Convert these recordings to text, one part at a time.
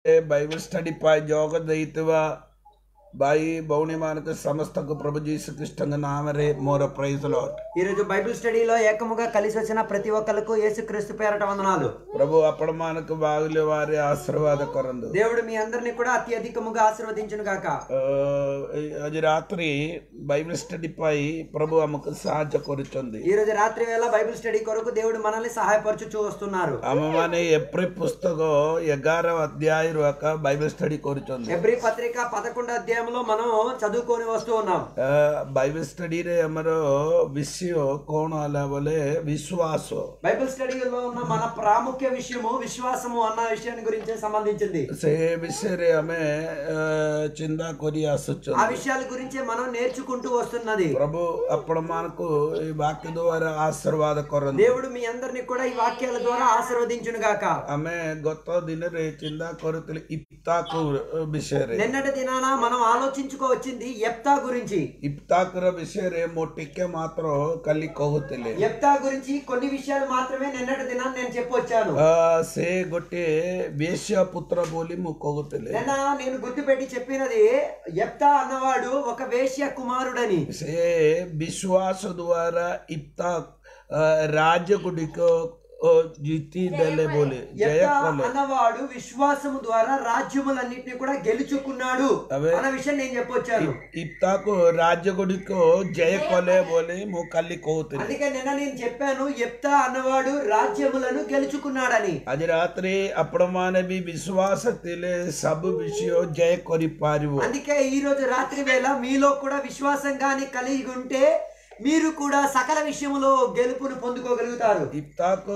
Bible study ପାଇଁ ଯୋଗ ଦେଇଥିବା ଭାଇ ଭଉଣୀମାନଙ୍କ ସମସ୍ତଙ୍କୁ ପ୍ରଭୁ ଯୀଶୁ ଖ୍ରୀଷ୍ଟଙ୍କ ନାମରେ ମୋର ପ୍రైజ్ ଲଟ୍ ఈరోజు బైబిల్ స్టడీలో ఏకముగా కలిసి వచ్చిన ప్రతి ఒక్కరికి యేసుక్రీస్తు పేరట వందనాలు ప్రభు ଆପଣମାନଙ୍କୁ ବାହୁଲ୍ୟ ଭାବରେ ଆଶୀର୍ବାଦ କରନ୍ତୁ దేవుడు మీ అందరినీ కూడా అత్యధికముగా ఆశీర్వదించును గాక ଅ, ଏଇ ଆଜି ରାତ୍ରି ବାଇବେଲ ଷ୍ଟଡି ପାଇଁ ପ୍ରଭୁ ଆମକୁ ସାହାଯ୍ୟ କରୁଛନ୍ତି ఈ రోజు రాత్రి వేళ బైబిల్ స్టడీ కొరకు దేవుడు మనల్ని సహాయపరచుచూ వస్తున్నారు ଆମମାନେ ଏପ୍ରିଲ ପୁସ୍ତକ ଏଗାର ଅଧ୍ୟାୟରୁ ଏକା ବାଇବେଲ ଷ୍ଟଡି କରୁଛନ୍ତି ఎబ్రి పత్రిక పదకొండు అధ్యాయంలో మనం చదువుకొని వస్తూ ఉన్నాం ଅ, ବାଇବେଲ ଷ୍ଟଡିରେ ଆମର ବିଷୟ କଣ ହେଲା ବୋଲେ ବିଶ୍ୱାସ బైబిల్ స్టడీలో ఉన్న మన ప్రాముఖ్య విషయము విశ్వాసము అన్న విషయాన్ని గురించి సంబంధించింది ସେ ବିଷୟରେ ଆମେ ଅ, ଚିନ୍ତା କରି ଆସୁଛୁ ఆ విషయాల గురించి మనం నేర్చుకుంటూ వస్తున్నది ପ୍ରଭୁ ଆପଣମାନଙ୍କୁ ଏଇ ବାକ୍ୟ ଦ୍ୱାରା ଆଶୀର୍ବାଦ କରନ୍ତୁ దేవుడు మీ అందరినీ కూడా ఈ వాక్యాల ద్వారా ఆశీర్వదించును గాక ଆମେ ଗତ ଦିନରେ ଚିନ୍ତା କରୁଥିଲେ ଇପ୍ତାକୁ ବିଷୟରେ నిన్నటి దినాన మనం ఆలోచించుకోవచ్చింది ఎప్తా గురించి ଇପ୍ତାକର ବିଷୟରେ ମୁଁ ଟିକେ ମାତ୍ର କାଲି କହୁଥିଲେ ఎప్తా గురించి కొన్ని విషయాలు మాత్రమే నిన్నటి దినాన్ని నేను చెప్పొచ్చాను ଅ, ସେ ଗୋଟିଏ ବେଶ୍ୟ ପୁତ୍ର ବୋଲି ମୁଁ କହୁଥିଲି నిన్న నేను గుర్తుపెట్టి చెప్పినది ఎప్తా అన్నవాడు ఒక వేశ్య కుమారుడని ସେ ବିଶ୍ୱାସ ଦ୍ୱାରା ଇପ୍ତା ଅ, ରାଜ୍ୟ ଗୁଡ଼ିକ ଅ, ଜିତି ଦେଲେ ବୋଲି ଜୟ ఎప్తా କଲେ అన్నవాడు విశ్వాసము ద్వారా రాజ్యములన్నిటిని కూడా గెలుచుకున్నాడు అదే. అన్న విషయం నేను చెప్పొచ్చాను ଇପ୍ତାକୁ ରାଜ୍ୟ ଗୁଡ଼ିକ ଜୟ କଲେ ବୋଲି ମୁଁ କାଲି କହୁଥିଲି అందుకే నిన్న నేను చెప్పాను ఎప్తా అన్నవాడు రాజ్యములను గెలుచుకున్నాడని ଆଜି ରାତିରେ ଆପଣମାନେ ବି ବିଶ୍ୱାସ ଥିଲେ ସବୁ ବିଷୟ ଜୟ କରିପାରିବ అందుకే ఈ రోజు రాత్రి వేళ మీలో కూడా విశ్వాసం గాని కలిగి ఉంటే మీరు కూడా సకల విషయములో గెలుపును పొందుకోగలుగుతారు ଇପ୍ତାକୁ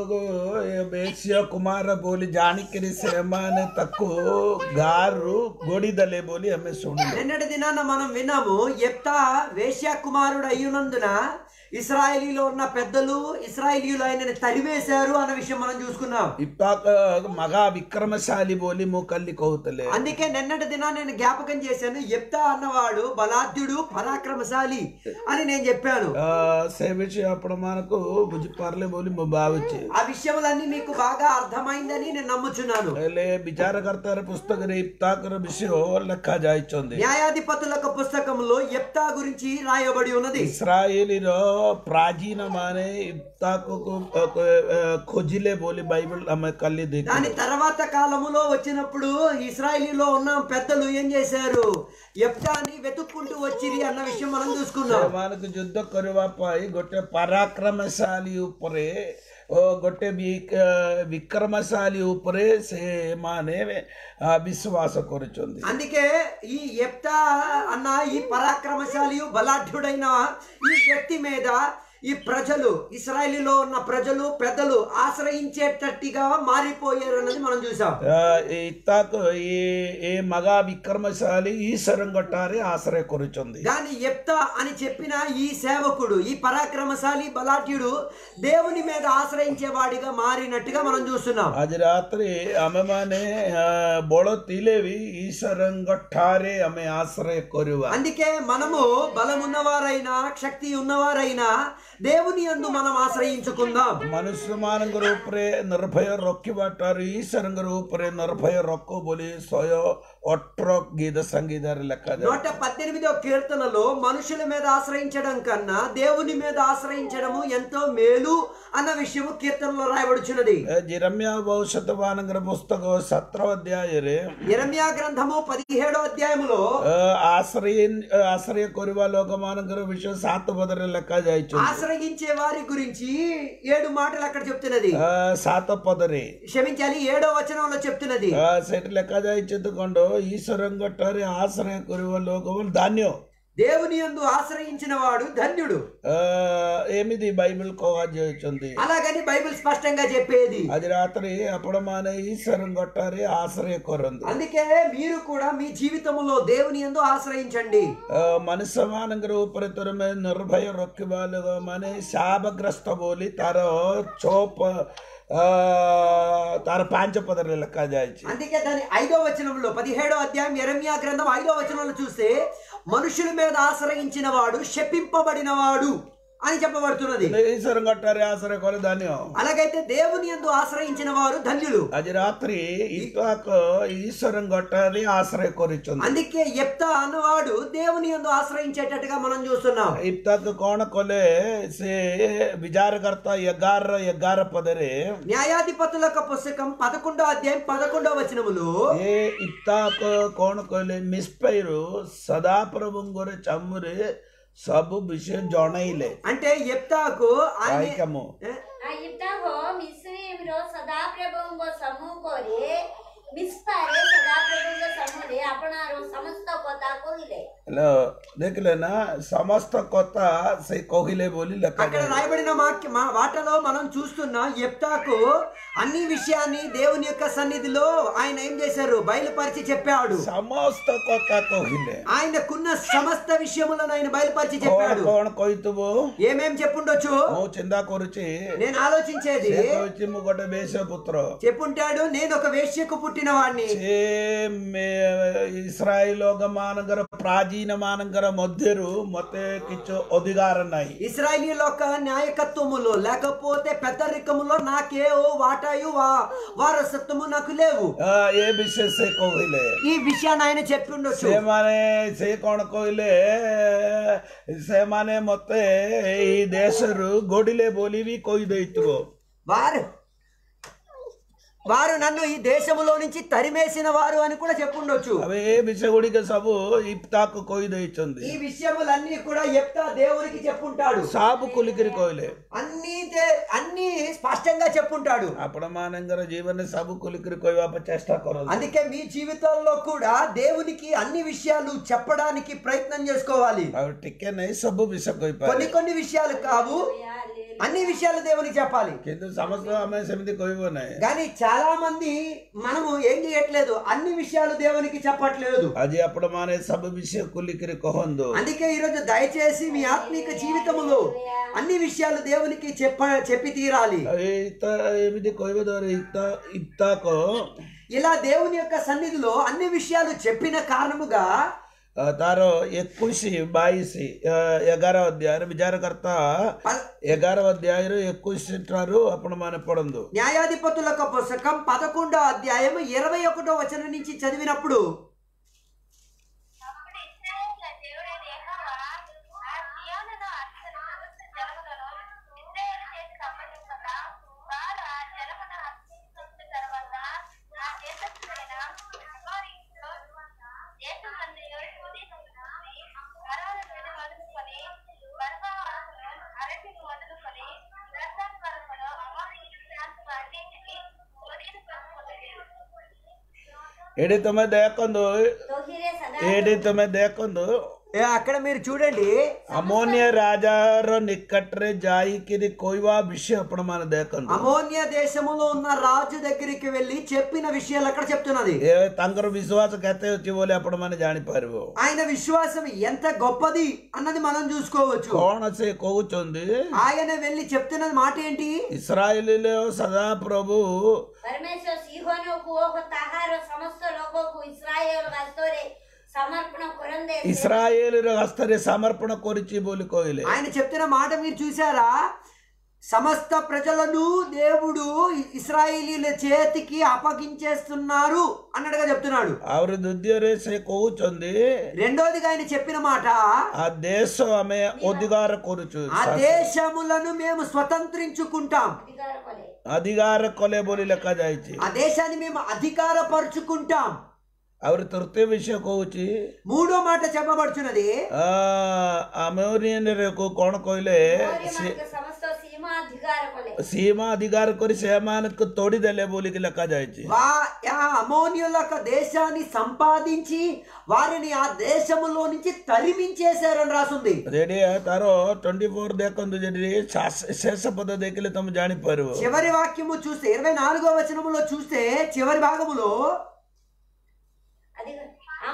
ବେଶ୍ୟ କୁମାର ବୋଲି ଜାଣିକିରି ସେମାନେ ତାକୁ ଗାଁରୁ ଗୋଡ଼ିଦେଲେ ବୋଲି ଆମେ ଶୁଣିଲୁ నిన్నటి దినాన మనం విన్నాము ఎప్తా వేశ్య కుమారుడు అయ్యునందున ఇస్రాయేలీలో ఉన్న పెద్దలు ఇస్రాయేలీలు ఆయనని తరివేశారు అన్న విషయం మనం చూసుకున్నాం ଇପ୍ତାକ ମଗା ବିକ୍ରମଶାଳୀ ବୋଲି ମୁଁ କାଲି କହୁଥିଲେ అందుకే నిన్నటి దినాన్ని నేను జ్ఞాపకం చేశాను ఎప్తా అన్నవాడు బలాఢ్యుడు పరాక్రమశాలి అని నేను చెప్పాను ଅ, ସେ ବିଷୟ ଆପଣମାନଙ୍କୁ ବୁଝିପାରିଲେ ବୋଲି ମୁଁ ଭାବୁଛି ఆ విషయములన్నీ మీకు బాగా అర్థమైందని నేను నమ్ముచున్నాను ହେଲେ ବିଚାରକର୍ତ୍ତାର ପୁସ୍ତକରେ ଇପ୍ତାକର ବିଷୟ ଲେଖାଯାଇଛନ୍ତି న్యాయాధిపతుల పుస్తకంలో ఎప్తా గురించి రాయబడి ఉన్నది ଇସ୍ରାଏଲର ପ୍ରାଚୀନ ମାନେ ଇପ୍ତାକୁ ଖୋଜିଲେ ବୋଲି ବାଇବଲ ଆମେ କାଲି ଦେଖିଲୁ దాని తర్వాత కాలములో వచ్చినప్పుడు ఇస్రాయేలీలో ఉన్న పెద్దలు ఏం చేశారు ఎప్తాని వెతుక్కుంటూ వచ్చిరి అన్న విషయం మనం చూసుకున్నాం ସେମାନଙ୍କୁ ଯୁଦ୍ଧ କରିବା ପାଇଁ ଗୋଟେ ପରାକ୍ରମଶାଳୀ ଉପରେ ଓ ଗୋଟେ ବି- ବିକ୍ରମଶାଳୀ ଉପରେ ସେମାନେ ଆ, ବିଶ୍ୱାସ କରୁଛନ୍ତି అందుకే ఈ ఎప్తా అన్న ఈ పరాక్రమశాలి బలాఢ్యుడైన ఈ వ్యక్తి మీద ఈ ప్రజలు ఇస్రాయేలీలో ఉన్న ప్రజలు పెద్దలు ఆశ్రయించేటట్టుగా మారిపోయారు అన్నది మనం చూసాం ଆ, ଏ ତାକୁ ଏ ଏ ମଗା ବିକ୍ରମଶାଳୀ ఈశ్వరంగొట్టారి ఆశ్రయ କରୁଛନ୍ତି దాని ఎప్తా అని చెప్పిన ఈ సేవకుడు ఈ పరాక్రమశాలి బలాఢ్యుడు దేవుని మీద ఆశ్రయించేవాడిగా మారినట్టుగా మనం చూస్తున్నాం ଆଜି ରାତିରେ ଆମେମାନେ ଆ, ବଳ ଥିଲେ ବି ଈଶ୍ୱରଙ୍କଠାରେ ଆମେ ଆଶ୍ରୟ କରିବା అందుకే మనము బలమున్నవారైనా శక్తి ఉన్నవారైనా దేవుని యందు మనం ఆశ్రయించుకుందాం ମନୁଷ୍ୟମାନଙ୍କର ଉପରେ ନିର୍ଭୟ ରଖିବା ଠାରୁ ଈଶ୍ୱରଙ୍କର ଉପରେ ନିର୍ଭୟ ରଖ ବୋଲି ଶହେ ଅଠର ଗୀତ ସଂଗୀତରେ ଲେଖାଯାଏ నూట పద్దెనిమిదో కీర్తనలో మనుషుల మీద ఆశ్రయించడం కన్నా దేవుని మీద ఆశ్రయించడము ఎంతో మేలు అన్న విషయము కీర్తనలో రాయబడుచున్నది ଜିରମ୍ୟା ଭବିଷ୍ୟତମାନଙ୍କର ପୁସ୍ତକ ସତର ଅଧ୍ୟାୟରେ ఇరమ్యా గ్రంథము పదిహేడో అధ్యాయములో ଅ, ଆଶ୍ରୟ ଆଶ୍ରୟ କରିବା ଲୋକମାନଙ୍କର ବିଷୟ ସାତ ପଦରେ ଲେଖାଯାଇଛି ఆశ్రయించే వారి గురించి ఏడు మాటలు అక్కడ చెప్తున్నది ଅ, ସାତ ପଦରେ క్షమించాలి ఏడో వచనంలో చెప్తున్నది ଅ, ସେଠି ଲେଖାଯାଇଛି ତ ଖଣ୍ଡ ଈଶ୍ୱରଙ୍କ ଠାରେ ଆଶ୍ରୟ କରିବା ଲୋକମାନେ ଧାନ୍ୟ దేవుని యందు ఆశ్రయించిన వాడు ధన్యుడు ଅ, ଏମିତି ବାଇବଲ କୁହାଯାଉଛନ୍ତି అలాగని బైబిల్ స్పష్టంగా చెప్పేది ଆଜି ରାତିରେ ଆପଣମାନେ ଈଶ୍ୱରଙ୍କ ଠାରେ ଆଶ୍ରୟ କରନ୍ତୁ అందుకే మీరు కూడా మీ జీవితంలో దేవుని యందు ఆశ్రయించండి ଅ, ମନୁଷ୍ୟମାନଙ୍କର ଉପରେ ତମେ ନିର୍ଭୟ ରଖିବା ଲୋକମାନେ ଶାପଗ୍ରସ୍ତ ବୋଲି ତାର ଚୋପ ଅ, ତାର ପାଞ୍ଚ ପଦରେ ଲେଖାଯାଇଛି అందుకే దాని ఐదో వచనంలో పదిహేడో అధ్యాయం ఎరమ్యా గ్రంథం ఐదో వచనంలో చూస్తే మనుషుల మీద ఆశ్రయించిన వాడు శపింపబడిన వాడు అని చెప్పబడుతున్నది ఈశ్వరం కట్టారే ఆశ్రయ కొల ధాన్యం అలాగైతే దేవుని యందు ఆశ్రయించిన వారు ధన్యులు అది రాత్రి ఇత్తాకు ఈశ్వరం కొట్టారి ఆశ్రయ కొరిచుంది అందుకే ఎప్తా అన్నవాడు దేవుని యందు ఆశ్రయించేటట్టుగా మనం చూస్తున్నాం ಇತ್ತಕ ಕೋಣ ಕೊಲೆ ಸೇ ವಿಚಾರಕರ್ತ ಎಗಾರ ಎಗಾರ ಪದರೆ న్యాయాధిపతుల యొక్క పుస్తకం పదకొండో అధ్యాయం పదకొండో వచనములు ఏ ఇత్తాక కోణ కొಲೆ మిస్పైరు సదాప్రభుంగుర చమ్మురి సబు విషయ జొణైలే అంటే ఎప్తాకు ఆయన కాయికము ఏ? ଆଇତାହୋ ମିଶ୍ରୀର ସଦାପ୍ରଭୁଙ୍କ ସମ୍ମୁଖରେ ମିସ୍ପାରେ ସଦାପ୍ରଭୁଙ୍କ ସମ୍ମୁଖରେ ଆପଣାର ସମସ୍ତ କଥା କହିଲେ హలో దేఖలేనా సమస్త కొత్త సే కోహిలే బోలి లెక్క అక్కడ రాయబడిన వాక్య మా వాటలో మనం చూస్తున్న ఎప్తాకు అన్ని విషయాన్ని దేవుని యొక్క సన్నిధిలో ఆయన ఏం చేశారు బయలుపరిచి చెప్పాడు సమస్త కొత్త కోహిలే ఆయనకున్న సమస్త విషయములను ఆయన బయలుపరిచి కోణ చెప్పాడు కోణ కొయ్తువు ఏమేం చెప్పుండొచ్చు మో చిందా కొరిచి నేను ఆలోచించేది వచ్చి గొడ్డ వేస పుత్ర చెప్పుంటాడు నేను ఒక వేశ్యకు పుట్టిన వాడిని ସେ ମେ- ଇସ୍ରାଏଲ ମାନଙ୍କର ପ୍ରାଚୀନ ମାନଙ୍କର ମଧ୍ୟରୁ ମତେ କିଛି ଅଧିକାର ନାହିଁ ఇస్రాయలీల యొక్క న్యాయకత్వములో లేకపోతే పెద్దరికములో నాకే ఓ వాటాయు వా- వారసత్వము నాకు లేవు ଆ, ଏ ବିଷୟ ସେ କହିଲେ ఈ విషయాన్ని ఆయన చెప్పి ఉండొచ్చు ସେମାନେ ସେ କଣ କହିଲେ ସେମାନେ ମତେ ଏଇ ଦେଶରୁ ଗୋଡିଲେ ବୋଲି ବି କହିଦେଇଥିବ వారు వారు నన్ను ఈ దేశములో నుంచి తరిమేసిన వారు అని కూడా చెప్పుండొచ్చు ଏବେ ଏ ବିଷୟ ଗୁଡିକ ସବୁ ଇପ୍ତାକୁ କହିଦେଇଛନ୍ତି ఈ విషయములన్నీ కూడా ఎప్తా దేవునికి చెప్పుంటాడు ସବୁ ଖୋଲିକିରି କହିଲେ అన్ని దే- అన్ని స్పష్టంగా చెప్పుంటాడు ଆପଣ ମାନଙ୍କର ଜୀବନରେ ସବୁ ଖୋଲିକିରି କହିବା ପାଇଁ ଚେଷ୍ଟା କରନ୍ତୁ అందుకే మీ జీవితంలో కూడా దేవునికి అన్ని విషయాలు చెప్పడానికి ప్రయత్నం చేసుకోవాలి ଆଉ ଟିକେ ନାଇଁ ସବୁ ବିଷୟ కొన్ని କହିପାରିବେ కొన్ని విషయాలు కావు అన్ని విషయాలు దేవునికి చెప్పాలి କିନ୍ତୁ ସମସ୍ତ ଆମେ ସେମିତି କହିବ ନାହିଁ కానీ చాలా మంది మనము ఏం చేయట్లేదు అన్ని విషయాలు దేవునికి చెప్పట్లేదు ଆଜି ଆପଣ ମାନେ ସବୁ ବିଷୟ ଖୋଲିକିରି କହନ୍ତୁ అందుకే ఈరోజు దయచేసి మీ ఆత్మీక జీవితంలో అన్ని విషయాలు దేవునికి చెప్ప చెప్పి తీరాలి ଆଉ ଏଇତ ଏମିତି କହିବା ଦ୍ୱାରା ଇତ ଇତାକ ఇలా దేవుని యొక్క సన్నిధిలో అన్ని విషయాలు చెప్పిన కారణముగా ଆ, ତାର ଏକୋଇଶ ବାଇଶ ଆ, ଏଗାର ଅଧ୍ୟାୟରେ ବିଚାରକର୍ତ୍ତା ప- ଏଗାର ଅଧ୍ୟାୟରୁ ଏକୋଇଶ ଠାରୁ ଆପଣମାନେ ପଢନ୍ତୁ న్యాయాధిపతుల యొక్క పుస్తకం పదకొండో అధ్యాయం ఇరవై ఒకటో వచనం నుంచి చదివినప్పుడు అప్పుడు ఇశ్రాయేలుల దేవుడైన యెహోవా ఆ సీయోనును అర్చను జనములను ఇశ్రాయేలు చేతికి అప్పగింపగా వారు ఆ జనమును హత్తించిన తర్వాత ఆ దేశస్థులైన అమోరీయులు దేశమంతయు శోధించుకుని ఫరోను నుండి మొదలుకొని బర్బాను అరటిని మొదలుకొని దర్శన్ వరకును అమోరీయుల ప్రాంతం అన్నింటినీ శోధించుకొనుకున్నది. ଏଠି ତମେ ଦେଖନ୍ତୁ ତହିରେ ସଦା ଏଠି ତମେ ଦେଖନ୍ତୁ ఏ, అక్కడ మీరు చూడండి ଆମୋନିଆ ରାଜାର ନିକଟରେ ଯାଇକିରି କହିବା ବିଷୟ ଆପଣମାନେ ଦେଖନ୍ତୁ అమోన్య దేశములో ఉన్న రాజు దగ్గరికి వెళ్ళి చెప్పిన విషయాలు అక్కడ చెప్తున్నది ଏ ତାଙ୍କର ବିଶ୍ୱାସ କେତେ ଅଛି ବୋଲି ଆପଣମାନେ ଜାଣିପାରିବ ఆయన విశ్వాసం ఎంత గొప్పది అన్నది మనం చూసుకోవచ్చు କଣ ସେ କହୁଛନ୍ତି ఆయన వెళ్ళి చెప్తున్నది మాట ఏంటి ଇସ୍ରାଏଲରେ ସଦା ପ୍ରଭୁ ପରମେଶ୍ୱର ସିଂହନକୁ ଓ ତାହାର ସମସ୍ତ ଲୋକକୁ ଇସ୍ରାଏଲ ହସ୍ତରେ ସମର୍ପଣ କରନ୍ତେ ଇସ୍ରାଏଲର ହସ୍ତରେ ସମର୍ପଣ କରିଛି ବୋଲି କହିଲେ ఆయన చెప్తున్న మాట మీరు చూసారా సమస్త ప్రజలను దేవుడు ఇస్రాయేలీల చేతికి అప్పగించేస్తున్నారు అన్నట్టుగా చెప్తున్నాడు ଆହୁରି ଦ୍ୱିତୀୟରେ ସେ କହୁଛନ୍ତି రెండోదిగా ఆయన చెప్పిన మాట ఆ దేଶ ଆମେ ଅଧିକାର କରୁଛୁ ఆ దేశములను మేము స్వతంత్రించుకుంటాం ଅଧିକାର କଲେ ଅଧିକାର କଲେ ବୋଲି ଲେଖାଯାଇଛି ఆ దేశాన్ని మేము అధికారపరుచుకుంటాం ଆହୁରି ତୃତୀୟ ବିଷୟ କହୁଛି మూడో మాట చెప్పబడుచున్నది ଆମେରିଆନରେ କଣ କହିଲେ ମୋରିମାନଙ୍କ ସମସ୍ତ ସୀମା ଅଧିକାର କଲେ ସୀମା ଅଧିକାର କରି ସେମାନଙ୍କୁ ତୋଡ଼ିଦେଲେ ବୋଲିକି ଲେଖାଯାଇଛି వా ఆ అమోనియుల యొక్క దేశాన్ని సంపాదించి వారిని ఆ దేశములో నుంచి తరిమించేశారని రాసుంది ସେଠି ତାର ଟ୍ୱେଣ୍ଟି ଫୋର୍ ଦେଖନ୍ତୁ ସେଠି ଶେଷ- ଶେଷ ପଦ ଦେଖିଲେ ତମେ ଜାଣିପାରିବ చివరి వాక్యము చూస్తే ఇరవై నాలుగో వచనములో చూస్తే చివరి భాగములో ଅଧିକ ହଁ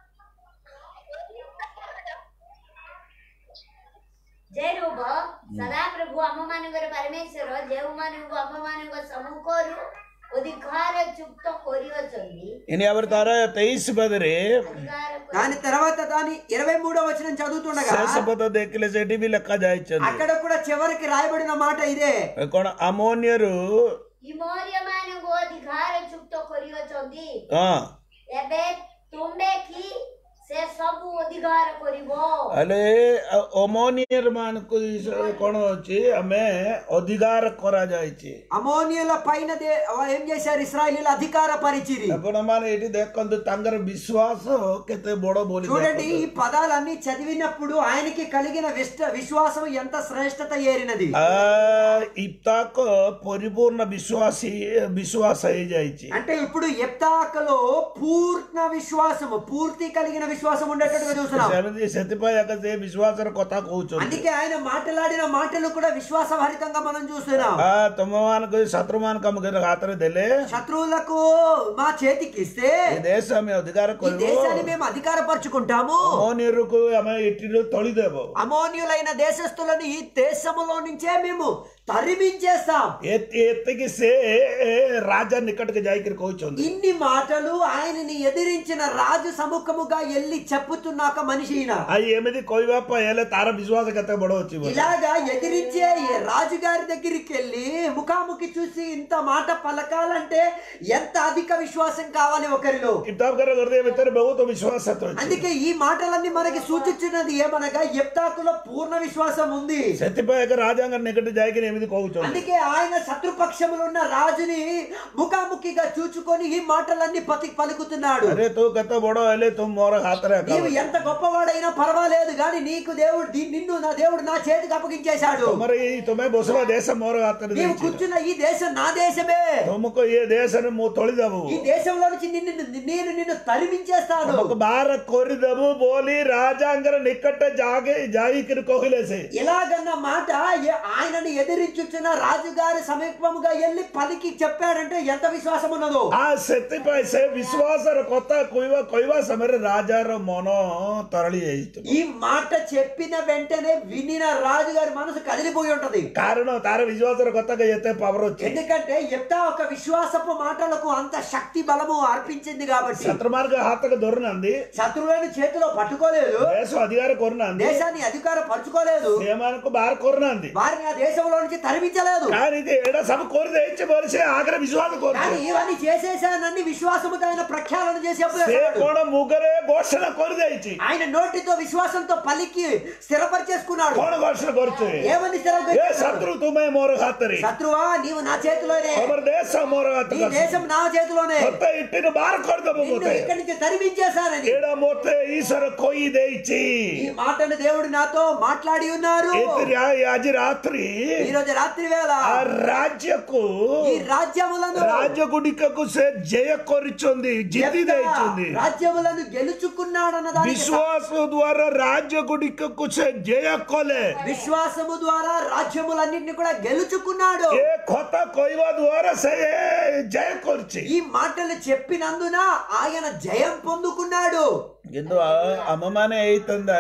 ଜୟ ରୂପ ସଦାପ୍ରଭୁ ଆମମାନଙ୍କର ପରମେଶ୍ୱର ଯେଉଁମାନଙ୍କୁ ଆମମାନଙ୍କ ସମ୍ମୁଖରୁ ଅଧିକାର ଯୁକ୍ତ କରିଅଛନ୍ତି ଇନି ଆବରେ ତାର ତେଇଶ ପଦରେ ଅଧିକାର దాని తర్వాత దాని ఇరవై మూడో వచనం చదువుతుండగా శేషపద దేకిలే సెటి బి లెక్క జాయిచ్చండి అక్కడ కూడా చివరికి రాయబడిన మాట ఇదే କଣ ଆମୋନିୟରୁ ଇମରିୟ ମାନଙ୍କୁ ଅଧିକାର ଯୁକ୍ତ କରିଅଛନ୍ତି ହଁ ଏବେ ତୁମେ କି ସେ ସବୁ ଅଧିକାର କରିବ ହେଲେ ଅମୋନିୟର ମାନଙ୍କୁ କଣ ଅଛି ଆମେ ଅଧିକାର କରାଯାଇଛି అమోనియల పైన దే- ఏం చేశారు ఇస్రాయలీల అధికార పరిచిరి ଆପଣ ମାନେ ଏଠି ଦେଖନ୍ତୁ ତାଙ୍କର ବିଶ୍ୱାସ କେତେ ବଡ ବୋଲି చూడండి ఈ ଦେଖନ୍ତୁ। పదాలన్నీ చదివినప్పుడు ఆయనకి కలిగిన విష్ట- విశ్వాసం ఎంత శ్రేష్టత ఏరినది ଆ ଇପ୍ତାକ ପରିପୂର୍ଣ୍ଣ ବିଶ୍ୱାସୀ ବିଶ୍ୱାସ ହେଇଯାଇଛି అంటే ఇప్పుడు ఎప్తాకలో పూర్ణ విశ్వాసము పూర్తి కలిగిన విశ్వాసం ఉండేటట్టుగా చూస్తున్నాం ସେମିତି ସେଥିପାଇଁ ଆଗ ସେ ବିଶ୍ୱାସର କଥା କହୁଛନ୍ତି అందుకే ఆయన మాట్లాడిన మాటలు కూడా విశ్వాసభరితంగా మనం చూస్తున్నాం ଆ ତମମାନଙ୍କୁ ଶତ୍ରୁ ମାନଙ୍କୁ ଆମ ହାତରେ ଦେଲେ శత్రువులకు మా చేతికి ఇస్తే ଏ ଦେଶ ଆମେ ଅଧିକାର ఈ କରିବୁ దేశాన్ని మేము అధికారపరుచుకుంటాము ଅମୋନିୟରକୁ ଆମେ ଏଠିରୁ ତଳିଦେବ అమోన్యులైన దేశస్తులను ఈ దేశములో నుంచే మేము తరిమించేస్తాం ଏତି- ଏତିକି ସେ ରାଜା ନିକଟକୁ ଯାଇକରି କହୁଛନ୍ତି ఇన్ని మాటలు ఆయనని ఎదిరించిన రాజు సముఖముగా ఎల్లి చెప్పుతున్నాక మనిషి ఈయన ଆଉ ଏମିତି କହିବା ପାଇଁ ହେଲେ ତାର ବିଶ୍ୱାସ କେତେ ବଡ ଅଛି ବୋଲି। ఇలాగా ఎదిరించే ఈ రాజుగారి దగ్గరికి వెళ్ళి ముఖాముఖి చూసి ఇంత మాట పలకాలంటే ఎంత అధిక విశ్వాసం కావాలి ఒకరిలో ଇତାବକର ହୃଦୟ ଭିତରେ ବହୁତ ବିଶ୍ୱାସ ଅଛି అందుకే ఈ మాటలన్నీ మనకి సూచించినది ఏమనగా ఎప్తాకులో పూర్ణ విశ్వాసం ఉంది ସେଥିପାଇଁ ଏକ ରାଜାଙ୍କ ନିକଟ ଯାଇକିରି ଏମିତି କହୁଛନ୍ତି అందుకే ఆయన శత్రుపక్షములో ఉన్న రాజుని ముఖాముఖిగా చూచుకొని ఈ మాటలన్నీ పతి పలుకుతున్నాడు అరే ତୁ କେତେ ବଡ ହେଲେ ତୁ ମୋର ହାତରେ ଏକା నీవు ఎంత గొప్పవాడైనా పర్వాలేదు కానీ నీకు దేవుడు దీ- నిన్ను నా దేవుడు నా చేతికి అప్పగించేశాడు ତମର ଏଇ ତୁମେ ବସିବା ଦେଶ ମୋର ହାତରେ నీవు ଦେଇଛି కూర్చున్న ఈ దేశం నా దేశమే ତୁମକୁ ଏ ଦେଶରେ ମୁଁ ତୋଳିଦେବୁ ఈ దేశంలో నుంచి నిన్ను నేను నిన్ను తరిమించేస్తాను ତୁମକୁ ବାହାର କରିଦେବୁ ବୋଲି ରାଜାଙ୍କର ନିକଟ ଯାగే ଯାଇକିରି କହିଲେ ସେ ఇలాగన్న మాట ఏ- ఆయనని ఎదిరించుచున్న రాజుగారి సమీపముగా వెళ్ళి పలికి చెప్పాడంటే ఎంత విశ్వాసం ఉన్నదో ఆ ସେଥିପାଇଁ ସେ ବିଶ୍ୱାସର କଥା କହିବା କହିବା ସମୟରେ ରାଜାର ମନ ତରଳି ଯାଇଛି ఈ మాట చెప్పిన వెంటనే వినిన రాజుగారి మనసు కదిలిపోయి ఉంటది କାରଣ ତାର ବିଶ୍ୱାସର କଥାକୁ ଏତେ ପାୱାର ଅଛି ఎందుకంటే ఎప్తా ఒక విశ్వాసపు మాటలకు అంత శక్తి బలము అర్పించింది కాబట్టి శత్రుమార్గ ହାତକୁ ଧରୁନାହାନ୍ତି శత్రువులను చేతిలో పట్టుకోలేదు ଦେଶ ଅଧିକାର କରୁନାହାନ୍ତି దేశాన్ని అధికార పరచుకోలేదు ସେମାନଙ୍କୁ ବାହାର କରୁନାହାନ୍ତି వారిని ఆ దేశంలో నుంచి తరిమించలేదు కానీ ఇది ଏଇଟା ସବୁ କରିଦେଇଛି ବୋଲି ସେ ଆଗରେ ବିଶ୍ୱାସ కానీ କରୁଛି ఇవన్నీ చేసేసానని విశ్వాసముతో ఆయన ప్రఖ్యాళన చేసి అప్పుడు ସେ వేస్తున్నాడు. କଣ ମୁଗରେ ଘୋଷଣା କରିଦେଇଛି ఆయన నోటితో విశ్వాసంతో పలికి స్థిరపరిచేసుకున్నాడు କଣ ଘୋଷଣା କରୁଛି ఏమని ଏ స్థిరపరిచేసుకున్నాడు? ଶତ୍ରୁ ତୁମେ ମୋର ହାତରେ శత్రువా నీవు నా చేతిలోనే ତମର ଦେଶ ମୋର నీ ହାତରେ దేశం నా చేతిలోనే ମତେ ଇଟିରୁ ବାହାର କରିଦବ నిన్ను ମତେ ఇక్కడి నుంచి తరిమించేశానని ଏଇଟା ମତେ ଈଶ୍ୱର କହି ଦେଇଛି ఈ మాటను దేవుడు నాతో మాట్లాడి ఉన్నారు ଏଥିରେ ଆଜି ରାତ୍ରି ఈ రోజు రాత్రి వేళ ఆ ରାଜ୍ୟକୁ ఈ రాజ్యములను ରାଜ୍ୟ ଗୁଡ଼ିକକୁ ସେ ଜୟ କରିଛନ୍ତି ଜିତି ఎంత ଦେଇଛନ୍ତି రాజ్యములను గెలుచుకున్నాడన్న దానికి ବିଶ୍ୱାସ ଦ୍ୱାରା ରାଜ୍ୟ ଗୁଡ଼ିକକୁ ସେ ଜୟ କଲେ విశ్వాసము ద్వారా రాజ్యములన్నింటినీ కూడా గెలుచుకున్నాడు ଏ କଥା କହିବା ଦ୍ୱାରା ସେ ଜୟ କରିଛି ఈ మాటలు చెప్పినందున ఆయన జయం పొందుకున్నాడు କିନ୍ତୁ ଆମମାନେ ହେଇଥାନ୍ତା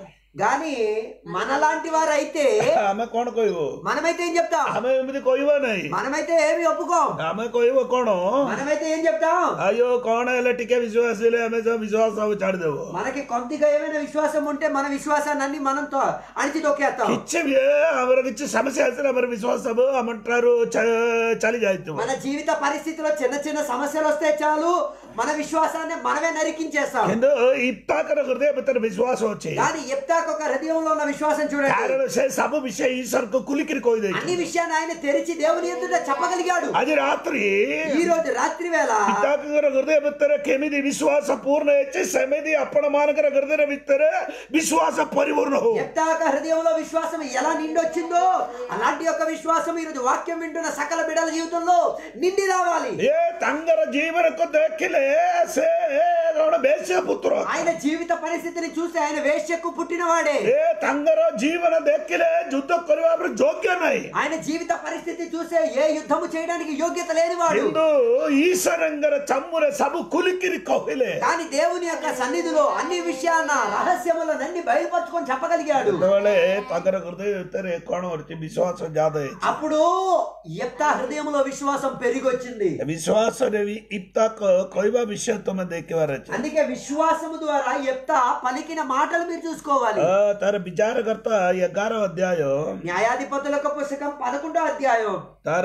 గాని మనలాంటి వారైతే ଆମେ କଣ କହିବୁ మనమైతే ఏం చెప్తాం ଆମେ ଏମିତି କହିବା ନାହିଁ మనమైతే ఏమి ఒప్పుకోం ଆମେ କହିବୁ କଣ మనమైతే ఏం చెప్తాం అయ్యో କଣ ହେଲେ ଟିକେ ବିଶ୍ୱାସ ହେଲେ ଆମେ ସବୁ ବିଶ୍ୱାସ ସବୁ ଛାଡ଼ିଦେବୁ మనకి కొద్దిగా ఏమైనా విశ్వాసం ఉంటే మన విశ్వాసాన్ని అన్ని మనం తో- అణిచి తొక్కేస్తాం କିଛି ବି ଆମର କିଛି ସମସ୍ୟା ଆସିଲେ ଆମର ବିଶ୍ୱାସ ସବୁ ଆମ ଠାରୁ ଚା- ଚାଲି ଯାଇଥିବ మన జీవిత పరిస్థితిలో చిన్న చిన్న సమస్యలు వస్తే చాలు మన విశ్వాసాన్ని మనమే నరికించేస్తాం କିନ୍ତୁ ଇପ୍ତାକର ହୃଦୟ ଭିତରେ ବିଶ୍ୱାସ ଅଛି కానీ ఎప్తాకు ఒక హృదయంలో ఉన్న విశ్వాసం చూడండి କାରଣ ସେ ସବୁ ବିଷୟ ଈଶ୍ୱରକୁ କୁଲିକିରି అన్ని କହିଦେଇଛି విషయాన్ని ఆయన తెరిచి దేవుని ఎదుట చెప్పగలిగాడు ଆଜି ରାତ୍ରି ఈ రోజు రాత్రి వేళ ପିତାଙ୍କର ହୃଦୟ ଭିତରେ କେମିତି ବିଶ୍ୱାସ ପୂର୍ଣ୍ଣ ହେଇଛି ସେମିତି ଆପଣ ମାନଙ୍କର ହୃଦୟ ଭିତରେ ବିଶ୍ୱାସ ପରିପୂର୍ଣ୍ଣ ହଉ ఎప్తాక హృదయంలో విశ్వాసం ఎలా నిండొచ్చిందో అలాంటి ఒక విశ్వాసం ఈ రోజు వాక్యం వింటున్న సకల బిడల జీవితంలో నిండి రావాలి ଏ ତାଙ୍କର ଜୀବନକୁ ଦେଖିଲେ ସେ କଣ ବେଶ୍ୟ ପୁତ୍ର ఆయన జీవిత పరిస్థితిని చూసి ఆయన వేశ్యకు పుట్టినవాడే ଏ ତାଙ୍କର ଜୀବନ ଦେଖିଲେ ଯୁଦ୍ଧ କରିବା ପାଇଁ ଯୋଗ୍ୟ ନାହିଁ ఆయన జీవిత పరిస్థితి చూసే ఏ యుద్ధము చేయడానికి యోగ్యత లేనివాడు କିନ୍ତୁ ଈଶ୍ୱରଙ୍କର ଚମୁରେ ସବୁ ଖୁଲିକିରି କହିଲେ కానీ దేవుని యొక్క సన్నిధిలో అన్ని విషయాల రహస్యములనన్ని బయలుపరచుకొని చెప్పగలిగాడు ସେତେବେଳେ ତାଙ୍କର ହୃଦୟ ଭିତରେ କଣ କରୁଛି ବିଶ୍ୱାସ ଜାତ ହେଇଛି అప్పుడు ఎప్తా హృదయంలో విశ్వాసం పెరిగొచ్చింది ବିଶ୍ୱାସରେ ବି ଇପ୍ତାକ କହିବା ବିଷୟ ତମେ ଦେଖିବାର ଅଛି అందుకే విశ్వాసము ద్వారా ఎప్తా పలికిన మాటలు మీరు చూసుకోవాలి ಆ, ತರ ವಿಚಾರಕರ್ತ ಎಗಾರ ಅಧ್ಯಾಯ న్యాయాధిపతుల యొక్క పుస్తకం పదకొండో అధ్యాయం ತಾರ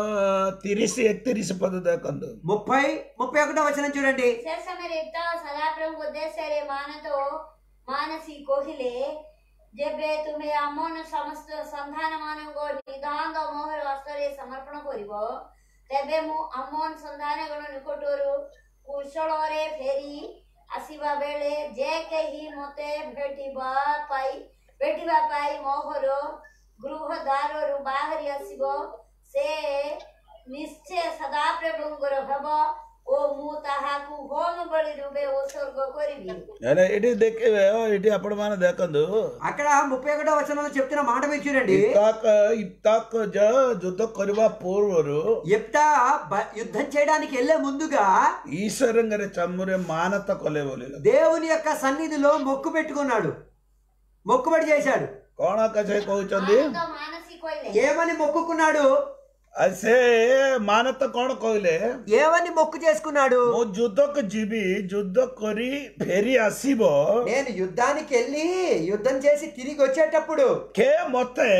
ತಿರಿಸಿ ಎಕ್ತಿರಿಸಿ ಪದದ ಕಂದು ముప్పై ముప్పై ఒకటో వచనం చూడండి ସେ ସମୟରେ ତ ସଦାପ୍ରଭୁଙ୍କ ଉଦ୍ଦେଶ୍ୟରେ ମାନ ତ ମାନସୀ କହିଲେ ଯେବେ ତୁମେ ଆମନ ସମସ୍ତ ସନ୍ଧାନ ମାନଙ୍କ ନିଦାନ୍ତ ମୋହର ହସ୍ତରେ ସମର୍ପଣ କରିବ ତେବେ ମୁଁ ଆମନ ସନ୍ଧାନଗଣ ନିକଟରୁ କୁଶଳରେ ଫେରି ଆସିବା ବେଳେ ଯେ କେହି ମୋତେ ଭେଟିବା ପାଇଁ ଭେଟିବା ପାଇଁ ମୋହର ଗୃହ ଦ୍ୱାରରୁ ବାହାରି ଆସିବ ସେ ନିଶ୍ଚୟ ସଦାପ୍ରଭୁଙ୍କର ହେବ ଓ ମୁଁ ତାହାକୁ ହୋମ ବଳି ରୂପେ ଉତ୍ସର୍ଗ କରିବି ଏଠି ଦେଖିବେ ଏଠି ଆପଣ ମାନେ ଦେଖନ୍ତୁ అక్కడ ముప్పై ఒకటో వచనంలో చెప్తున్న మాట మీరు చూడండి ଇତାକ ଇତାକ ଯ ଯୁଦ୍ଧ କରିବା ପୂର୍ବରୁ ఎప్తా బ- యుద్ధం చేయడానికి వెళ్లే ముందుగా ఈశ్వరంగରେ చమ్మురే మానత కొలే ବୋଲି దేవుని యొక్క సన్నిధిలో మొక్కు పెట్టుకున్నాడు మొక్కుబడి చేశాడు କଣ ସେ କହୁଛନ୍ତି ତ ମାନସୀ କହିଲେ ఏమని మొక్కుకున్నాడు ଆଉ ସେ ମାନତ କଣ କହିଲେ ఏమని మొక్కు చేసుకున్నాడు ମୁଁ ଯୁଦ୍ଧକୁ ଯିବି ଯୁଦ୍ଧ କରି ଫେରି ଆସିବ నేను యుద్ధానికి వెళ్ళి యుద్ధం చేసి తిరిగి వచ్చేటప్పుడు କେ ମତେ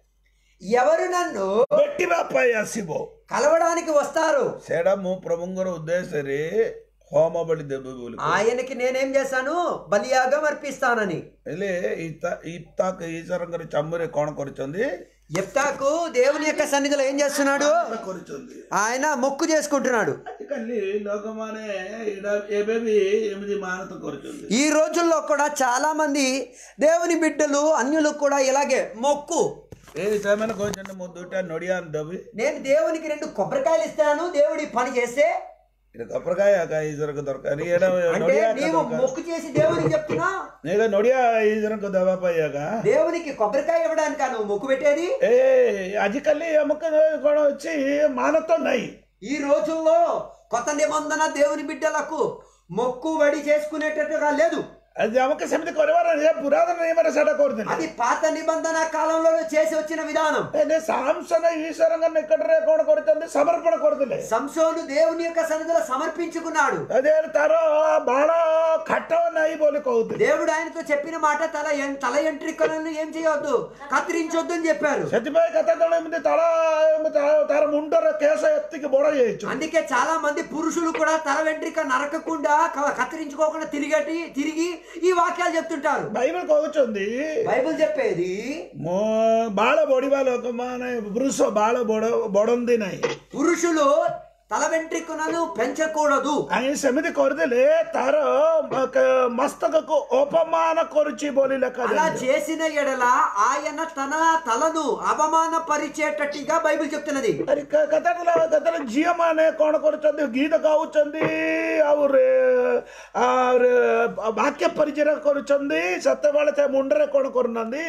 ఎవరు నన్ను ଭେଟିବା ପାଇଁ ଆସିବ కలవడానికి వస్తారు ସେଇଟା ମୁଁ ପ୍ରଭୁଙ୍କର ଉଦ୍ଦେଶ୍ୟରେ ହୋମ ବଳି ଦେବି ବୋଲି ఆయనకి నేనేం చేశాను బలియాగం అర్పిస్తానని ହେଲେ ଇତା- ଇତାକ ଈଶ୍ୱରଙ୍କର ଚମୁରେ କଣ କରିଛନ୍ତି ఎప్తాకు దేవుని యొక్క సన్నిధిలో ఏం చేస్తున్నాడు କରିଛନ୍ତି ఆయన మొక్కు చేసుకుంటున్నాడు ଆଜିକାଲି ଲୋକମାନେ ଏଇଟା ଏବେ ବି ଏମିତି ମାନତ କରୁଛନ୍ତି ఈ రోజుల్లో కూడా చాలా మంది దేవుని బిడ్డలు అన్యులకు కూడా ఇలాగే మొక్కు ఏ ସେମାନେ କହୁଛନ୍ତି ମୁଁ ଦୁଇଟା ନଡ଼ିଆ ଦେବି నేను దేవునికి రెండు కొబ్బరికాయలు ఇస్తాను దేవుడి పని చేస్తే ଏଇଟା କପରକାయ ଆକା ଈଶ୍ୱରକୁ ଦରକାର ଏଇଟା అంటే ନଡ଼ିଆ ଆକା నీవు ଦରକାର మొక్కు చేసి దేవునికి చెప్తున్నా ଏଇଟା ନଡ଼ିଆ ଈଶ୍ୱରଙ୍କୁ ଦେବା ପାଇଁ ଆକା దేవునికి కొబ్బరికాయ ఇవ్వడానికా నువ్వు మొక్కు పెట్టేది ଏ ଆଜିକାଲି ଆମକୁ କ'ଣ ଅଛି ମାନତ ନାହିଁ ఈ రోజుల్లో కొత్త నిబంధన దేవుని బిడ్డలకు మొక్కుబడి చేసుకునేటట్టుగా లేదు ଆଜି ଆମକୁ ସେମିତି କରିବାର ନାହିଁ ଏ ପୁରାତନ ନିୟମରେ ସେଇଟା କରୁଥିଲେ అది పాత నిబంధన కాలంలో చేసి వచ్చిన విధానం ଏ ସାମସନ ଈଶ୍ୱରଙ୍କ ନିକଟରେ କ'ଣ କରିଛନ୍ତି ସମର୍ପଣ କରୁଥିଲେ సంసోను దేవుని యొక్క సన్నిధిలో సమర్పించుకున్నాడు అదే ତାର ବାଳ ଖାଟ ନାହିଁ ବୋଲି କହୁଥିଲେ దేవుడు ఆయనతో చెప్పిన మాట తల ఎం- తల ఎంట్రికలను ఏం చేయొద్దు కత్తిరించొద్దు అని చెప్పారు ସେଥିପାଇଁ କେତେ ଜଣ ଏମିତି ତଳ ଏମିତି ତା- ତାର ମୁଣ୍ଡର କେଶ ଏତିକି ବଡ ହେଇଯାଇଛି అందుకే చాలా మంది పురుషులు కూడా తల వెంట్రిక నరకకుండా క- కత్తిరించుకోకుండా తిరిగటి తిరిగి ఈ వాక్యాలు చెప్తుంటారు ବାଇବଲ କହୁଛନ୍ତି బైబిల్ చెప్పేది ମୋ ବାଳ ବଢିବା ଲୋକମାନେ ପୁରୁଷ ବାଳ ବଡ ବଢନ୍ତି ନାହିଁ పురుషులు తల వెంట్రికలను పెంచకూడదు ଆମେ ସେମିତି କରିଦେଲେ ତାର ମ- କ- ମସ୍ତକକୁ ଅପମାନ କରୁଛି ବୋଲି అలా ଲେଖାଯାଏ చేసిన ఎడల ఆయన తన తలను అవమానపరిచేటట్టుగా బైబిల్ చెప్తున్నది ଆରେ କେ- କେତେବେଳେ କେତେବେଳେ ଝିଅ ମାନେ କଣ କରୁଛନ୍ତି ଗୀତ ଗାଉଛନ୍ତି ଆଉ ରେ- ଆଉ ରେ- ବାକ୍ୟ ପରିଚୟ କରୁଛନ୍ତି ସେତେବେଳେ ସେ ମୁଣ୍ଡରେ କଣ କରୁନାହାନ୍ତି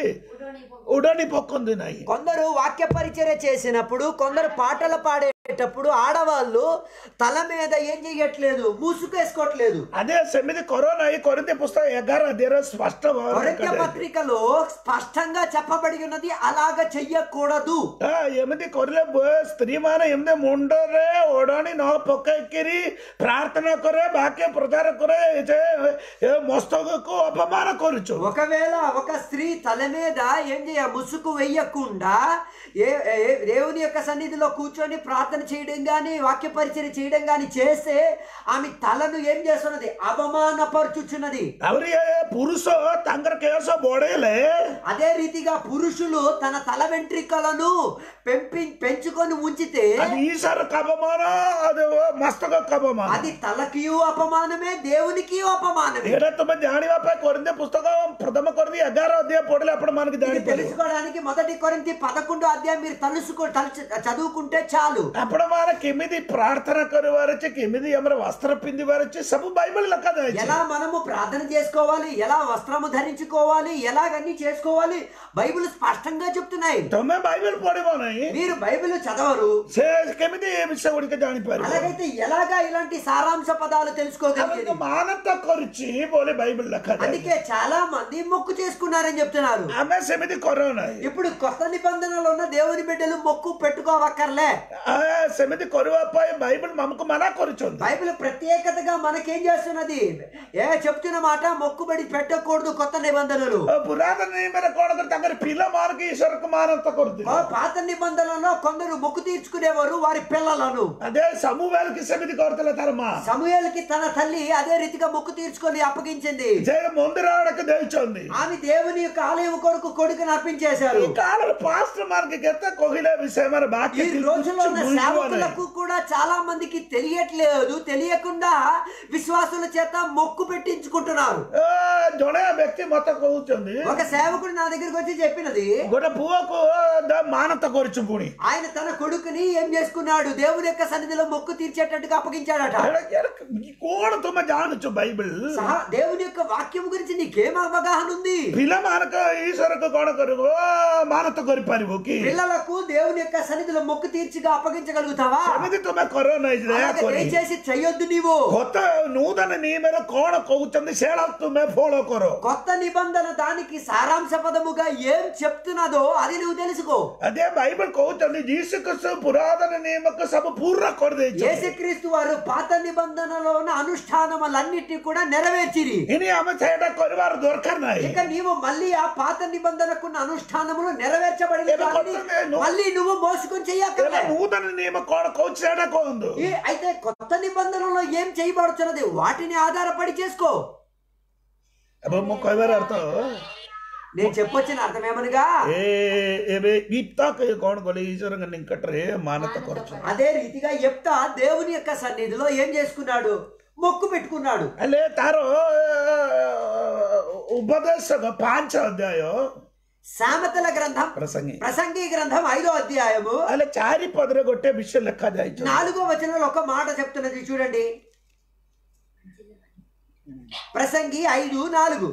ଉଡଣି ପକନ୍ତି ନାହିଁ కొందరు వాక్య పరిచర్య చేసినప్పుడు కొందరు పాటలు పాడేటప్పుడు ఆడవాళ్ళు తల మీద ఏం చెయ్యట్లేదు మూసుకేసుకోవట్లేదు అదే సెమిది కరోనా ఈ కొరింత పుస్తకం ఎగార అధ్యాయం స్పష్ట కొరింథ్య పత్రికలో స్పష్టంగా చెప్పబడి ఉన్నది అలాగ చెయ్యకూడదు ଏମିତି କରିଲେ ବ- ସ୍ତ୍ରୀ ମାନେ ଏମିତି ମୁଣ୍ଡରେ ଓଢଣୀ ନ ପକେଇକିରି ପ୍ରାର୍ଥନା କରେ ବାକ୍ୟ ପ୍ରଚାର କରେ ଯେ ଏ ମସ୍ତକକୁ ଅପମାନ କରୁଛୁ ఒకవేళ ఒక స్త్రీ తల మీద ఏం చేయ ముసుగు వెయ్యకుండా ఏ ఏ- దేవుని యొక్క సన్నిధిలో కూర్చొని ప్రార్థన చేయడం గాని వాక్య పరిచయం చేయడం గాని చేస్తే ఆమె తలను ఏం చేస్తున్నది అవమానపరుచుచున్నది ଆହୁରି ଏ ପୁରୁଷ ତାଙ୍କର କେଶ ବଢେଇଲେ అదే రీతిగా పురుషులు తన తల వెంట్రికలను పెంపి పెంచుకొని ఉంచితే అది ఈశ్వర కపమాన అది మస్తక కపమాన అది తలకి అపమానమే దేవునికి అపమానమే ଏଇଟା ତୁମେ ଜାଣିବା ପାଇଁ କରିନ୍ତି ପୁସ୍ତକ ପ୍ରଥମ କରିନ୍ତି ଏଗାର ଅଧ୍ୟାୟ ପଢିଲେ ଆପଣ ମାନଙ୍କୁ ఇది ଜାଣିପାରିବେ తెలుసుకోవడానికి మొదటి కొరింథీ పదకొండు అధ్యాయం మీరు తలుసుకో తలచ- చదువుకుంటే చాలు ଆପଣ ମାନେ କେମିତି ପ୍ରାର୍ଥନା କରିବାର ଅଛି କେମିତି ଆମର ବସ୍ତ୍ର ପିନ୍ଧିବାର ଅଛି ସବୁ ବାଇବଲ ଲେଖାଯାଇଛି ఎలా మనము ప్రార్థన చేసుకోవాలి ఎలా వస్త్రము ధరించుకోవాలి ఎలాగన్నీ చేసుకోవాలి బైబిల్ స్పష్టంగా చెప్తున్నాయి ତମେ ବାଇବଲ ପଢିବ ନାହିଁ మీరు బైబిల్ చదవరు ସେ କେମିତି ଏ ବିଷୟ ଗୁଡିକ ଜାଣିପାରିବ అలాగైతే ఎలాగా ఇలాంటి సారాంశ పదాలు తెలుసుకోగలిగేది ଆମକୁ ମାନତ କରୁଛି ବୋଲି ବାଇବଲ ଲେଖାଯାଇଛି అందుకే చాలా మంది మొక్కు చేసుకున్నారని చెప్తున్నారు ଆମେ ସେମିତି କର ନାହିଁ ఇప్పుడు కొత్త నిబంధనలో ఉన్న దేవుని బిడ్డలు మొక్కు పెట్టుకోవక్కర్లే ଆ- ସେମିତି କରିବା ପାଇଁ ବାଇବଲ ଆମକୁ ମନା କରୁଛନ୍ତି బైబిల్ ప్రత్యేకతగా మనకేం చేస్తున్నది ఏ చెప్తున్న మాట మొక్కుబడి పెట్టకూడదు కొత్త నిబంధనలు ଓ ପୁରାତନ ନିୟମରେ କଣ କରି ତାଙ୍କର ପିଲାମାନଙ୍କୁ ଈଶ୍ୱରକୁ ମାନତ ఓ କରୁଥିଲେ పాత నిబంధనలో కొందరు మొక్కు తీర్చుకునేవారు వారి పిల్లలను అదే సమూహాలకి ସେମିତି କରୁଥିଲେ ତାର ମା సమూయేలుకి తన తల్లి అదే రీతిగా మొక్కు తీర్చుకొని అప్పగించింది ଯେ ମନ୍ଦିର ଆଡକୁ ଦେଇଛନ୍ତି ఆమె దేవుని యొక్క ఆలయం కొరకు కొడుకుని అర్పించేశారు ఈ కాలంలో పాస్టర్ మనకి କେତେ କହିଲେ ବି ସେମାନେ ఈ ବାକ୍ୟ రోజుల్లో ఉన్న ବୁଝିବ ନାହିଁ। సేవకులకు కూడా చాలా మందికి తెలియట్లేదు తెలియకుండా విశ్వాసుల చేత మొక్కు పెట్టించుకుంటున్నారు ଏ, ଜଣେ ବ୍ୟକ୍ତି ମତେ କହୁଛନ୍ତି ఒక సేవకుడు నా దగ్గరికి వచ్చి చెప్పినది ଗୋଟେ ପୁଅକୁ ଦ- ମାନତ କରିଛୁ ପୁଣି ఆయన తన కొడుకుని ఏం చేసుకున్నాడు దేవుని యొక్క సన్నిధిలో మొక్కు తీర్చేటట్టుగా అప్పగించాడట ଏଇଟା- ଏଇଟା କଣ ତୁମେ ଜାଣୁଛୁ ବାଇବଲ సహా దేవుని యొక్క వాక్యం గురించి నీకేం అవగాహన ఉంది ପିଲାମାନଙ୍କ ଈଶ୍ୱରକୁ କଣ କରିବ ମାନତ କରିପାରିବ କି పిల్లలకు దేవుని యొక్క సన్నిధిలో మొక్కు తీర్చిగా అప్పగించగలుగుతావా ସେମିତି ତୁମେ କର ନାହିଁ అలాగే ଦୟାକରି దయచేసి చెయ్యొద్దు నీవు కొత్త నూతన నియమରେ କଣ କହୁଛନ୍ତି ସେଇଟା ତୁମେ ଫଲୋ କର కొత్త నిబంధన దానికి సారాంశ పదముగా ఏం చెప్తున్నదో అది నువ్వు తెలుసుకో అదే బైబిల్ కହୁଛନ୍ତି ଯୀଶୁ ଖ୍ରୀଷ୍ଟ పురాతన నియమకు ସବୁ పూర్ణ କରିଦେଇଛି యేసుక్రీస్తు వారు పాత నిబంధనలో ఉన్న అనుష్ఠానములన్నిటిని కూడా నెరవేర్చిరి ఇని ଆମେ ସେଇଟା କରିବାର ଦରକାର ନାହିଁ ఇక నీవు మళ్ళీ ఆ పాత నిబంధనకున్న అనుష్ఠానములు నెరవేర్చబడిన ఏదో దానిని కొత్తగా నువ్వు- మళ్ళీ నువ్వు మోసుకొని ଏବେ చెయ్యక్కర్లే నూతన నియమ କଣ କହୁଛି ସେଇଟା କୁହନ୍ତୁ ఈ అయితే కొత్త నిబంధనలో ఏం చేయబడుతున్నది వాటిని ఆధారపడి చేసుకో ଏବେ ମୁଁ କହିବାର ଅର୍ଥ నేను చెప్పొచ్చిన అర్థమేమనగా ଏ ଏବେ ଇପ୍ତାକ କଣ କଲେ ଈଶ୍ୱରଙ୍କ ନିକଟରେ ମାନତ କରୁଛନ୍ତି అదే రీతిగా చెప్తా దేవుని యొక్క సన్నిధిలో ఏం చేసుకున్నాడు మొక్కు పెట్టుకున్నాడు ହେଲେ ତାର ଉପଦେଶକ ପାଞ୍ଚ ଅଧ୍ୟାୟ సామెతల గ్రంథం ପ୍ରସଙ୍ଗୀ ప్రసంగి గ్రంథం ఐదో అధ్యాయము ହେଲେ ଚାରି ପଦରେ ଗୋଟେ ବିଷୟ ଲେଖାଯାଇଛି నాలుగో వచనంలో ఒక మాట చెప్తున్నది చూడండి ప్రసంగి ఐదు నాలుగు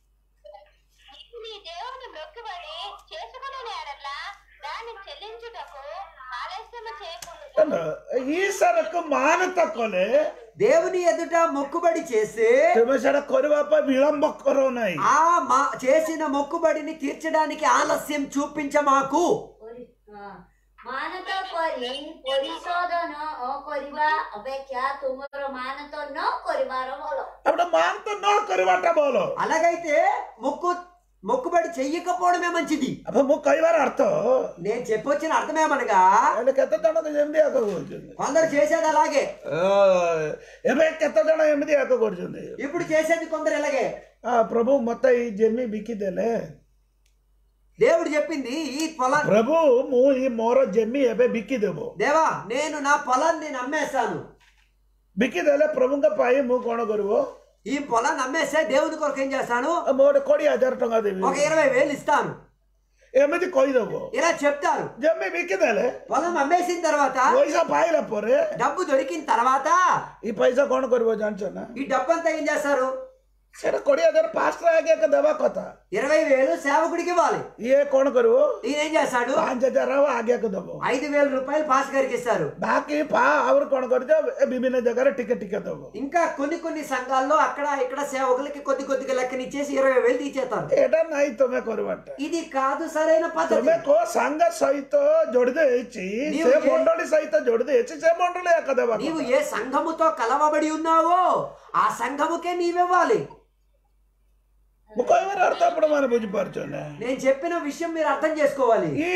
నీ దేవుని మొక్కుబడి చేసుకుని నేడలా దాన్ని చెల్లించుటకు ఆలస్యము చేయకుండా ଈଶ୍ୱରକୁ ମାନତ କଲେ దేవుని ఎదుట మొక్కుబడి చేసి ତୁମେ ସେଟା କରିବା ପାଇଁ ବିଳମ୍ବ କର ନାହିଁ ఆ మా చేసిన మొక్కుబడిని తీర్చడానికి ఆలస్యం చూపించ మాకు ପରି- ହଁ। ମାନତ କରି ପରିଶୋଧନ ନ କରିବା ଅପେକ୍ଷା ତୁମର ମାନତ ନ କରିବାର ଭଲ అప్పుడు ମାନତ ନ କରିବାଟା ଭଲ అలాగైతే మొక్కు మొక్కుబడి చెయ్యకపోవడమే మంచిది అప్పుడు ମୁଁ କହିବାର ଅର୍ଥ నేను చెప్పొచ్చిన అర్థమేమనగా ହେଲେ କେତେ ଜଣ ତ ଯେମିତି ଆଗ କରୁଛନ୍ତି కొందరు చేసేది అలాగే ଏବେ କେତେ ଜଣ ଏମିତି ଆଗ କରୁଛନ୍ତି ఇప్పుడు చేసేది కొందరు ఇలాగే ఆ, ప్రభు ମତେ ଏଇ ଜମି ବିକିଦେଲେ దేవుడు చెప్పింది ఈ పొలం ପ୍ରଭୁ ମୁଁ ଏଇ ମୋର ଜମି ଏବେ ବିକିଦେବ దేవా నేను నా పొలాన్ని నేను అమ్మేస్తాను ବିକିଦେଲେ ପ୍ରଭୁଙ୍କ ପାଇଁ ମୁଁ କଣ କରିବ ఈ పొలాన్ని అమ్మేస్తే దేవుని కొరకు ఏం చేస్తాను ମୁଁ ଗୋଟେ କୋଡ଼ିଏ ହଜାର ଟଙ୍କା ଦେବି ఒక ఇరవై వేలు ఇస్తాను ଏମିତି କହିଦବ ఇలా చెప్తారు ଜମି ବିକିଦେଲେ పొలం అమ్మేసిన తర్వాత ପଇସା ପାଇଲା ପରେ డబ్బు దొరికిన తర్వాత ఈ పైసା କଣ କରିବ ଜାଣିଛ ନା ఈ డబ్బు అంతా ఏం చేస్తారు ସେଟା କୋଡ଼ିଏ ହଜାର ପାଁଶହ ଆଜ୍ଞା ଦେବା କଥା ఇరవై వేలు సేవకుడికి ఇవ్వాలి ଇଏ କଣ କରିବ ఈయన ఏం చేస్తాడు ପାଞ୍ଚ ହଜାର ଆଜ୍ଞାକୁ ଦବ ఐదు వేల రూపాయలు పాస్ గారికి ఇస్తారు ବାକି ପା ଆହୁରି କଣ କରିଛ ଏ ବିଭିନ୍ନ ଜାଗାରେ ଟିକେ ଟିକେ ଦବ ఇంకా కొన్ని కొన్ని సంఘాల్లో అక్కడ ఇక్కడ సేవకులకి కొద్ది కొద్దిగా లెక్కనిచ్చేసి ఇరవై వేలు తీసేస్తారు ଏଇଟା ନାହିଁ ତମେ କରିବାଟା ఇది కాదు సరైన పద్ధతి ତମେ କୋଉ ସାଙ୍ଗ ସହିତ ଜଡିତ ହେଇଛି నీవు ସେ ఏ- ମଣ୍ଡଳୀ ସହିତ ଜଡିତ ହେଇଛି ସେ ମଣ୍ଡଳୀ ଏକା ଦେବା నీవు ఏ సంఘముతో కలవబడి ఉన్నావో ఆ సంఘముకే నీవివ్వాలి ମୁଁ କହିବାର ଅର୍ଥ ଆପଣ ମାନେ ବୁଝିପାରୁଛ ନା నేను చెప్పిన విషయం మీరు అర్థం చేసుకోవాలి ଇ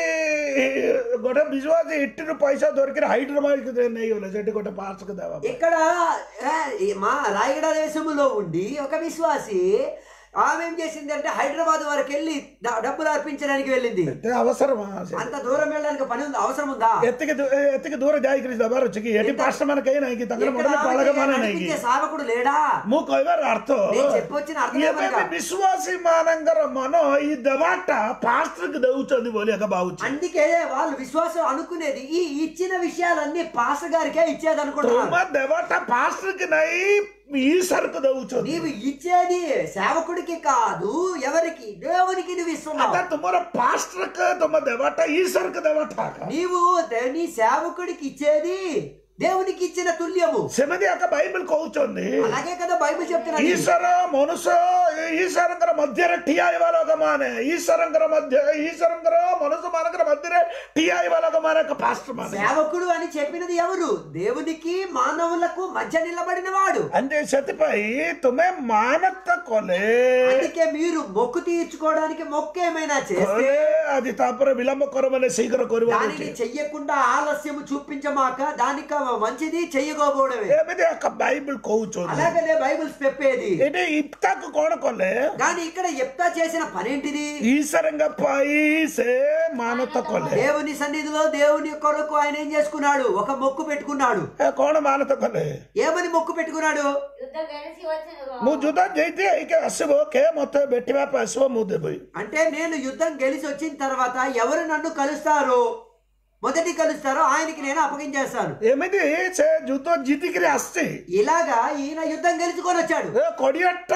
ଗୋଟେ ବିଶ୍ୱାସ ଇଟିରୁ ପଇସା ଧରିକିରି ହାଇଦ୍ରାବାଦ ନେଇଗଲେ ସେଠି ଗୋଟେ ପାର୍ସକୁ ଦେବା ପାଇଁ। ఇక్కడ ఏ, ఈ మా రాయగడ దేశములో ఉండి ఒక విశ్వాసి ఆమె ఏం చేసింది అంటే హైదరాబాద్ వరకు వెళ్ళి డ- డబ్బులు అర్పించడానికి వెళ్ళింది ଏତେ అవసరమా ସେ? అంత దూరం వెళ్ళడానికి పని ఉంది అవసరం ఉందా ଏତିକି ଦୂ- ଏତିକି ଦୂର ଯାଇକିରି ଦେବାର ଅଛି କି ଏଠି ପାର୍ସ ମାନେ କେହି ନାହିଁ କି ତାଙ୍କର ఇక్కడ ମଣ୍ଡଳୀ ପାଳକ ఆమెకి ମାନେ ନାହିଁ କି నడిపించే సేవకుడు లేడా ମୁଁ କହିବାର ଅର୍ଥ నేను చెప్పొచ్చిన అర్థం ଏବେ ఏమనగా, ବି ବିଶ୍ୱାସୀ ମାନଙ୍କର ମନ ଏଇ ଦେବାଟା ପାର୍ସକୁ ଦଉଛନ୍ତି ବୋଲି ଏକା ଭାବୁଛି అందుకే వాళ్ళు విశ్వాసం అనుకునేది ఈ ఇచ్చిన విషయాలన్నీ పాస గారికే ఇచ్చేది అనుకుంటున్నారు ତୁମ ଦେବାଟା ପାର୍ସକୁ ନାହିଁ ఈశ్వరకు దଉଛନ୍ତି నీవు ఇచ్చేది సేవకుడికి కాదు ఎవరికి దేవునికి నువ్వు ఇస్తున్నావు అదా తుమర పాస్టర్కు తుమ దేవట ఈశ్వరకు దేవట నీవు దే- నీ సేవకుడికి ఇచ్చేది దేవునికి ఇచ్చిన తుల్యము ସେମିତି ଆକା ବାଇବଲ କହୁଛନ୍ତି అలాగే కదా బైబిల్ చెప్తున్నది ଈଶ୍ୱର ମନୁଷ୍ୟ ଏ ಈಶ್ವರಂಕರ ಮಧ್ಯರೆ ಠಿಯಾ ಇವಾಲೋಗಮಾನೆ ಈಶ್ವರಂಕರ ಮಧ್ಯ ಈಶ್ವರಂಕರ ಮನಸ್ಸು ಮಾನಕರ ಮಧ್ಯರೆ ಠಿಯಾ ಇವಾಲೋಗಮಾನೆ ಪಾಸ್టర్ ಮಾನೆ సేవకుడు అని చెప్పినది ఎవరు దేవునికి మానవులకు మధ్య నిలబడిన వాడు అంటే సతిపై తుమే మానత్త కొలే అందుకే మీరు మొక్కు తీర్చుకోవడానికి మొక్కు ఏమైనా చేస్తే కొలే అది తాపర విలంబ కొరమనే శీఘ్ర కొరివాలి దానిని చెయ్యకుండా ఆలస్యము చూపించమాక దానిక మంచిది చెయ్యకపోవడమే ఏమిది అక్క బైబిల్ కోవుచోదు అలాగనే బైబిల్ చెప్పేది ఇది ఇప్తాకు కోణ కొలే కానీ ఇక్కడ ఎప్తా చేసిన పనేంటిది ఈశ్వరంగా పైసే మానత్త కొలే దేవుని సన్నిధిలో దేవుని కొరకు ఆయన ఏం చేసుకున్నాడు ఒక మొక్కు పెట్టుకున్నాడు ఏ కోణ మానత కొలే ఏమని మొక్కు పెట్టుకున్నాడు యుద్ధం గెలిచి వచ్చిన ମୁଁ ଯୁଦ୍ଧ ଯେଇତି ଏଇକେ ଆସିବ କେ ମତେ ଭେଟିବା ପାଇଁ ଆସିବ ମୁଁ ଦେବି అంటే నేను యుద్ధం గెలిచి వచ్చిన తర్వాత ఎవరు నన్ను కలుస్తారో మొదటి కలుస్తారో ఆయనకి నేను అప్పగించేస్తాను ଏମିତି ସେ ଯୁଦ୍ଧ ଜିତିକିରି ଆସିଛି ఇలాగా ఈయన యుద్ధం గెలుచుకొని వచ్చాడు ଏ କୋଡ଼ିଏଟା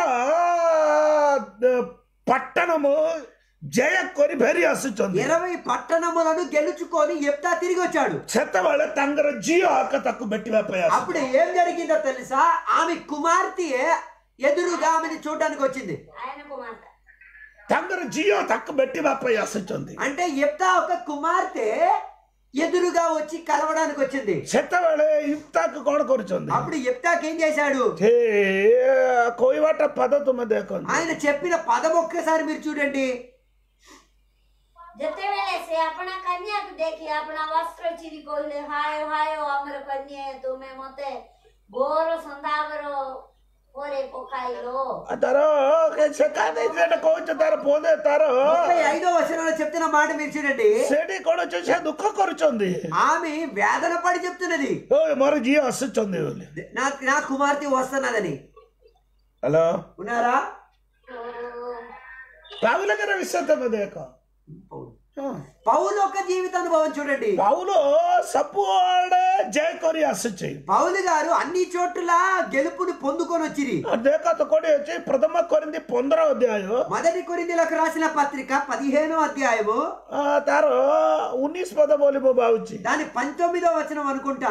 ପట్టଣము ଜୟ କରି ଫେରି ଆସୁଛନ୍ତି ఇరవై పట్టణములను గెలుచుకొని ఎప్తా తిరిగి వచ్చాడు ସେତେବେଳେ ତାଙ୍କର ଝିଅ ଆକା ତାକୁ ଭେଟିବା ପାଇଁ ଆସିବ అప్పుడు ఏం జరిగిందో తెలుసా ఆమె కుమార్తె ఎదురుగా ఆమెని చూడడానికి వచ్చింది ఆయన కుమార్తె ତାଙ୍କର ଝିଅ ତାକୁ ଭେଟିବା ପାଇଁ ଆସୁଛନ୍ତି అంటే ఎప్తా ఒక కుమార్తె ఎదురుగా వచ్చి కలవడానికి వచ్చింది ସେତେବେଳେ ଇଫ୍ତାକୁ କଣ କରୁଛନ୍ତି అప్పుడు ఎప్తాకి ఏం చేశాడు ସେ କହିବାଟା ପଦ ତୁମେ ଦେଖନ୍ତୁ ఆయన చెప్పిన పదం ఒక్కసారి మీరు చూడండి ଯେତେବେଳେ ସେ ଆପଣା କନ୍ୟାକୁ ଦେଖି ଆପଣା ବସ୍ତ୍ର ଚିରି କହିଲେ ହାୟ ହାୟ ଆମର କନ୍ୟା ତୁମେ ମତେ ଗୋର ସନ୍ଧାବର ପରେ ପକାଇଲ ଆଉ ତାର ସେ କାହିଁ ସେଟା କହୁଛ ତାର ଫୋନ ତାର ముప్పై ఐదో వచనంలో చెప్తున్న మాట మీరు చూడండి ସେଠି କଣ ଅଛି ସେ ଦୁଃଖ କରୁଛନ୍ତି ఆమె వేదన పడి చెప్తున్నది ଓ ମୋର ଝିଅ ଆସୁଛନ୍ତି ବୋଲି నా నా కుమార్తె వస్తున్నదని ହ୍ୟାଲୋ ఉన్నారా ପାଉଲଙ୍କର ବିଷୟ ତମେ ଦେଖ ହଁ। పౌలు ఒక జీవిత అనుభవం చూడండి ପାଉଲ ସବୁଆଡେ ଜୟ କରି ଆସୁଛି పౌలు గారు అన్ని చోట్ల గెలుపుని పొందుకొని వచ్చిరి ଆଉ ଦେଖ ତ କୋଉଠି ଅଛି ପ୍ରଥମ କରିନ୍ତି ପନ୍ଦର ଅଧ୍ୟାୟ మొదటి కొరిందులకు రాసిన పత్రిక పదిహేనో అధ్యాయము ଆ, ତାର ଉଣେଇଶ ପଦ ବୋଲି ମୁଁ ଭାବୁଛି దాని పంతొమ్మిదో వచనం అనుకుంటా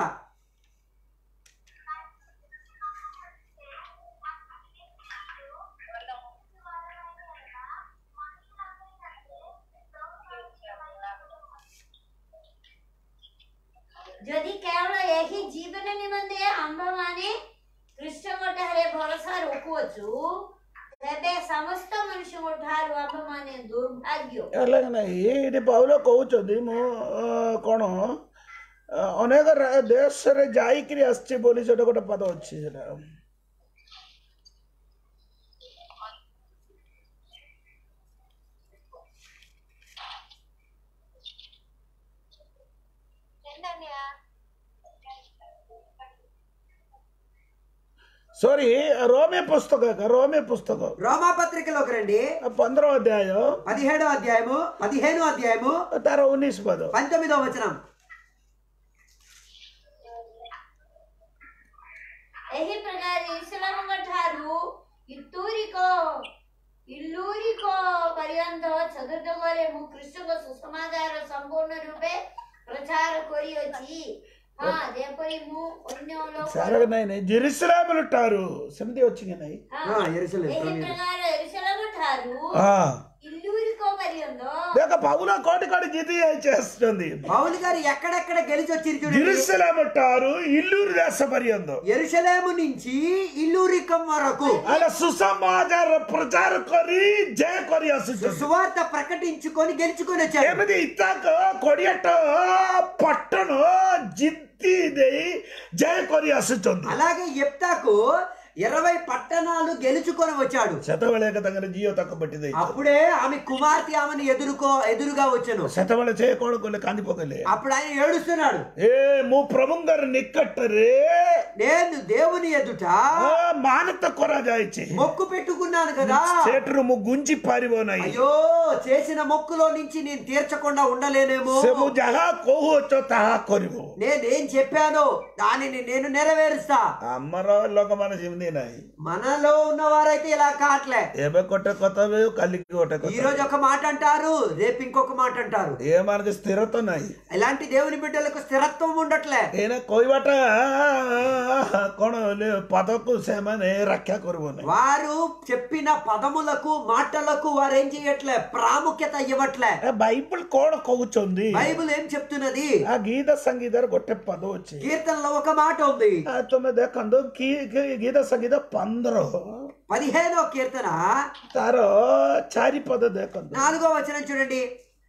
ଯଦି କେବଳ ଏହି ଜୀବନ ନିମନ୍ତେ ଆମ୍ଭମାନେ କୃଷ୍ଣଙ୍କ ଠାରେ ଭରସା ରଖୁଅଛୁ ତେବେ ସମସ୍ତ ମନୁଷ୍ୟଙ୍କ ଠାରୁ ଆମ୍ଭମାନେ ଦୁର୍ଭାଗ୍ୟ ହେଲା କି ନାହିଁ ଏଇଠି ପାଉଲ କହୁଛନ୍ତି ମୁଁ ଅ, କଣ ଅ, ଅନେକ ରା- ଦେଶରେ ଯାଇକିରି ଆସିଛି ବୋଲି ସେଟା ଗୋଟେ ପଦ ଅଛି ସେଟା ఏంటన్నయ్య సారీ రోమే పుస్తక రోమే పుస్తకం రోమా పత్రికలోకి రండి పంద్ర అధ్యాయ పదిహేడో అధ్యాయము పదిహేనో అధ్యాయము ତାର ଉଣେଇଶ ପଦ పంతొమ్మిదో వచనం ଏହି ପ୍ରକାର ଇସ୍ଲାମଙ୍କ ଠାରୁ ଇତୁରିକ ଇଲୁରିକ ପର୍ଯ୍ୟନ୍ତ ଚତୁର୍ଦ୍ଦଗରେ ମୁଁ କୃଷ୍ଣଙ୍କ ସୁସମାଚାର ସମ୍ପୂର୍ଣ୍ଣ ରୂପେ ପ୍ରଚାର କରିଅଛି ହଁ ଯେପରି ମୁଁ ଅନ୍ୟ ଲୋକ ସାର ନାଇଁ ନାଇଁ ଜେରୁସଲେମ ଠାରୁ ସେମିତି ଅଛି କି ନାଇଁ ହଁ, యెరూషలేము, ଏହି రోమియోలు. ପ୍ରକାର ଏରୁସଲେମ ଠାରୁ ହଁ ଇଲୁରିକ ପର୍ଯ୍ୟନ୍ତ ଦେଖ ପାଉଲ କୋଉଠି କୋଉଠି ଜିତି ଯାଇଛି ଆସୁଛନ୍ତି పౌలు గారు ఎక్కడెక్కడ గెలిచి వచ్చిరు చూడండి ଜେରୁସଲେମ ଠାରୁ ଇଲୁର ଦେଶ ପର୍ଯ୍ୟନ୍ତ ఎరుషలేము నుంచి ఇల్లూరికం వరకు ଆରେ ସୁସମାଚାର ପ୍ରଚାର କରି ଜୟ କରି ଆସୁଛନ୍ତି సువార్త ప్రకటించుకొని గెలుచుకొని వచ్చారు ଏମିତି ଇତାକ କୋଡ଼ିଏଟା ପట్టଣ ଜିତି ଦେଇ ଜୟ କରି ଆସୁଛନ୍ତି అలాగే ఎప్తాకు ఇరవై పట్టణాలు గెలుచుకొని వచ్చాడు ସେତେବେଳେ ଏକ ତାଙ୍କର ଝିଅ ତାକୁ ଭେଟି ଦେଇଛି అప్పుడే ఆమె కుమార్తె ఆమెను ఎదుర్కో ఎదురుగా వచ్చాను ସେତେବେଳେ ସେ କଣ କଲେ କାନ୍ଦି ପକେଇଲେ అప్పుడు ఆయన ఏడుస్తున్నాడు ଏ ମୁଁ ପ୍ରଭୁଙ୍କର ନିକଟରେ నేను దేవుని ఎదుట ଅ, ମାନତ କରାଯାଇଛି మొక్కు పెట్టుకున్నాను కదా ସେଠାରୁ ମୁଁ ଗୁଞ୍ଜି ପାରିବ ନାହିଁ అయ్యో చేసిన మొక్కులో నుంచి నేను తీర్చకుండా ఉండలేనేమో ସେ ମୁଁ ଯାହା କହୁଅଛ ତାହା କରିବ నేనేం చెప్పానో దానిని నేను నెరవేరుస్తా ଆମର ଲୋକମାନେ ସେମିତି ସେମିତି ନାହିଁ మనలో ఉన్నవారైతే ఇలా కావట్లే ଏବେ ଗୋଟେ କଥା କହିବ କାଲିକି ଗୋଟେ ఈ କଥା రోజు ఒక మాట అంటారు రేపు ఇంకొక మాట అంటారు ଏମାନଙ୍କ ସ୍ଥିରତା ନାହିଁ ఇలాంటి దేవుని బిడ్డలకు స్థిరత్వం ఉండట్లే ଏଇନା କହିବାଟା କଣ ହେଲେ ପଦକୁ ସେମାନେ ରକ୍ଷା କରିବ ନାହିଁ వారు చెప్పిన పదములకు మాటలకు వారు ఏం చేయట్లే ప్రాముఖ్యత ఇవ్వట్లే ଏ ବାଇବଲ କଣ କହୁଛନ୍ତି బైబిల్ ఏం చెప్తున్నది ଆ ଗୀତ ସଙ୍ଗୀତରେ ଗୋଟେ ପଦ ଅଛି కీర్తనలో ఒక మాట ఉంది ଆ, ତୁମେ ଦେଖନ୍ତୁ କି କି ଗୀତ ସଙ୍ଗୀତ ପନ୍ଦର పదిహేనో కీర్తన ତାର ଚାରି పଦ ଦେଖନ୍ତୁ నాలుగో వచనం చూడండి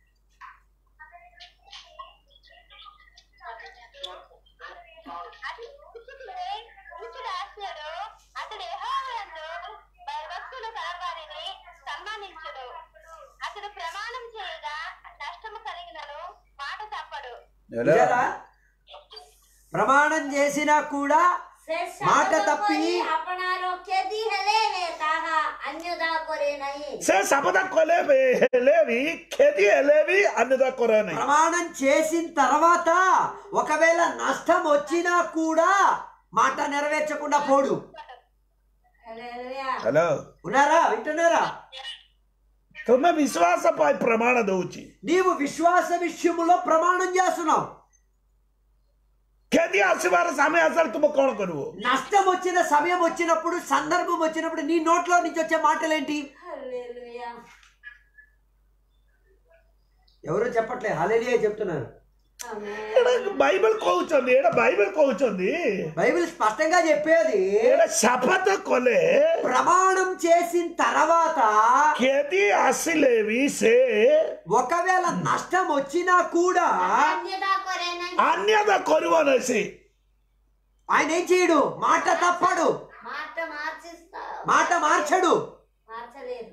అతడు కూర్చుని కూర్చుని ఆశాడు అతడు యెహోవాయందు భయభక్తులు కలవారిని సన్మానించుడు అతడు ప్రమాణం చేయగా నష్టము కలిగినను మాట తప్పడు ହେଲା? చూసారా? ప్రమాణం చేసినా కూడా ସେ మాట ଶପଥ ତପି- କରି ଆପଣାର କ୍ଷତି ହେଲେ ନେ ତାହା ଅନ୍ୟଦା କରେ ନାହିଁ ସେ ଶପଥ କଲେ ବି ହେଲେ ବି କ୍ଷତି ହେଲେ ବି ଅନ୍ୟତା କରେ ନାହିଁ ప్రమాణం చేసిన తర్వాత ఒకవేళ నష్టం వచ్చినా కూడా మాట నెరవేర్చకుండా పోడు ହାଲେଲୁୟା ହ୍ୟାଲୋ ఉన్నారా వింటున్నారా ତୁମେ ବିଶ୍ୱାସ ପାଇଁ ପ୍ରମାଣ ଦଉଛି నీవు విశ్వాస విషయములో ప్రమాణం చేస్తున్నావు କ୍ଷତି ଆସିବାର ସମୟ ଆସିଲେ ତୁମେ କଣ କରିବ నష్టం వచ్చిన సమయం వచ్చినప్పుడు సందర్భం వచ్చినప్పుడు నీ నోట్లో నుంచి వచ్చే మాటలేంటి ହାଲେଲୁୟା ఎవరు చెప్పట్లే హలేలియే చెప్తున్నారు ଆମେନ୍ ଏଇଟା ବାଇବେଲ କହୁଛନ୍ତି ଏଇଟା ବାଇବେଲ କହୁଛନ୍ତି బైబిల్ స్పష్టంగా చెప్పేది ଏଇଟା ଶପଥ କଲେ ప్రమాణం చేసిన తర్వాత କ୍ଷତି ଆସିଲେ ବି ସେ ఒకవేళ నష్టం వచ్చినా కూడా ଅନ୍ୟଦା କରେ ନାହିଁ ଅନ୍ୟତା କରିବ ନାହିଁ ସେ ఆయన ఏం చేయడు మాట తప్పడు మాట మార్చిస్తా మాట మార్చడు మార్చలేదు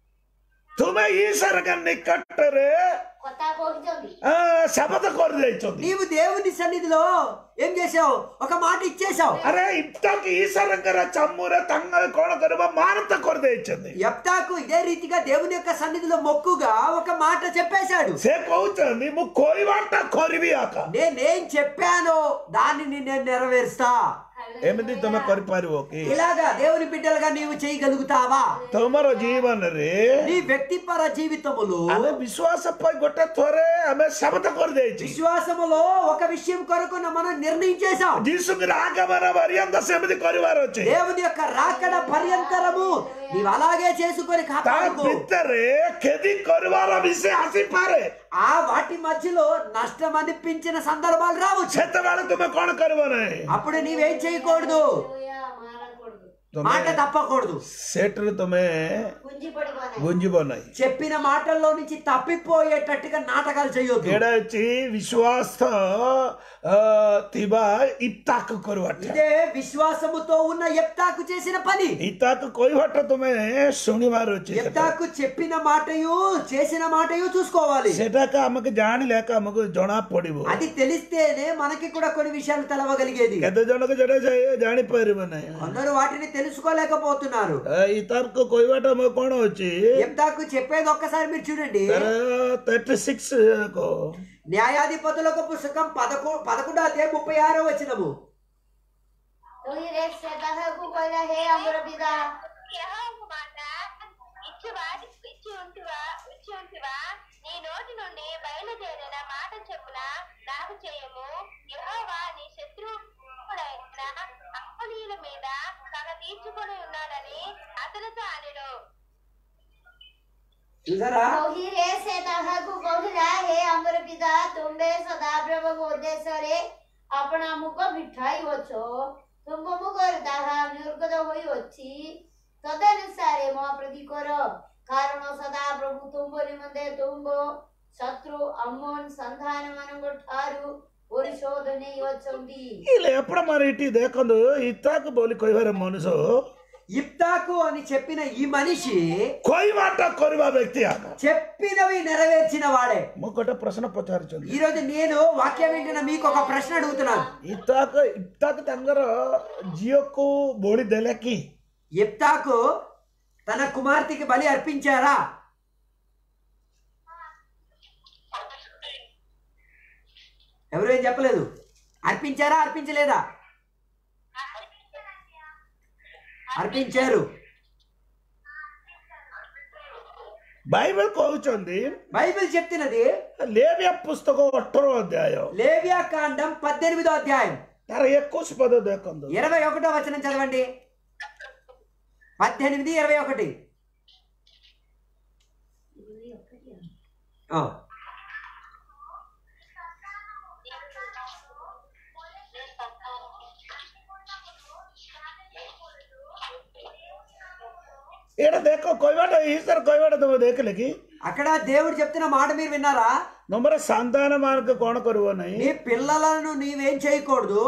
ତୁମେ ଈଶ୍ୱରଙ୍କ ନିକଟରେ କଥା କହୁଛନ୍ତି ଆ, ଶପଥ କରିଦେଇଛନ୍ତି నీవు దేవుని సన్నిధిలో ఏం చేసావు ఒక మాట ఇచ్చేసావు ଆରେ ଇପ୍ତାକ ଈଶ୍ୱରଙ୍କର ଚମୁରେ ତାଙ୍କ କଣ କରିବ ମାନତ କରିଦେଇଛନ୍ତି ఎప్తాకు ఇదే రీతిగా దేవుని యొక్క సన్నిధిలో మొక్కుగా ఒక మాట చెప్పేశాడు ସେ କହୁଛନ୍ତି ମୁଁ କହିବାଟା କରିବି ଆକା నేనేం చెప్పానో దానిని నేను నెరవేరుస్తా ଏମିତି ତମେ କରିପାରିବ କି ఇలాగా దేవుని బిడ్డలుగా నీవు చేయగలుగుతావా ତମର ଜୀବନରେ నీ వ్యక్తిపర జీవితములో ଆମେ ବିଶ୍ୱାସ ପାଇଁ ଗୋଟେ ଥରେ ଆମେ ଶପଥ କରିଦେଇଛି విశ్వాసములో ఒక విషయం కొరకు మనం నిర్ణయించేశాం ଯୀଶୁଙ୍କର ଆଗମନ ପର୍ଯ୍ୟନ୍ତ ସେମିତି କରିବାର ଅଛି దేవుని యొక్క రాకడ పర్యంతరము నీవు అలాగే చేసుకొని ତା కాపాడుకో ଭିତରେ କ୍ଷତି କରିବାର ବିଷୟ ଆସିପାରେ ఆ వాటి మధ్యలో నష్టం అనిపించిన సందర్భాలు రావచ్చు ସେତେବେଳେ ତୁମେ କଣ କରିବ ନାହିଁ అప్పుడు నీవేం చేయకూడదు ହାଲେଲୁୟା ମାରକూడదు మాట ତୁମେ తప్పకూడదు ସେଠରେ ତୁମେ ଗୁଞ୍ଜି ପଡିବ ନାହିଁ ଗୁଞ୍ଜିବ ନାହିଁ చెప్పిన మాటల్లో నుంచి తప్పిపోయేటట్టుగా నాటకాలు చేయొద్దు ଏଇଟା ହେଉଛି ବିଶ୍ୱାସ ଅ, ଥିବା ଇତାକୁ କରିବାଟା ఇదే విశ్వాసముతో ఉన్న ఎప్తాకు చేసిన పని ଇତାକୁ କହିବାଟା ତୁମେ ଶୁଣିବାର ଅଛି ସେଟା। ఎప్తాకు చెప్పిన మాటయు చేసిన మాటయు చూసుకోవాలి ସେଟାକୁ ଆମକୁ ଜାଣିଲେ ଏକା ଆମକୁ ଜଣା ପଡିବ అది తెలిస్తేనే మనకి కూడా కొన్ని విషయాలు తెలవగలిగేది କେତେ ଜଣକୁ ସେଟା ଜା- ଜାଣିପାରିବ ନାହିଁ కొందరు వాటిని తెలుసుకోలేకపోతున్నారు ଇତାକୁ କହିବାଟା ମୋ କଣ ଅଛି ఎప్తాకు చెప్పేది ఒక్కసారి మీరు చూడండి ତାର థర్టీ సిక్స్ న్యాయాధిపతులకు పుస్తకం పదకొ పదకొండో అధ్యాయం ముప్పై ఆరో వచనము ତୁହି ରେ ସେ ତାହାକୁ କହିଲା ହେ ଆମର ପିତା యెహోవాకు మాట ఇచ్చి వాటి ఇచ్చి ఉంటివా ఇచ్చి ఉంటివా నీ నోటి నుండి బయలుదేరిన మాట చెప్పున నాకు చేయము యెహోవా నీ శత్రువుడైన అమ్మనీయుల మీద పగ తీర్చుకొని ఉన్నాడని అతనితో అనెను చూసారా ତୁହି ରେ ସେ ତାହାକୁ କହିଲା ହେ ଆମର ପିତା ତୁମ୍ଭେ ସଦାପ୍ରଭୁଙ୍କ ଉଦ୍ଦେଶ୍ୟରେ ଆପଣା ମୁଖ ଫିଠାଇଅଛ ତୁମ୍ଭ ମୁଖରେ ତାହା ନିର୍ଗତ ହୋଇଅଛି ତଦନୁସାରେ ମୋ ପ୍ରତି କର କାରଣ ସଦାପ୍ରଭୁ ତୁମ୍ଭ ନିମନ୍ତେ ତୁମ୍ଭ ଶତ୍ରୁ ଅମନ ସନ୍ଧାନ ମାନଙ୍କ ଠାରୁ ପରିଶୋଧ ନେଇ ଅଛନ୍ତି ଇଲେ ଆପଣ ମାନେ ଏଠି ଦେଖନ୍ତୁ ଇତାକୁ ବୋଲି କହିବାର ମଣିଷ ఇప్తాకు అని చెప్పిన ఈ మనిషి କହିବାଟା କରିବା ବ୍ୟକ୍ତି ଆଗ చెప్పినవి నెరవేర్చిన వాడే ମୁଁ ଗୋଟେ ପ୍ରଶ୍ନ ପଚାରୁଛନ୍ତି ఈ రోజు నేను వాక్యం వింటున్న మీకు ఒక ప్రశ్న అడుగుతున్నాను ଇତାକ ଇତାକ ତାଙ୍କର ଝିଅକୁ ବଳି ଦେଲେ କି ఇప్తాకు తన కుమార్తెకి బలి అర్పించారా ఎవరు ఏం చెప్పలేదు అర్పించారా అర్పించలేదా అర్పించారు బైబిల్ కହୁଛନ୍ତି బైబిల్ చెప్తున్నది లేవ్య పుస్తకం ଅଠର ଅଧ୍ୟାୟ లేవియా కాండం పద్దెనిమిదో అధ్యాయం ତାର ଏକୋଇଶ ପଦ ଦେଖନ୍ତୁ ఇరవై ఒకటో వచనం చదవండి పద్దెనిమిది ఇరవై ఒకటి ఆ. ଏଇଟା ଦେଖ କହିବାଟା ଈଶ୍ୱର କହିବାଟା ତମେ ଦେଖିଲେ କି అక్కడ దేవుడు చెప్తున్న మాట మీరు విన్నారా ତମର ସନ୍ତାନ ମାନଙ୍କୁ କଣ କରିବ ନାହିଁ నీ పిల్లలను నీవేం చేయకూడదు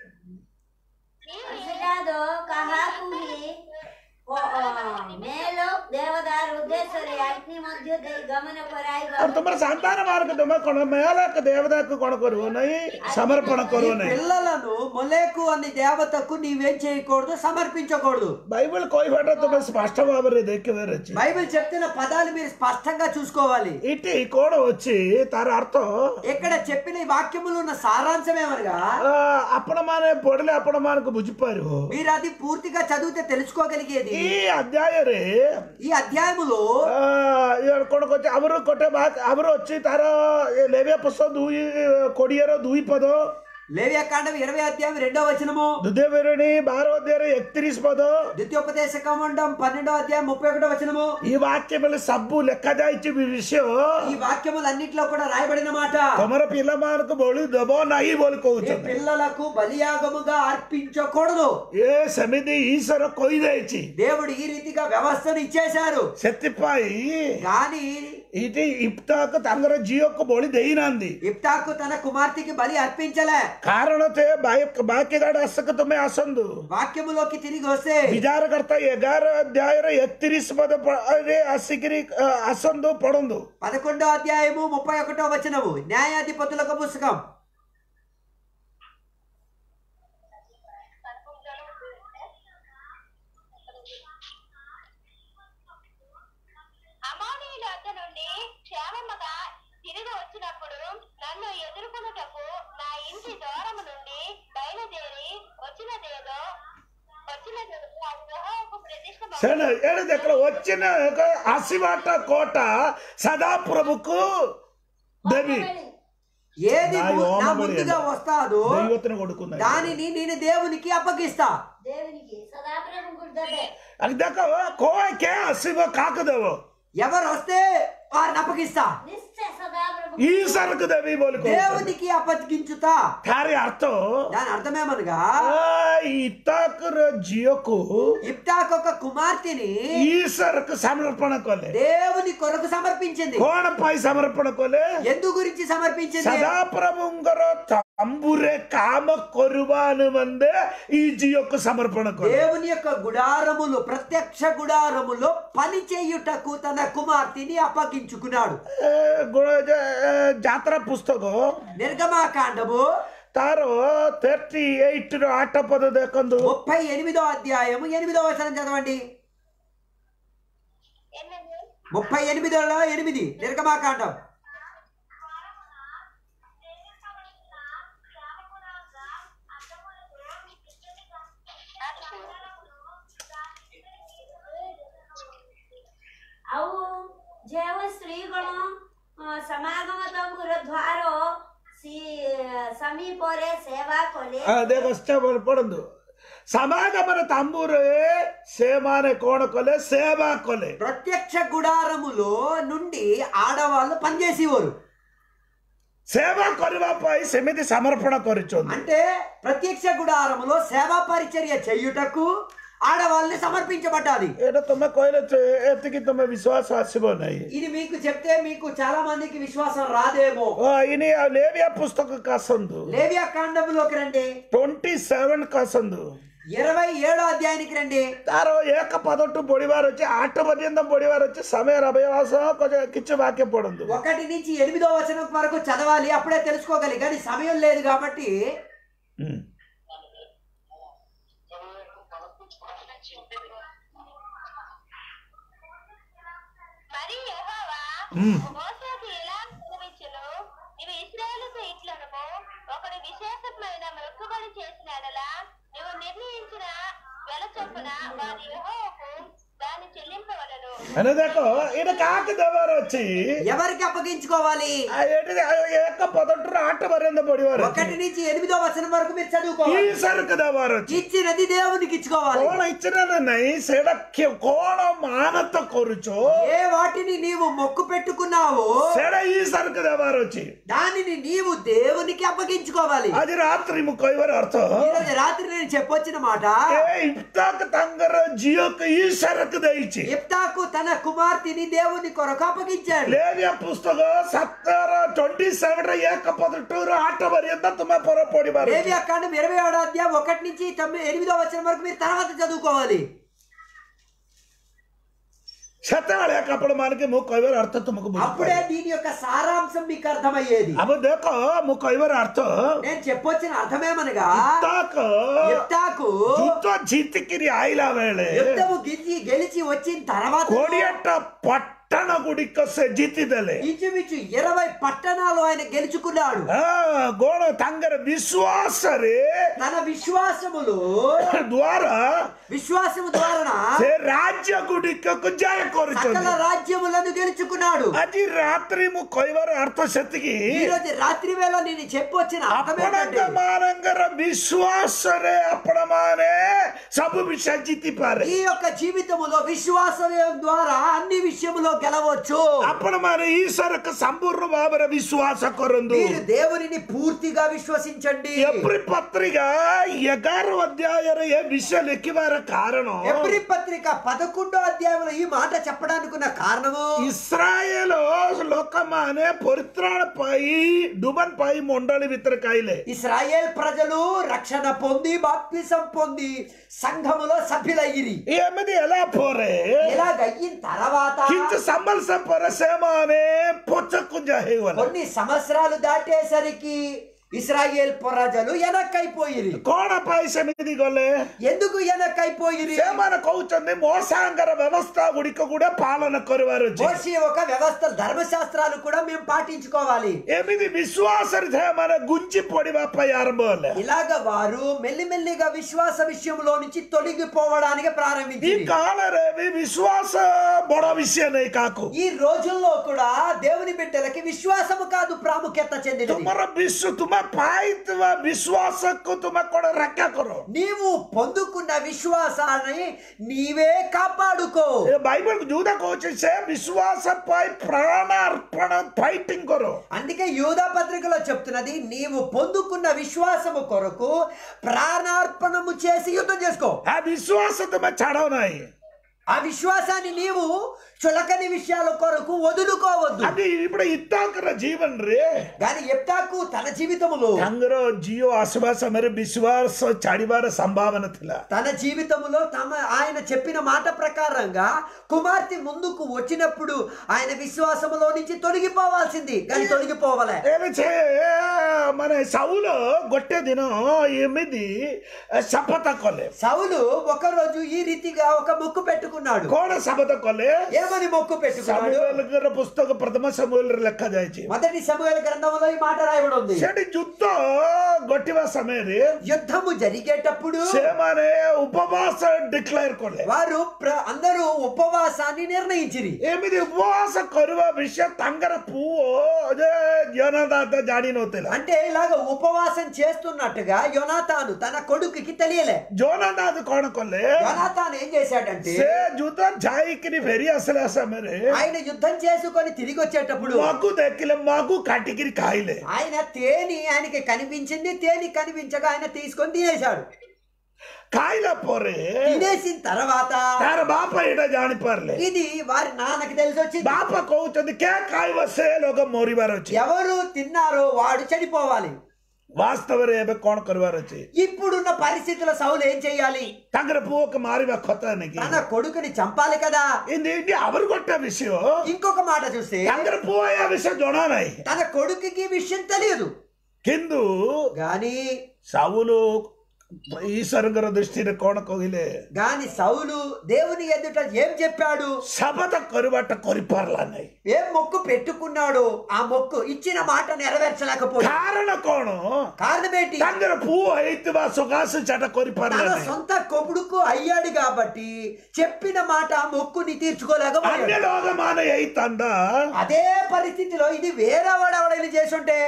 ସେଟାଦ କାହାକୁ ବି ମେଲ ଦେବଦାର ଉଦ୍ଦେଶ୍ୟରେ ଆଗ୍ନି ମଧ୍ୟ ଦେଇ ଗମନ କରାଇବା ଆଉ ତମର ସନ୍ତାନ ମାନଙ୍କୁ ତମେ କଣ ମେଳକ ଦେବତାକୁ କଣ କରିବ ନାହିଁ ସମର୍ପଣ నీ କରିବ ନାହିଁ పిల్లలను మొలేకు అనే దేవతకు నీవేం చేయకూడదు సమర్పించకూడదు ବାଇବଲ କହିବାଟା ତମେ ସ୍ପଷ୍ଟ ଭାବରେ ଦେଖିବାର ଅଛି బైబిల్ చెప్తున్న పదాలు మీరు స్పష్టంగా చూసుకోవాలి ଏଠି କଣ ଅଛି ତାର ଅର୍ଥ ఇక్కడ చెప్పిన ఈ వాక్యములు ఉన్న సారాంశం ఏమనగా ଆ, ଆପଣମାନେ ପଢିଲେ ଆପଣ ମାନଙ୍କୁ ବୁଝିପାରିବ మీరు అది పూర్తిగా చదివితే తెలుసుకోగలిగేది ఈ అధ్యాୟରେ ఈ అధ్యాయములో ଆ, ଇଏ କଣ କହୁଛି ଆମର ଗୋଟେ ଭାଗ ଆମର ଅଛି ତାର ଏ ଲେବିଆ ପୁସ୍ତକ ଦୁଇ କୋଡିଏର ଦୁଇ ପଦ లేవ్యాకాండం ఇరవై అధ్యాయం రెండో వచనము ଦ୍ୱିତୀୟ ବିବରଣୀ ବାର ଅଧ୍ୟାୟରେ ଏକତିରିଶ పଦ ద్వితీయోపదేశ కమండం పన్నెండో అధ్యాయం ముప్పై ఒకటో వచనము ఈ వాక్య ବେଳେ ସବୁ ଲେଖାଯାଇଛି ବି ବିଷୟ ఈ వాక్యములన్నిట్లో కూడా రాయబడిన మాట ତମର ପିଲାମାନଙ୍କୁ ବଳି ଦେବ ନାହିଁ ବୋଲି మీ କହୁଛନ୍ତି పిల్లలకు బలియాగముగా అర్పించకూడదు ଏ ସେମିତି ଈଶ୍ୱର କହିଦେଇଛି దేవుడు ఈ రీతిగా వ్యవస్థను ఇచ్చేశారు ସେଥିପାଇଁ కానీ ଏଇଠି ଇପ୍ତାକ ତାଙ୍କର ଝିଅକୁ ବଳି ଦେଇନାହାନ୍ତି ఇప్తాకు తన కుమార్తెకి బలి అర్పించలే କାରଣ ସେ ବାକ୍ୟଗାଡ ଆସକ ତୁମେ ଆସନ୍ତୁ వాక్యములోకి తిరిగి వస్తే ବିଚାରକର୍ତ୍ତା ଏଗାର ଅଧ୍ୟାୟରେ ଏକତିରିଶ ପଦ ପ- ରେ ଆସିକିରି ଅ, ଆସନ୍ତୁ ପଢନ୍ତୁ పదకొండో అధ్యాయము ముప్పై ఒకటో వచనము న్యాయాధిపతులకు పుస్తకం అమోనీయుల వద్ద నుండి క్షేమముగా తిరిగి వచ్చినప్పుడు నన్ను ఎదుర్కొనుటకు నా ఇంటి దూరము నుండి బయలుదేరి వచ్చినదేదో వచ్చినదేదో అది యెహోవాకు ప్రతిష్ఠ ସେଣ ଏଣେ ଦେଖ వచ్చిన ଏକ ଆସିବାଟା కోట సదాప్రభుకు దేవి ఏది నా ము- నా యోమబడి ముందుగా అన్న. వస్తాదో దైవത്തിന് കൊടുക്കുന്ന దానిని నేను దేవునికి అప్పగిస్తా దేవునికి సదాప్రభుకు దదే అది ଦେଖ కోకే ଆସିବ କାକୁ ଦେବ ఎవరు వస్తే వారిని అప్పగిస్తా నిశ్చయ సదాప్రభు ఈశ్వరకు దేవి ବୋଲି କହୁଛନ୍ତି దేవునికి అప్పగించుతా ତାରି ଅର୍ଥ దాని అర్థమేమనగా ଇତାକର ଝିଅକୁ ఇప్తాకు ఒక కుమార్తెని ఈశ్వరకు సమర్పణ କଲେ దేవుని కొరకు సమర్పించింది କଣ ପାଇଁ సమర్పణ କଲେ ఎందు గురించి సమర్పించింది ସଦାପ୍ରଭୁଙ୍କର ତମ୍ବୁରେ କାମ କରିବା ନିମନ୍ତେ ఈ ଝିଅକୁ సమర్పణ କଲେ దేవుని యొక్క గుడారములు ప్రత్యక్ష గుడారములో పని చేయుటకు తన కుమార్తెని అప్పగించుకున్నాడు ଏ, ଗୋ- ଯେ, ଏ, ଯାତ୍ରା పుస్తକ నిర్గమాకాండము ତାର థర్ଟି ଏଇଟ ର ଆଠ ପଦ ଦେଖନ୍ତୁ ముప్పై ఎనిమిదో అధ్యాయము ఎనిమిదో వచనం చదవండి ఎన్నెన్ని ముప్పై ఎనిమిదిలో ఎనిమిది నిర్గమాకాండం ଆଉ ଯେଉଁ ସ୍ତ୍ରୀଗଣ ଅ, ସମାଗମ ତମ୍ବୁର ଦ୍ୱାର ସି- ସମୀପରେ ସେବା କଲେ ଆ, ଦେଖ ଷ୍ଟେପ ପଢନ୍ତୁ ସମାଗମର ତାମ୍ବୁରେ ସେମାନେ କଣ କଲେ ସେବା କଲେ ప్రత్యక్ష గుడారములో నుండి ఆడవాళ్ళు పనిచేసేవారు ସେବା କରିବା ପାଇଁ ସେମିତି ସମର୍ପଣ କରିଛନ୍ତି అంటే ప్రత్యక్ష గుడారములో సేవా పరిచర్య చేయుటకు ఆడవాళ్ళని సమర్పించబడ్డాది ଏଇଟା ତମେ କହିଲେ ଚେ- ଏତିକି ତମେ ବିଶ୍ୱାସ ଆସିବ ନାହିଁ ఇది మీకు చెప్తే మీకు చాలా మందికి విశ్వాసం రాదేమో ଓ, ଇନି ଆଉ ଲେବିଆ ପୁସ୍ତକକୁ ଆସନ୍ତୁ లేవియా కాండంలోకి రండి ଟ୍ୱେଣ୍ଟି ସେଭେନକୁ ଆସନ୍ତୁ ఇరవై ఏడో అధ్యాయానికి రండి ତାର ଏକ ପଦଠୁ ପଢିବାର ଅଛି ଆଠ ପର୍ଯ୍ୟନ୍ତ ପଢିବାର ଅଛି ସମୟ ଅଭ୍ୟାସ କିଛି ବାକ୍ୟ ପଢନ୍ତୁ ఒకటి నుంచి ఎనిమిదో వచనం వరకు చదవాలి అప్పుడే తెలుసుకోగలి కానీ సమయం లేదు కాబట్టి ହୁଁ। మరి యెహోవా మ్మ్. మోషేకు ఇలా సెలవిచ్చును నీవు ఇశ్రాయేలుకు ఇట్లనము ఒకడు విశేషమైన మొక్కుబడి చేసిన ఎడల నువ్వు నిర్ణయించిన వెలచ చొప్పున వారి యెహోవాకు దాన్ని చెల్లింపవలను అని దేకో ఈయన కాకి దేవారు వచ్చి ఎవరికి అప్పగించుకోవాలి ఆ ఏంటిది ఆ ఏక పొదట్టు ఆట మరింద పొడివారు ఒకటి నుంచి ఎనిమిదో వచనం వరకు మీరు ఈ చదువుకోవాలి సరుకు దేవారు వచ్చి ఇచ్చినది దేవునికి ఇచ్చుకోవాలి కోణ ఇచ్చిన నై సెడక్కి కోణ మానత కొరుచో ఏ వాటిని నీవు మొక్కు పెట్టుకున్నావో సెడ ఈ సరుకు దేవారు వచ్చి దానిని నీవు దేవునికి అప్పగించుకోవాలి అది రాత్రి ముక్కైవరు అర్థం ఈరోజు రాత్రి నేను చెప్పొచ్చిన మాట ఏ ఇప్తాక తంగర జియోక ఈ సరుకు దయచి ఇప్తాకు తన కుమార్తెని దేవుని కొరకు అప్పగించాడు లేవియ పుస్తక సత్తర ట్వంటీ సెవెన్ ఏక పొదటూరు ఆట మరింద తుమ్మ పొర పొడివారు లేవి అకాండం ఇరవై ఏడో అధ్యాయం ఒకటి నుంచి తొమ్మిది ఎనిమిదో వచ్చిన వరకు మీరు తర్వాత చదువుకోవాలి సత్యవాళ్ళ కప్పుడు మనకి ముక్కైవరు అర్థ తుమ్మకు అప్పుడే దీని యొక్క సారాంశం మీకు అర్థమయ్యేది అబ్బ దేకో ముక్కైవరు అర్థం నేను చెప్పొచ్చిన అర్థమేమనగా ತಾಕ ఇప్తాకు ಯುದ್ಧ ಜಿತ್ತಿಕಿರಿ ಆಯ್ಲ ವೇಳೆ యుద్ధము గిలిచి గెలిచి వచ్చిన తర్వాత ಕೋಡಿಯಟ್ಟ ಪಟ್ಟಣ ಗುಡಿಕ ಜಿತ್ತಿದಲೆ ఇంచుమించు ఇరవై పట్టణాలు ఆయన గెలుచుకున్నాడు ಆ ಗೋಣ ತಂಗರ ವಿಶ್ವಾಸ ರೇ తన విశ్వాసములు ದ್ವಾರ విశ్వాసము ద్వారా ಸೇ ರಾಜ್ಯ ಗುಡಿಕకు ಜಯ సకల కోరుచుంది రాజ్యములను గెలుచుకున్నాడు అది రాత్రి ము కొయ్యవారు అర్థ శక్తికి ఈ రోజు రాత్రి వేళ నేను చెప్పొచ్చిన అర్థం ఏంటంటే అప్పడంగర విశ్వాసరే అప్పడమానే సబు విషయ జిత్తిపారే ఈ యొక్క జీవితములో విశ్వాసం ద్వారా అన్ని విషయములో గెలవచ్చు అప్పుడు మన ఈశ్వరకు సంపూర్ణ భావన విశ్వాಸ కొరందు మీరు దేవునిని పూర్తిగా విశ్వసించండి ఎప్రి పత్రిక ఎగారు అధ్యాయర ఏ విషయం ఎక్కివార కారణం ఎబ్రి పత్రిక పదకొండో అధ్యాయంలో ఈ మాట చెప్పడానికి ఉన్న కారణము ఇస్రాయేల్ లోకమానే పరిత్రాణ పై డుబన్ పై మొండలి వితరకాయలే ఇస్రాయేల్ ప్రజలు రక్షణ పొంది బాప్తిసం పొంది సంఘములో సభ్యులయ్యిరి ఏమిది ఎలా పోరే ఇలాగయిన తర్వాత కింద సంబల్స పరసేమానే పొచ్చకుంజ హేవల కొన్ని సంవత్సరాలు దాటేసరికి ఇస్రాయేల్ ప్రజలు వెనక్కైపోయిరి కోణ పైసమిది గొల్లే ఎందుకు వెనక్కైపోయిరి సేమన కౌచంది మోసాంగర వ్యవస్థ గుడిక కూడా పాలన కొరివారు మోషే ఒక వ్యవస్థ ధర్మశాస్త్రాలు కూడా మేము పాటించుకోవాలి ఏమిది విశ్వాసరి మన గుంచి పొడి బాప ఆరంభం ఇలాగ వారు మెల్లిమెల్లిగా విశ్వాస విషయంలో నుంచి తొలగిపోవడానికి ఈ ప్రారంభించింది కాలరేవి విశ్వాಸ బొడ విషయనే కాకు ఈ రోజుల్లో కూడా దేవుని బిడ్డలకి విశ్వాసము కాదు ప్రాముఖ్యత చెందినది తుమర విశ్వ తుమ పాయిత్వ విశ్వాసకు తుమ కూడా రక్క కొరు నీవు పొందుకున్న విశ్వాసాన్ని నీవే కాపాడుకో బైబిల్ జూద కోచేసే విశ్వాస పై ప్రాణార్పణ ఫైటింగ్ కొరు అందుకే యూదా పత్రికలో చెప్తున్నది నీవు పొందుకున్న విశ్వాసము కొరకు ప్రాణార్పణము చేసి యుద్ధం చేసుకో ఆ విశ్వాస తుమ చడవనాయి ఆ విశ్వాసాన్ని నీవు చులకని విషయాల కొరకు వదులుకోవద్దు అది ఇప్పుడు ఇత్తాకర జీవన్ రే కానీ ఎప్తాకు తన జీవితములో ତାଙ୍କର ଝିଅ ଆସିବା ସମୟରେ ବିଶ୍ୱାସ ଛାଡ଼ିବାର ସମ୍ଭାବନା ଥିଲା తన జీవితములో తమ ఆయన చెప్పిన మాట ప్రకారంగా కుమార్తె ముందుకు వచ్చినప్పుడు ఆయన విశ్వాసములో నుంచి తొలగిపోవాల్సింది కానీ తొలగిపోవలే ଏବେ ସେ ମାନେ ସାଉଲ ଗୋଟେ ଦିନ ଏମିତି ଶପଥ କଲେ సౌలు ఒకరోజు ఈ రీతిగా ఒక మొక్కు పెట్టుకున్నాడు କଣ ଶପଥ କଲେ ఏమని మొక్కు పెట్టుకున్నాడు ସାମୁଏଲଙ୍କର ପୁସ୍ତକ ପ୍ରଥମ ସାମୁଏଲରେ ଲେଖାଯାଇଛି మొదటి సమూహల గ్రంథంలో ఈ మాట రాయబడి ఉంది ସେଠି ଯୁଦ୍ଧ ଘଟିବା ସମୟରେ యుద్ధము జరిగేటప్పుడు ସେମାନେ ଉପବାସ ଡିକ୍ଲେୟାର କଲେ వారు ప్ర- అందరూ ఉపవాసాన్ని నిర్ణయించిరి ଏମିତି ଉପବାସ କରିବା ବିଷୟ ତାଙ୍କର ପୁଅ ଯେ ଜନଦାତ ଜାଣିନଥିଲା అంటే ఇలాగ ఉపవాసం చేస్తున్నట్టుగా యోనాతాను తన కొడుకుకి తెలియలే ଜନଦାତ କଣ କଲେ యోనాతాను ఏం చేశాడంటే ସେ ଯୁଦ୍ଧ ଯାଇକିରି ଫେରି ଆସିଲା ସମୟରେ ఆయన యుద్ధం చేసుకొని తిరిగి వచ్చేటప్పుడు ମଗୁ ଦେଖିଲେ ମଗୁ କାଟିକିରି ଖାଇଲେ ఆయన తేని ఆయనకి కనిపించింది తేని కనిపించగా ఆయన తీసుకొని తినేశాడు ଖାଇଲା ପରେ తినేసిన తర్వాత ତାର ବାପ ଏଇଟା ଜାଣିପାରିଲେ ఇది వారి నాన్నకి తెలిసి వచ్చింది ବାପ କହୁଛନ୍ତି କେ ଖାଇବ ସେ ଲୋକ ମରିବାର ଅଛି ఎవరు తిన్నారో వాడు చనిపోవాలి ବାସ୍ତବରେ ଏବେ କଣ କରିବାର ଅଛି ఇప్పుడున్న పరిస్థితుల్లో సౌలు ఏం చెయ్యాలి ତାଙ୍କର ପୁଅକୁ ମାରିବା କଥା ନାକି తన కొడుకుని చంపాలి కదా ఇది ఇది అవరు ଗୋଟେ విషୟ ఇంకొక మాట చూస్తే ତାଙ୍କର ପୁଅ ଏ ବିଷୟ ଜଣା ନାହିଁ తన కొడుకుకి ఈ విషయం తెలియదు କିନ୍ତୁ గాని ସାଉలు ఈశ్వరంగర దృష్టిని కోణ కోగిలే గాని సౌలు దేవుని ఎదుట ఏం చెప్పాడు శపథ కొరిబట్ట కొరిపార్లాన్నాయి ఏం మొక్కు పెట్టుకున్నాడు ఆ మొక్కు ఇచ్చిన మాట నెరవేర్చలేకపోయాడు కారణ కోణ కారణం ఏంటి తంగర పువ్వు అయితివా సుఖాసు చట తన కొరిపార్లాన్నాయి సొంత కొడుకు అయ్యాడు కాబట్టి చెప్పిన మాట ఆ మొక్కుని తీర్చుకోలేకపోయాడు అన్యలోకమాన అయితంద అదే పరిస్థితిలో ఇది వేరే వాడు ఎవడైనా చేసుంటే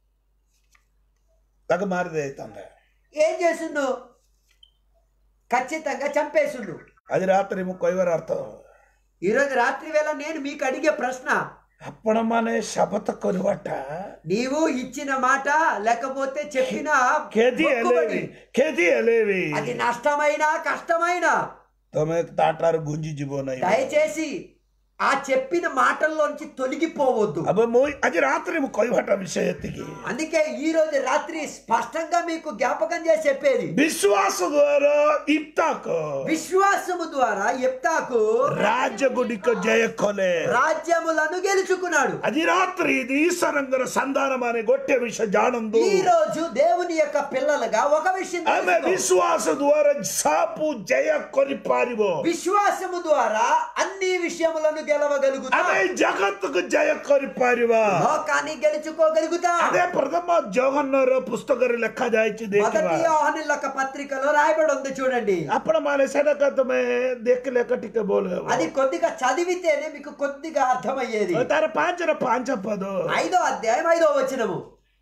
తగ మారిది అయితంద ఏం చేసిండు ఖచ్చితంగా చంపేసిండు అది రాత్రి కొయ్యవర అర్థం ఈరోజు రాత్రి వేళ నేను మీకు అడిగే ప్రశ్న అప్పడమానే శపథ కొరిబట్ట నీవు ఇచ్చిన మాట లేకపోతే చెప్పిన కేతి మొక్కుబడి, ఎలేవి కేతి ఎలేవి అది నష్టమైనా కష్టమైనా తొమ్మె తాటారు గుంజి జిబోనాయి దయచేసి ఆ చెప్పిన మాటల్లోంచి తొలగిపోవద్దు అబ్బ మోయ్ అది రాత్రి కొయ్యబట్ట విషయత్తికి అందుకే ఈ రోజు రాత్రి స్పష్టంగా మీకు జ్ఞాపకం చేసి చెప్పేది విశ్వాస ద్వారా ఇప్తాకు విశ్వాసము ద్వారా ఎప్తాకు రాజగుడిక జయ కొలే రాజ్యములను గెలుచుకున్నాడు అది రాత్రి ఇది ఈశ్వరంగర సంధానం అనే గొట్టె విష జానందు ఈ రోజు దేవుని యొక్క పిల్లలుగా ఒక విషయం ఆమె తెలుసుకో. విశ్వాస ద్వారా సాపు జయ కొరి పారివో విశ్వాసము ద్వారా అన్ని విషయములను గెలవగలుగుతా ఆమె జగత్తుకు జయ కొరి పారివా లోకాన్ని గెలుచుకోగలుగుతా అదే ప్రథమ జోహన్నర పుస్తకరు లెక్క జాయిచి మొదటి దేఖివా యోహానుల యొక్క పత్రికలో రాయబడి ఉంది చూడండి అప్పుడు మన సెడకతమే దేఖ లెక్క టిక బోలే అది కొద్దిగా చదివితేనే మీకు కొద్దిగా అర్థమయ్యేది తార పాంచర పాంచ పదో ఐదో అధ్యాయం ఐదో వచనము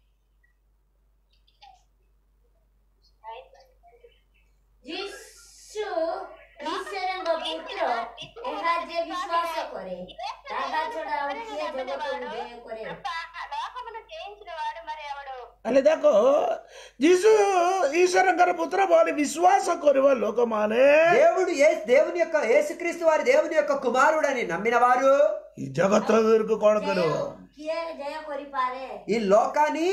ଯୀଶୁ ଈଶ୍ୱରଙ୍କ ପୁତ୍ର ଏହା ଯେ ବିଶ୍ୱାସ କରେ ତାହା ଛଡ଼ା ଆଉ କିଏ ଜଗତକୁ ଜୟ କରେ లోకమును జయించిన వాడు మరి ఎవడు అଲେ ଦେଖ ଯୀଶୁ ଈଶ୍ୱରଙ୍କର ପୁତ୍ର ବୋଲି ବିଶ୍ୱାସ କରିବା ଲୋକମାନେ దేవుడు ఏ దేవుని యొక్క యేసుక్రీస్తు వారి దేవుని యొక్క కుమారుడని నమ్మిన వారు ఈ ଜଗତକୁ କଣ କରିବ କିଏ ଜୟ କରିପାରେ ఈ లోకాన్ని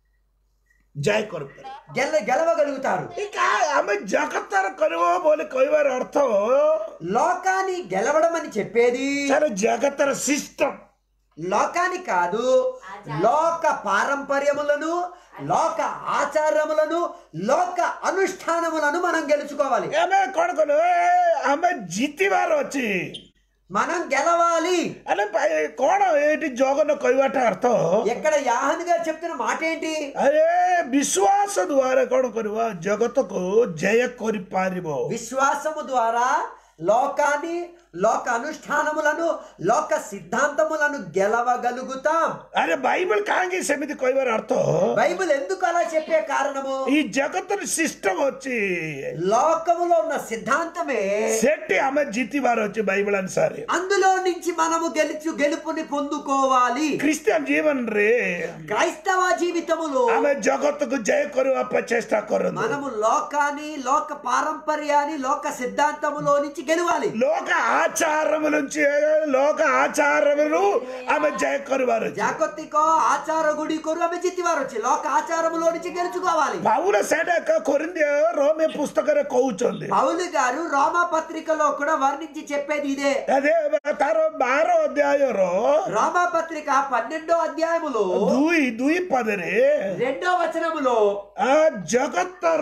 ଜୟ କରିପାରିବ గెల గెలవగలుగుతారు ଏ କା- ଆମେ ଜଗତର କରିବ ବୋଲି କହିବାର ଅର୍ଥ లోకాన్ని గెలవడం అని చెప్పేది ତାର ଜଗତର ସିଷ୍ଟମ లోకాన్ని కాదు లోక పారంపర్యములను లోక ఆచారములను లోక అనుష్ఠానములను మనం గెలుచుకోవాలి ଆମେ କଣ କରୁ ଏ, ଆମେ ଜିତିବାର ଅଛି మనం గెలవాలి ଆରେ ଭାଇ, କଣ ଏଇଠି ଜଗନ କହିବାଟା ଅର୍ଥ ఎక్కడ యాహన్ గారు చెప్తున్న మాట ఏంటి ଆରେ ବିଶ୍ୱାସ ଦ୍ୱାରା କଣ କରିବ ଜଗତକୁ ଜୟ କରିପାରିବ విశ్వాసము ద్వారా లోకాన్ని లోక అనుష్ఠానములను లోక సిద్ధాంతములను గెలవగలుగుతాం ଆରେ ବାଇବଲ କାହିଁକି ସେମିତି କହିବାର ଅର୍ଥ బైబిల్ ఎందుకు అలా చెప్పే కారణము ఈ జగତର ସିଷ୍ଟମ ଅଛି లోకములో ఉన్న సిద్ధాంతమే ସେଠି ଆମେ ଜିତିବାର ଅଛି ବାଇବଲ ଅନୁସାରେ అందులో నుంచి మనము గెలుచు గెలుపుని పొందుకోవాలి ଖ୍ରୀଷ୍ଟିଆନ ଜୀବନରେ క్రైస్తవ జీవితములో ଆମେ ଜଗତକୁ ଜୟ କରିବା ପାଇଁ ଚେଷ୍ଟା କରନ୍ତୁ మనము లోకాన్ని లోక పారంపర్యాన్ని లోక సిద్ధాంతములో నుంచి గెలవాలి లోక ఆచారం నుంచి లోక ఆచారములు ఆమె జయ କରିବାର ଅଛି జాగతిక ఆచార గుడి కొరు ఆమె జిత్తివారు వచ్చి లోక ఆచారములో నుంచి గెలుచుకోవాలి ପାଉଲ ସେଇଟା ଏକ కొరింథీ రోమే పుస్తకରେ କହୁଛନ୍ତି పౌలు గారు రోమా పత్రికలో కూడా వర్ణించి చెప్పేది ఇదే అదే ତାର ବାର ଅଧ୍ୟାୟର రోమా పత్రిక పన్నెండో అధ్యాయములో ଦୁଇ ଦୁଇ ପଦରେ రెండో వచనములో ଆ ଜଗତର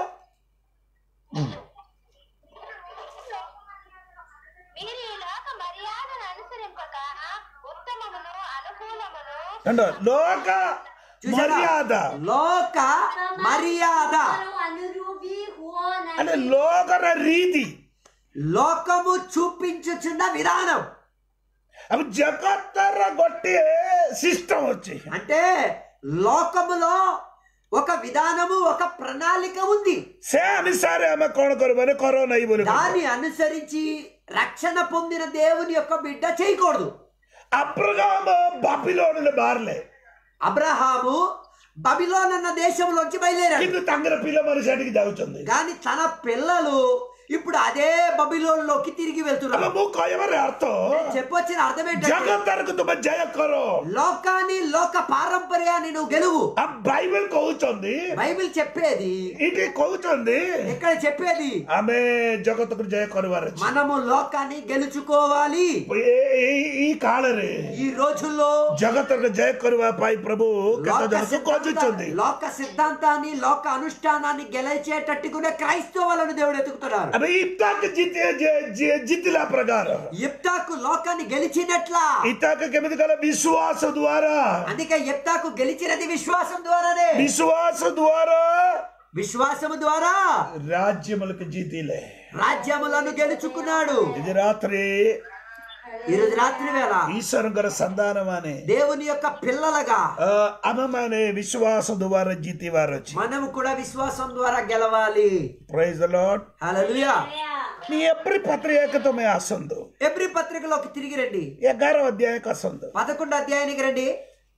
మీరు ఈ లోక మర్యాదను అనుసరింపక ఉత్తమమును అనుకూలమును ఏంటో, లోక చూసారా? మర్యాద లోక మర్యాద అనురూపి హువో అంటే ନାହିଁ లోకర రీతి లోకము చూపించుచున్న విధానం అవి జగత్తర ଗୋଟିଏ సిస్టమ్ ଅଛି అంటే లోకములో ఒక విధానము ఒక ప్రణాళిక ఉంది ସେ ଅନୁସାରେ ଆମେ କଣ କରିବାରେ କର ନାହିଁ ବୋଲି దాన్ని అనుసరించి రక్షణ పొందిన దేవుని యొక్క బిడ్డ చేయకూడదు అబ్రహాము బాబిలోనులు బారలే అబ్రహాము బబిలోన్ అన్న దేశంలోంచి బయలుదేరాడు କିନ୍ତୁ ତାଙ୍କର ପିଲାମାନେ ସେଠିକି ଯାଉଛନ୍ତି కానీ తన పిల్లలు ఇప్పుడు అదే బబిలోన్లోకి తిరిగి అలా వెళ్తున్నారు ମୁଁ କହିବାର ଅର୍ଥ చెప్పొచ్చిన అర్థం ఏంటంటే ଜଗତକୁ ତୁମେ ଜୟ କର లోకాన్ని లోక పారంపర్యాన్ని నువ్వు గెలువు ଆଉ ବାଇବେଲ କହୁଛନ୍ତି బైబిల్ చెప్పేది ଏଇଠି କହୁଛନ୍ତି ఇక్కడ చెప్పేది ଆମେ ଜଗତକୁ ଜୟ କରିବାର ଅଛି మనము లోకాన్ని గెలుచుకోవాలి ଏ- ଏଇ ఈ କାଳରେ ఈ రోజుల్లో ଜଗତକୁ ଜୟ କରିବା ପାଇଁ ପ୍ରଭୁ କେତେ లోక ଜଣକୁ సిద్ధాంతా- ଖୋଜୁଛନ୍ତି లోక సిద్ధాంతాన్ని లోక అనుష్ఠానాన్ని గెలిచేటట్టుకునే క్రైస్తవులను దేవుడు ఎతుకుతున్నారు ଆମେ ଇତାକୁ ଜିତି ଯେ- ଯେ- ଜିତିଲା ପ୍ରକାର ఇప్తాకు లోకాన్ని గెలిచినట్లా ଇତାକୁ କେମିତି କଲେ ବିଶ୍ୱାସ ଦ୍ୱାରା అందుకే ఇప్తాకు గెలిచినది విశ్వాసం ద్వారానే ବିଶ୍ୱାସ ଦ୍ୱାରା విశ్వాసము ద్వారా ରାଜ୍ୟములకు ଜିତିଲେ రాజ్యములను గెలుచుకున్నాడు ఇది రాత్రి ఈ రోజు రాత్రి వేళ ଈଶ୍ୱରଙ୍କର ସନ୍ତାନ ମାନେ దేవుని యొక్క పిల్లలుగా ଆମମାନେ ବିଶ୍ୱାସ ଦ୍ୱାରା ଜିତିବାର ଅଛି మనము కూడా విశ్వాసం ద్వారా గెలవాలి ప్రైజ్ లార్డ్ హల్లెలూయా నీ ఎప్పుడు పత్రికకు ତୁମେ ଆସନ୍ତୁ ఎబ్రి పత్రికలోకి తిరిగి రండి ଏଗାର ଅଧ୍ୟାୟକୁ ଆସନ୍ତୁ పదకొండు అధ్యాయానికి రండి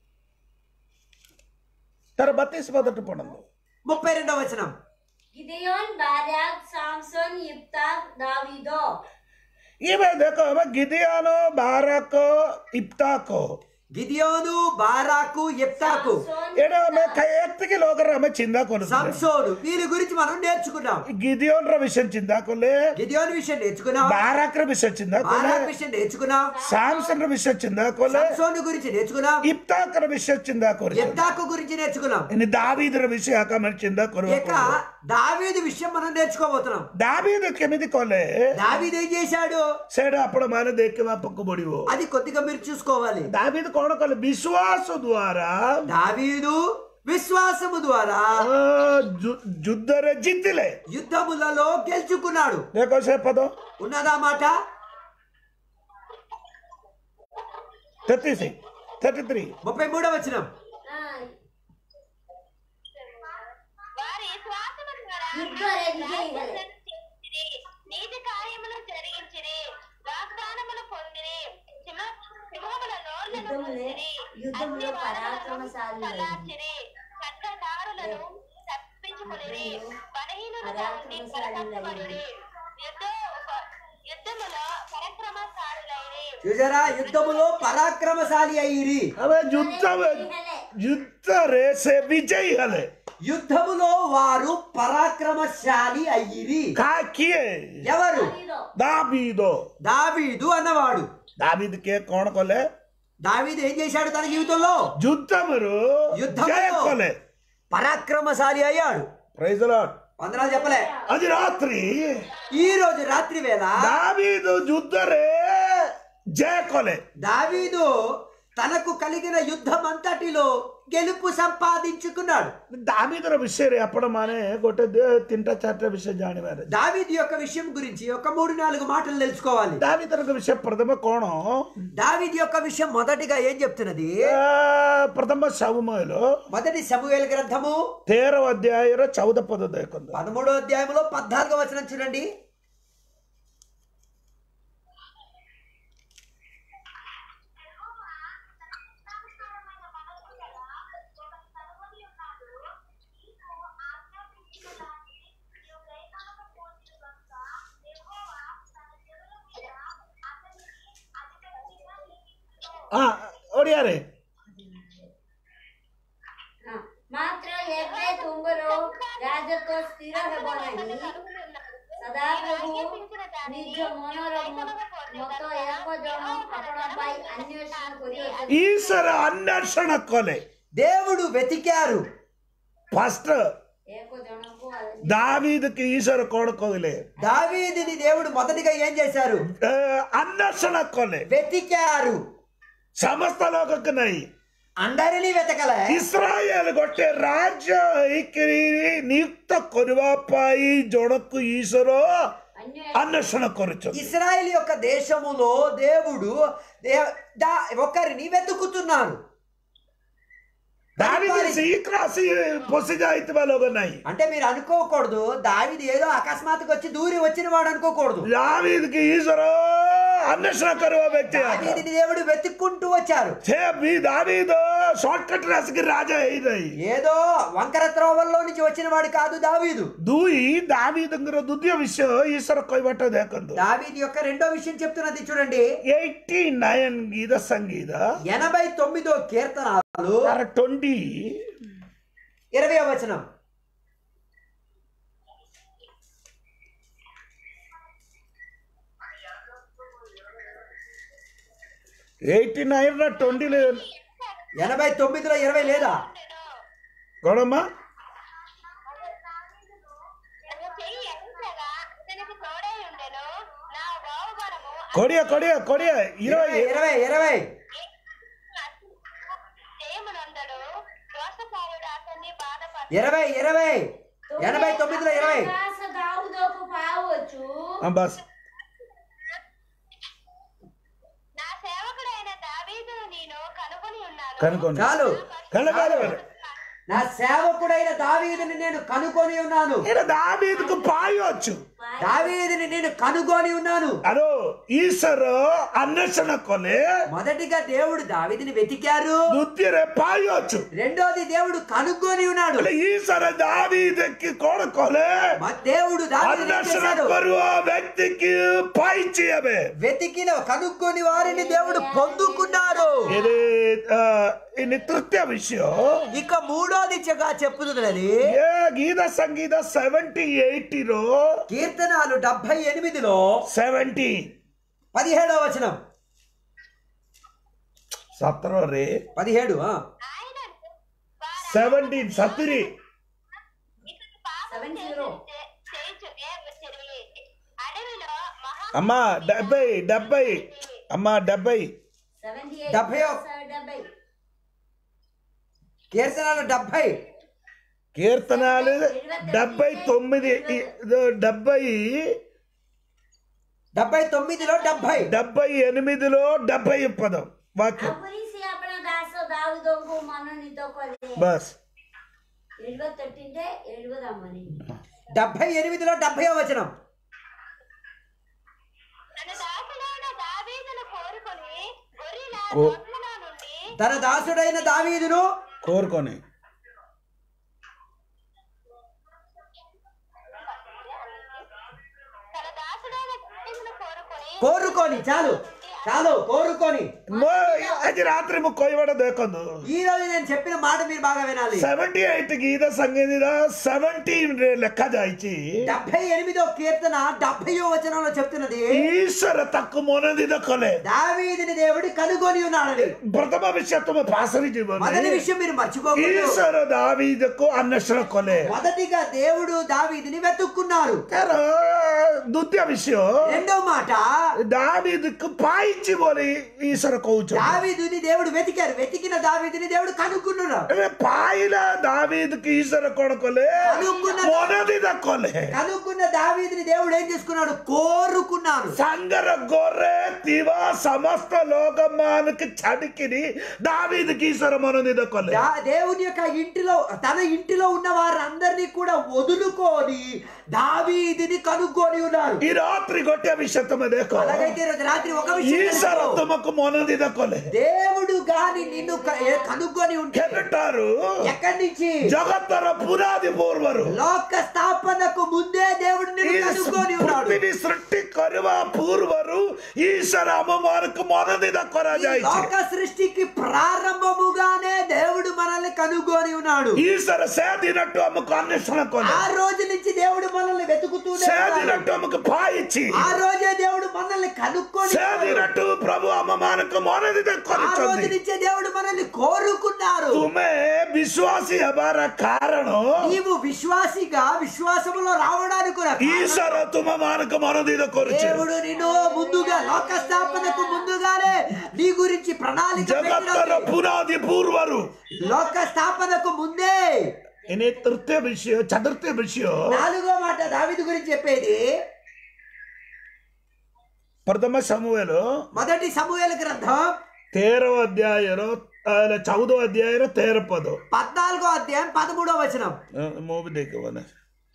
ତାର ବତିଶ ପଦଟି ପଢନ୍ତୁ ముప్పై రెండవ వచనం गिदेयोन बाराक सामसन यिप्ता दावीदो ଏବେ ଦେଖ ଆମେ ଗିଦିଆନ ବାରକ ଇପ୍ତାକ గిదియోను బారాకు ఎప్తాకు ଏଇଟା ଆମେ ଖାଇ ଏତିକି ଲୋକର ଆମେ ଚିନ୍ତା କରୁଛୁ సంసోను వీరి గురించి మనం నేర్చుకున్నాం ଗିଦିଓନର ବିଷୟ ଚିନ୍ତା କଲେ గిదియోను విషయం నేర్చుకున్నాం ବାରାକର ବିଷୟ ଚିନ୍ତା କଲେ బారాక్ విషయం నేర్చుకున్నాం ସାମସନର ବିଷୟ ଚିନ୍ତା କଲେ సంసోను గురించి నేర్చుకున్నాం ଇପ୍ତାକର ବିଷୟ ଚିନ୍ତା କରୁଛୁ ఎప్తాకు గురించి నేర్చుకున్నాం ఇన్ని దావీదର ବିଷୟ ଆକା ଆମେ ଚିନ୍ତା ఇక କରିବା దావీదు విషయం మనం నేర్చుకోబోతున్నాం ଦାବୀଦ କେମିତି କଲେ దావీదు ఏం చేశాడు ସେଇଟା ଆପଣ ମାନେ ଦେଖିବାକୁ ପଡିବ అది కొద్దిగా మీరు చూసుకోవాలి ଦାବୀଦ କଣ କଲେ ବିଶ୍ୱାସ ଦ୍ୱାରା దావీదు విశ్వాసము ద్వారా ଅ, ଯୁ- ଯୁଦ୍ଧରେ ଜିତିଲେ యుద్ధములలో గెలుచుకున్నాడు ଦେଖ ସେ ପଦ ఉన్నదా మాట ତେତିଶ థర్టీ త్రీ ముప్పై మూడవ వచనం వారి శ్వాసము ద్వారా యుద్ధరే విజయులే. చేసిరి. నీతి కార్యములు జరిగించిరి వాగ్దానములు పొందిరి సింహ- సింహముల నోళ్లను యుద్ధములే- మూసిరి. యుద్ధములో అగ్ని పరాక్రమశాలులైరి. చల్లార్చిరి ఖడ్గదారులను తప్పించుకునిరి బలహీనులుగా ఉండి పరపరచబడిరి యుద్ధ ఉప- యుద్ధములో పరక్రమశాలులైరి చూసారా యుద్ధములో పరాక్రమశాలి అయ్యిరి ଆମେ ଯୁଦ୍ଧ ଯୁଦ୍ଧରେ ସେ ବିଜୟୀ ହେଲେ యుద్ధములో వారు పరాక్రమశాలి అయ్యిరి କା କିଏ ఎవరు దావీదో ଦାବୀଦ దావీదు అన్నవాడు ଦାବୀଦ କିଏ କଣ କଲେ దావీదు ఏం చేశాడు తన జీవితంలో ଯୁଦ୍ଧରୁ యుద్ధములో ଜୟ କଲେ పరాక్రమశాలి అయ్యాడు ప్రైజ్ లార్డ్ వందనాలు చెప్పలే ଆଜି ରାତ୍ରି ఈ రోజు రాత్రి వేళ ଦାବୀଦ ଯୁଦ୍ଧରେ ଜୟ କଲେ దావీదు తనకు కలిగిన యుద్ధం అంతటిలో గెలుపు సంపాదించుకున్నాడు ଦାବୀଦର ବିଷୟରେ ଆପଣମାନେ ଗୋଟେ ଦି- ତିନିଟା ଚାରିଟା ବିଷୟ ଜାଣିବାର ଅଛି దావీదు యొక్క విషయం గురించి ఒక మూడు నాలుగు మాటలు తెలుసుకోవాలి ଦାବୀଦର ବିଷୟ ପ୍ରଥମେ କଣ దావీదు యొక్క విషయం మొదటిగా ఏం చెప్తున్నది ଆ, ପ୍ରଥମ ସମୁଏଲ మొదటి సమూహేల గ్రంథము ତେର ଅଧ୍ୟାୟର ଚଉଦ ପଦ ଦେଖନ୍ତୁ పదమూడో అధ్యాయంలో పద్నాలుగో వచనం చూడండి ହଁ ଓଡ଼ିଆରେ ହଁ। ମାତ୍ର ଏବେ ତୁମର ରାଜତ୍ୱ ସ୍ଥିର ହେବ ନାହିଁ ସଦାପ୍ରଭୁ ନିଜ ମନର ମ- ମତ ଏକ ଜଣ ଆପଣ ପାଇଁ ଅନ୍ୱେଷଣ କରିଅଛନ୍ତି ఈశ్వర అన్వేషణ కలే దేవుడు వెతికారు ఫస్ట్ ଏକ ଜଣକୁ దావీదుకి ఈశ్వర కోడ కోగలే దావీదుని దేవుడు మొదటిగా ఏం చేశారు అన్వేషణ కలే వెతికారు ସମସ୍ତ ଲୋକକୁ ନାହିଁ అందరినీ వెతకలే ଇସ୍ରାଏଲ ଗୋଟେ ରାଜ୍ୟ ହେଇକିରି ନିୟୁକ୍ତ କରିବା ପାଇଁ ଜଣକୁ ఈశ్వର అన్వేషణ అన్వేషణ କରୁଛନ୍ତି ఇస్రాయేల్ యొక్క దేశములో దేవుడు దే- దా- ఒకరిని వెతుకుతున్నారు దావీదు శీఘ్ర ଆସି ପଶି ଯାଇଥିବା ଲୋକ ନାହିଁ అంటే మీరు అనుకోకూడదు దావిది ఏదో అకస్మాత్తుగా వచ్చి దూరి వచ్చిన వాడు అనుకోకూడదు దావీదుకి ఈశ్వర అన్వేషణ కరువ వ్యక్తి దావీదుని దేవుడు వెతుక్కుంటూ వచ్చారు ಛೇ ಬಿ ದಾವೀದು ಶಾರ್ಟ್ ಕಟ್ ರಸಕ್ಕೆ ರಾಜ ಐದೈ ఏదో వంకర త్రోవల్లో నుంచి వచ్చిన వాడు కాదు దావీదు ದೂಯಿ ದಾವೀದಂಗಿರೋ ದುದ್ಯ ವಿಷಯ ಈಶ್ವರ ಕೊಯ್ಬಟ್ಟದ ಯಾಕಂದು దావీదు యొక్క రెండో విషయం చెప్తున్నది చూడండి ಏಯ್ಟಿ ನೈನ್ ಗೀತ ಸಂಗೀತ ఎనభై తొమ్మిదో కీర్తనాలు ట్వంటీ ఇరవై వచనం ಏಯ್ಟಿ ನೈನ್ ಟ್ವೆಂಟಿ ఎనభై తొమ్మిదిలో ఇరవై లేదా గొడమ్మ తన చెయ్యి ఎత్తగా అతనికి తోడై ఉండెను నా బాహుబలము కొడియ కొడియ కొడియ ఇరవై ఇరవై ఇరవై జయమునందడు దోషకారుడు అతన్ని బాధపడ ఇరవై ఇరవై ఎనభై తొమ్మిదిలో ఇరవై దాస దావుదోకు పావచ్చు ఆ, బస్ నా సేవకుడైన దావీదును నేను కనుగొని ఉన్నాను కనుకోండి చాలు కనకాలి నా సేవకుడైన దావీదుని నేను కనుగొని ఉన్నాను ఈయన దావీదుకు పాయవచ్చు దావీదుని నేను కనుగొని ఉన్నాను అదో ఈశ్వరు అన్వేషణ కొలే మొదటిగా దేవుడు దావీదుని వెతికారు దుద్యరే పాయవచ్చు రెండోది దేవుడు కనుగొని ఉన్నాడు ಅಲ್ಲ ಈ ಸರ ದಾವಿದಕ್ಕೆ ಕೊಡಕೊಲೆ మ- దేవుడు దావీదుని ఏం ಅನ್ವೇಷಣ చేశాడు ಬರುವ ವ್ಯಕ್ತಿಗೆ ಪಾಯಿಚಿಯವೆ వెతికిన కనుక్కొని వారిని దేవుడు పొందుకున్నారు ఇది ఆ, ఇది తృతీయ విషయం ఇక మూడోది చెగా చెప్పుతున్నది ఏ గీత సంగీత సెవెంటీ ఎయిటీలో కీర్తనాలు డెబ్బై ఎనిమిదిలో సెవెంటీ పదిహేడవ వచనం సత్రం రే పదిహేడు ఆ. ఆయన సెవెంటీన్ సత్తిరి ఇతడు పాపం సెవెన్ జీరో చేయుచునే వచ్చిరి అడవిలో మహా అమ్మా డెబ్బై డెబ్బై అమ్మా డెబ్బై సెవెంటీ డెబ్బై ఓ- డెబ్బై కీర్తనాలు డెబ్బై కీర్తనాలు డెబ్బై తొమ్మిది ఇది డెబ్బై డెబ్బై తొమ్మిదిలో డెబ్బై డెబ్బై ఎనిమిదిలో డెబ్బై పదం వాక్యం ಅಪುರಿ ಸಿ ಅಪನ ದಾಸ ದಾವುದೋಕು ಮನೋನಿತ ಕೊಲೆ బస్ ಎಳುವತ್ತೊಟ್ಟಿಂದೆ ಎಳುವದಮ್ಮನಿ డెబ్బై ఎనిమిదిలో డెబ్బై వచనం తన దాసుడైన దావీదును కోరుకొని గొర్రెల కో- దొడ్లలో నుండి తన దాసుడైన దావీదును కోరుకొని తన దాసుడైన దావీదును కోరుకొని కోరుకొని చాలు చాలు కోరుకొని మో- అది రాత్రి కొయ్యబడ దేకొంದು ఈ రోజు నేను చెప్పిన మాట మీరు బాగా వినాలి ಸೆವೆಂಟಿ ಏಟ್ ಗೀತ ಸಂಗೀತ ಸೆವೆಂಟೀನ್ ಲೆಕ್ಕ ಜಾಯ್ಚಿ డెబ్బై ఎనిమిదో కీర్తన డెబ్బయో వచనంలో చెప్తున్నది ಈಶ್ವರ ತಕ್ಕ ಮೊನದಿದ ಕೊಲೆ దావీదుని దేవుడు కనుగొని ఉన్నాడని ಪ್ರಥಮ ವಿಷಯ ತುಂಬ ಪಾಸರಿ ಜೀವನ మొదటి విషయం మీరు మర్చిపోకూడదు ಈಶ್ವರ ದಾವಿದಕ್ಕೂ ಅನ್ವೇಷಣ ಕೊಲೆ మొదటిగా దేవుడు దావీదుని వెతుక్కున్నారు ಯಾರ ದ್ವಿತೀಯ ವಿಷಯ రెండో మాట దావీదుకు పాయించి పోలి ఈశ్వర కోచు దావీదుని దేవుడు వెతికారు వెతికిన దావీదుని దేవుడు కనుక్కున్నారు పాయిల దావీదుకు ఈశ్వర కొడుకులే కనుక్కున్న మొనదిద కొలే కనుక్కున్న దావీదుని దేవుడు ఏం చేసుకున్నాడు కోరుకున్నారు సంగర గొర్రె తివ సమస్త లోకమానికి చడికిని దావీదుకి ఈశ్వర మొనదిద కొలే దా- దేవుని యొక్క ఇంటిలో తన ఇంటిలో ఉన్న వారందరినీ కూడా వదులుకొని దావీదిని కనుక్కొని ఉన్నారు ఈ రాత్రి కొట్టే విషయం దేకో అలాగైతే ఈరోజు రాత్రి ఒక విషయం ఈశ్వర తెలుసుకో. తుమకు మొనదిద కొలే దేవుడు గాని నిన్ను క- ఏ- కనుక్కొని ఉంటే ಕೆಟ್ಟಾರು ఎక్కడి నుంచి ಜಗತ್ತರ ಪುನಾದಿ ಪೂರ್ವರು లోక స్థాపనకు ముందే దేవుడు ಈ నిన్ను కనుక్కొని ఉన్నాడు ಪೃಥ್ವಿ ಸೃಷ್ಟಿ ಕರುವ ಪೂರ್ವರು ಈಶ್ವರ ಅಮ್ಮಮಾರಕ್ಕೆ ಮೊನದಿದ ఈ ಕೊರಾಜಾಯ್ತು లోక సృష్టికి ప్రారంభముగానే దేవుడు మనల్ని కనుగొని ఉన్నాడు ఈశ్వర సేదినట్టు అమ్మకు అన్వేషణ కొన ఆ రోజు నుంచి దేవుడు మనల్ని వెతుకుతూనే ఉన్నాడు. సేదినట్టు అమ్మకు పాయిచ్చి ఆ రోజే దేవుడు మనల్ని కనుక్కొని ఉన్నాడు. సేదినట్టు ప్రభు అమ్మమానకు మొనదిద ఆ రోజు కొరచుంది నుంచే దేవుడు మనల్ని కోరుకున్నారు తుమే విశ్వాసి అబార కారణం నీవు విశ్వాసిగా విశ్వాసములో రావడానికి ఉన్న కారణం ఈశ్వర తుమ మానకు మొనదిద కొరచు దేవుడు నిన్ను ముందుగా లోక స్థాపనకు ముందుగానే నీ గురించి ప్రణాళిక జగత్తర పెట్టినది. పునాది పూర్ವರು లోక స్థాపనకు ముందే ఇని తృతీయ విషయం చతుర్థ విషయం నాలుగో మాట దావిది గురించి చెప్పేది ಪ್ರಥಮ ಸಮುವೇಲು మొదటి సమూహల గ్రంథం ತೇರವ ಅಧ್ಯಾಯರ ಅಲ್ಲ ಚೌದೋ ಅಧ್ಯಾಯರ ತೇರ ಪದ పద్నాలుగో అధ్యాయం పదమూడో వచనం ಮೂವಿ ದೇಖವನ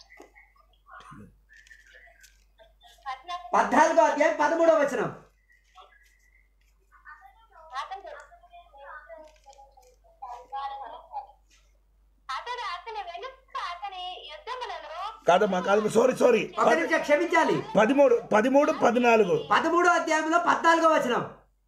పద్నాలుగో అధ్యాయం పదమూడో వచనం కాదమ్మా కాదమ్మా సారీ సారీ ఒక నిమిషం క్షమించాలి పదిమూడు పదిమూడు పద్నాలుగు పదమూడో అధ్యాయంలో పద్నాలుగో వచనం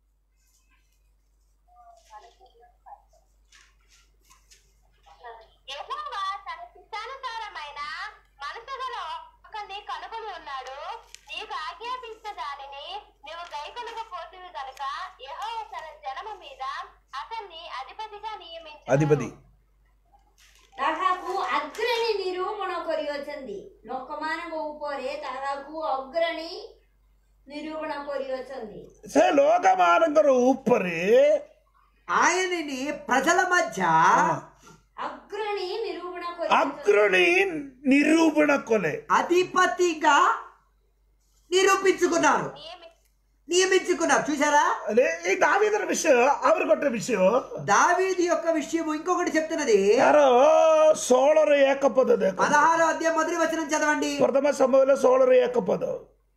యెహోవా తన చిత్తానుసారమైన మనసు గల ఒకరిని కనుగొని ఉన్నాడు నీకు ఆజ్ఞాపించిన దానిని నువ్వు గైకొనకపోతుంది గనుక యెహోవా తన జనము మీద అతన్ని అధిపతిగా నియమించాడు అధిపతి ତାହାକୁ ଅଗ୍ରଣୀ ନିରୂପଣ କରିଅଛନ୍ତି ଲୋକମାନଙ୍କ ଉପରେ ତାହାକୁ ଅଗ୍ରଣୀ ନିରୂପଣ କରିଅଛନ୍ତି ସେ ଲୋକମାନଙ୍କର ଉପରେ ఆయనని ప్రజల మధ్య ଅଗ୍ରଣୀ ନିରୂପଣ କରି అగ్రణి నిరూపణ కొలే అధిపతిగా నిరూపించుకున్నారు నియమి నియమించుకున్నారు చూసారా అదే ఈ దావీదರ విషయం ಅವರು ಕೊಟ್ಟ ವಿಷಯ దావీది యొక్క విషయం ఇంకొకటి చెప్తున్నది ಯಾರೋ ಸೋಳರ ಏಕಪದ ದೇಕ పదహారో అధ్యాయం మొదటి వచనం చదవండి ಪ್ರಥಮ ಸಮಯದಲ್ಲಿ ಸೋಳರ ಏಕಪದ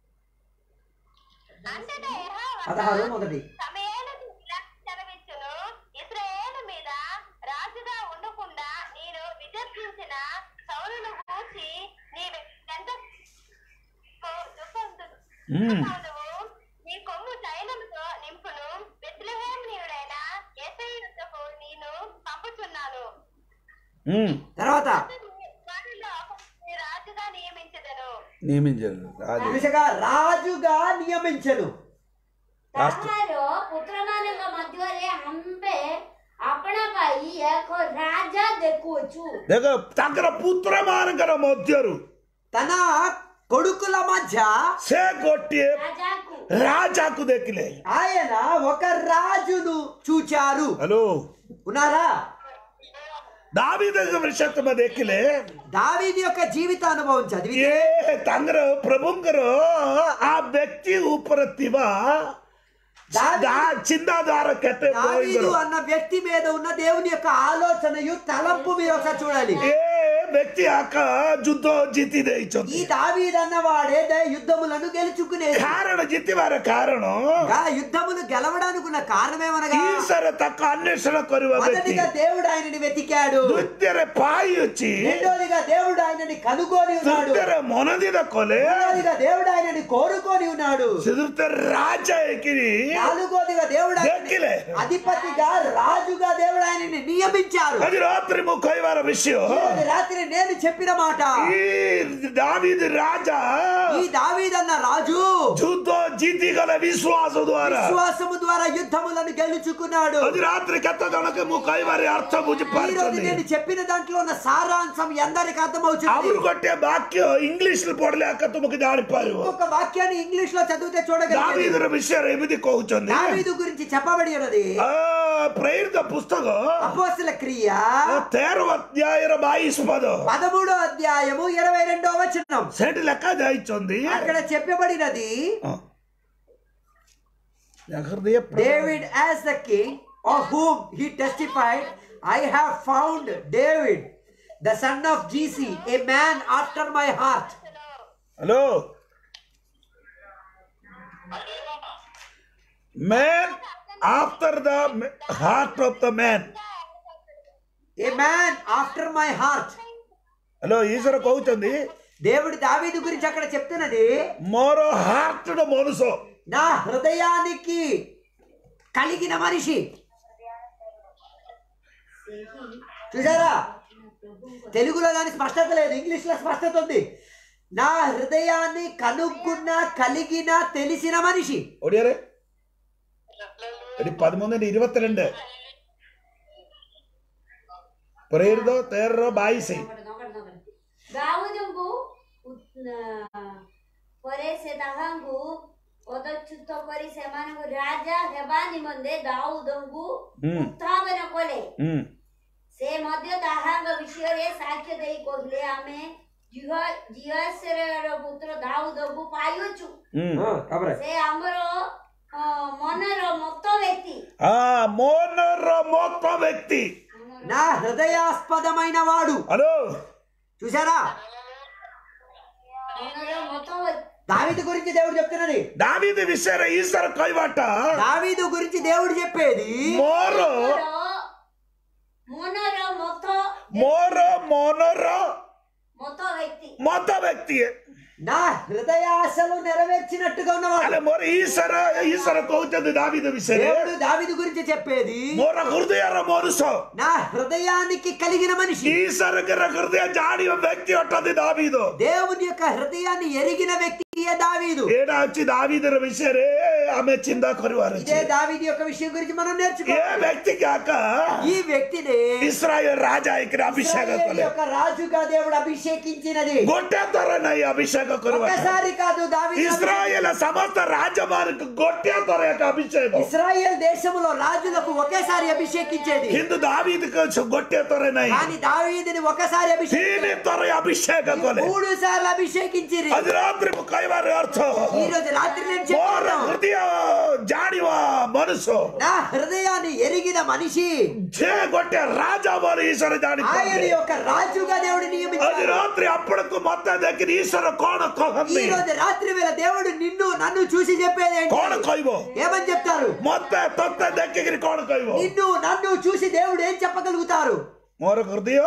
అంతటా యెహోవా పదహారు మొదటి సమయాలకు ఇలా సెలవిచ్చును ఇశ్రాయేలు మీద రాజుగా ఉండకుండా నేను విజర్జించిన సౌలును కూర్చి నీవెంత మ్మ్. నీ కొమ్ము తైలముతో నింపును బెత్లెహేమునీయుడైన యేసయ్యునకు నేను పంపుచున్నాను ಹ್ಮ್ తర్వాత వారిలో ఒకరిని రాజుగా నియమించదను ನೇಮಿಂಜರು ರಾಜು చూసగా రాజుగా నియమించను ତାହାର ପୁତ୍ରମାନଙ୍କ ମଧ୍ୟରେ ଆମ୍ଭେ ଆପଣା ପାଇଁ ଏକ ରାଜା ଦେଖୁଅଛୁ ଦେଖ ତାଙ୍କର ପୁତ୍ର ମାନଙ୍କର ମଧ୍ୟରୁ తన కొడుకుల మధ్య ସେ ଗୋଟିଏ ରାଜାକୁ ରାଜାକୁ ଦେଖିଲେ ఆయన ఒక రాజును చూచారు ହ୍ୟାଲୋ ఉన్నారా ଦାବିଦଙ୍କ ବିଷୟ ତମେ ଦେଖିଲେ దావీది యొక్క జీవిత అనుభవం చదివి ଇଏ ତାଙ୍କର ପ୍ରଭୁଙ୍କର ఆ ବ୍ୟକ୍ତି ଉପରେ ଥିବା దావీ- దా- ଚିନ୍ତାଧାରା କେତେ దావీదు ଭୟଙ୍କର। అన్న వ్యక్తి మీద ఉన్న దేవుని యొక్క ఆలోచనయు తలంపు మీరు ఒకసారి చూడాలి ఏ వ్యక్తి ఆక ଯୁଦ୍ଧ ଜିତି ఈ ଦେଇଛନ୍ତି దావీద్ అన్నవాడే ద- యుద్ధములను గెలుచుకునే କାରଣ ଜିତିବାର କାରଣ యుద్ధములు గెలవడానికి ఉన్న కారణమేమనగా ఈశ్వర ତାକୁ ଅନ୍వేଷଣ କରିବା ବ୍ୟକ୍ତି మొదటిగా దేవుడు ఆయనని వెతికాడు ଦ୍ୱିତୀୟରେ ପାଇଅଛି రెండోదిగా దేవుడు ఆయనని కనుగొని ఉన్నాడు ତୃତୀୟରେ ମନୋନୀତ କଲେ మూడోదిగా దేవుడు ఆయనని కోరుకొని ఉన్నాడు ଚତୁର୍ଥରେ ରାଜା ହେଇକିରି నాలుగోదిగా దేవుడు ఆయనని ଦେଖିଲେ అధిపతిగా రాజుగా దేవుడు ఆయనని నియమించారు ଆଜି ରାତ୍ରି ମୁଁ କହିବାର ବିଷୟ ఈరోజు రాత్రి నేను చెప్పిన మాట ఈ ଦାବିଦ ରାଜା ఈ దావీదన్న రాజు ଯୁଦ୍ଧ ଜିତିଗଲେ ବିଶ୍ୱାସ ଦ୍ୱାରା విశ్వాసము ద్వారా యుద్ధములను గెలుచుకున్నాడు ଆଜି ରାତ୍ରି କେତେ ଜଣକେ ମୁଁ କହିବାର ଅର୍ଥ ఈ రోజు ବୁଝିପାରୁଛନ୍ତି నేను చెప్పిన దాంట్లో ఉన్న సారాంశం ఎందరికి అర్థమవుతుంది ଆହୁରି ଗୋଟିଏ ବାକ୍ୟ ଇଂଲିଶରେ ପଢିଲେ ଆକା ତୁମକୁ ଜାଣିପାରିବ ఒక వాక్యాన్ని ఇంగ్లీష్ లో చదివితే చూడగలిగారు ଦାବିଦର ବିଷୟରେ ଏମିତି କହୁଛନ୍ତି దావీదు గురించి చెప్పబడి ఉన్నది ଆ, ପ୍ରେରିତ ପୁସ୍ତକ అపోస్తుల క్రియ ତେର ଅଧ୍ୟାୟର ବାଇଶ ପଦ పదమూడో అధ్యాయము ఇరవై రెండో వచనం ସେଠି ଲେଖା ଯାଇଛନ୍ତି అక్కడ చెప్పబడినది ହୃଦୟ David as the king of whom he testified, I have found David, the son of Jesse, a man after my heart. Hello man after the heart of the man A man after my heart. Hello ఈశ్వర కହୁଛନ୍ତି దేవుడు David గురించి అక్కడ చెప్తున్నది ମୋର ହାର୍ଟର ମନୁଷ నా హృదయానికి కలిగిన మనిషి చూసారా తెలుగులో దాని స్పష్టత లేదు ఇంగ్లీష్ లో స్పష్టత ఉంది నా హృదయాన్ని కనుక్కున్న కలిగిన తెలిసిన మనిషి ଓଡ଼ିଆରେ ଏଠି ପଦିମୂന്ന് ഇരുപത്തിരണ്ട് ପ୍ରେରିତ ତେରର ବାଇଶ ଦାଉଦଙ୍କୁ ପରେ ସେ ତାହାଙ୍କୁ ପଦଚ୍ୟୁତ କରି ସେମାନଙ୍କୁ ରାଜା ହେବା ନିମନ୍ତେ ଦାଉଦଙ୍କୁ ହୁଁ ଉତ୍ଥାପନ କଲେ ହୁଁ ସେ ମଧ୍ୟ ତାହାଙ୍କ ବିଷୟରେ ସାକ୍ଷ୍ୟ ଦେଇ କହିଲେ ଆମେ ଜିୟସର ପୁତ୍ର ଦାଉଦଙ୍କୁ ପାଇଅଛୁ ହୁଁ ସେ ଆମର ଅ, ମନର ମତ ବ୍ୟକ୍ତି ఆ మోనର ମତ ବ୍ୟକ୍ତି నా హృదయాస్పదమైన వాడు హలో చూసారా ମନର ମତ ବ୍ୟକ୍ତି దావీదు గురించి దేవుడు చెప్తున్నది ଦାବିଦ ବିଷୟରେ ଈଶ୍ୱର କହିବାଟା దావీదు గురించి దేవుడు చెప్పేది ମୋର ମନର ମତ ମୋର ମନର ମତ ବ୍ୟକ୍ତି ವ್ಯಕ್ತಿ మొత్త వ్యక్తియే నా హృదయాశలు నెరవేర్చినట్టుగా ఉన్నవాడు అలా మొర ఈశ్వర ఈశ్వర కହୁతుంది దావిద విషయ దేవుడు దావిది గురించి చెప్పేది మొర హృదయర మోరుసో నా హృదయానికి కలిగిన మనిషి ఈశ్వరకర హృదయ జాడి వ్యక్తి ఉంటుంది దావీదు దేవుని యొక్క హృదయాన్ని ఎరిగిన వ్యక్తియే దావీదు ఏడా వచ్చి దావీదర విషయరే ఆమె చిందా కొరివారు ఇదే దావీది యొక్క విషయం గురించి మనం ఏ నేర్చుకో వ్యక్తి కాక ఈ వ్యక్తిని ఇస్రాయేల్ రాజా ఇక్కడ అభిషేక ఇశ్రాయేలు యొక్క రాజుగా దేవుడు అభిషేకించినది గొట్టె తొరనై అభిషేక కొరివారు ఒక్కసారి కాదు దావీదు ఇస్రాయేల్ సమస్త రాజ్యమానికి గొట్టె తొర యొక్క అభిషేకం ఇస్రాయేల్ దేశములో రాజులకు ఒకేసారి అభిషేకించేది హిందూ దావీదికి గొట్టె తొరనై కానీ దావీదిని ఒకసారి తీని అభిషేకించారు తొర అభిషేక కొಲೆ మూడు సార్లు అభిషేకించిరి అది రాత్రి కైవారి అర్థం ఈ రోజు రాత్రి నేను మోర చెప్పాను హృదయ జాడివ మనసు నా హృదయాన్ని ఎరిగిన మనిషి జే గొట్టె రాజా వారు ఈశ్వర జాడి ఆయన యొక్క రాజుగా దేవుడు అది నియమించాడు రాత్రి అప్పటికు మొత్తం దగ్గర ఈశ్వర కోణ ఈ కోహంది రోజు రాత్రి వేళ దేవుడు నిన్ను నన్ను చూసి చెప్పేది ఏంటి? కోణ కొయ్యో ఏమని చెప్తారు మొత్తం తొత్త దగ్గర కోణ కొయ్యో నిన్ను నన్ను చూసి దేవుడు ఏం చెప్పగలుగుతారు మోర హృదయ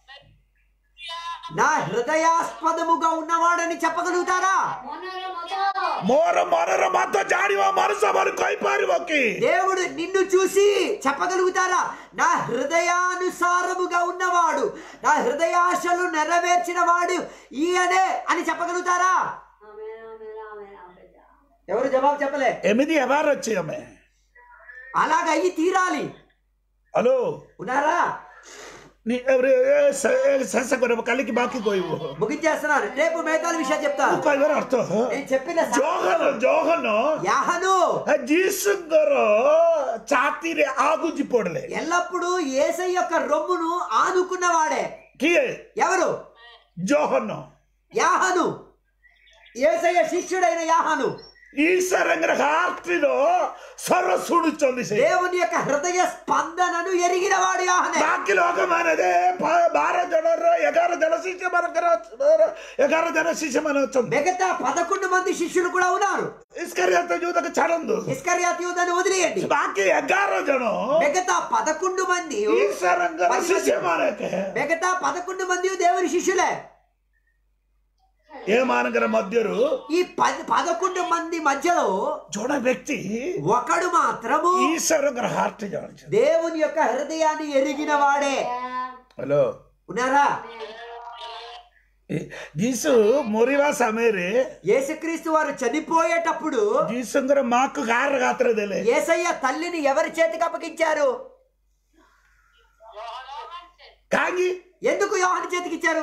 నా హృదయాస్పదముగా ఉన్నవాడని చెప్పగలుగుతారా ମନର ମତ మోర మనర మత జాడివ మనసు మరి కొయ్పారి ఒక్కి దేవుడు నిన్ను చూసి చెప్పగలుగుతారా నా హృదయానుసారముగా ఉన్నవాడు నా హృదయాశలు నెరవేర్చిన వాడు ఈయనే అని చెప్పగలుగుతారా ଆମେନ୍ ଆମେନ୍ ଆମେନ୍ ଆମେନ୍ ఎవరు జవాబు చెప్పలే ఎనిమిది ఎవరు వచ్చి ఆమె అలాగ అయ్యి తీరాలి హలో ఉన్నారా నీ ఎవరు సెన్స్ కొర కలికి బాకి కొయ్యో ముగించేస్తున్నాను రేపు మిగతా విషయం చెప్తాను కొయ్యవరు అర్థం నేను చెప్పిన జోహన్ జోహన్ యాహను జీసుంగర ఛాతీరే ఆగుజి పొడలే ఎల్లప్పుడూ ఏసై యొక్క రొమ్మును ఆనుకున్నవాడే కియే ఎవరు జోహన్ యాహను ఏసయ్య శిష్యుడైన యాహను ఈశ్వరంగర హార్టిలో సరస్సుడుచుంది దేవుని యొక్క హృదయ స్పందనను ఎరిగిన వాడు యాహనే బాకి లోకమైనదే ప- బార జనరు ఎగార జన శిష్య మనకర ఎగార జన శిష్య మన వచ్చింది మిగతా పదకొండు మంది శిష్యులు కూడా ఉన్నారు ఇస్కర్యత జూదకు చడందు ఇస్కర్యాతి యూదాన్ని వదిలేయండి బాకి ఎగార జన మిగతా పదకొండు మంది ఈశ్వరంగర శిష్య మనకే మిగతా పదకొండు మంది దేవుని శిష్యులే ఏ మానగర మధ్యరు ఈ పది పదకొండు మంది మధ్యలో జోడ వ్యక్తి ఒకడు మాత్రము ఈశ్వరంగర హార్ట్ జాడించు దేవుని యొక్క హృదయాన్ని ఎరిగిన వాడే హలో ఉన్నారా జీసు మొరివా సమేరే యేసుక్రీస్తు వారు చనిపోయేటప్పుడు జీసుంగర మాకు గార గాత్రదేలే ఏసయ్య తల్లిని ఎవరి చేతికి అప్పగించారు కాగి ఎందుకు యోహాను చేతికి ఇచ్చారు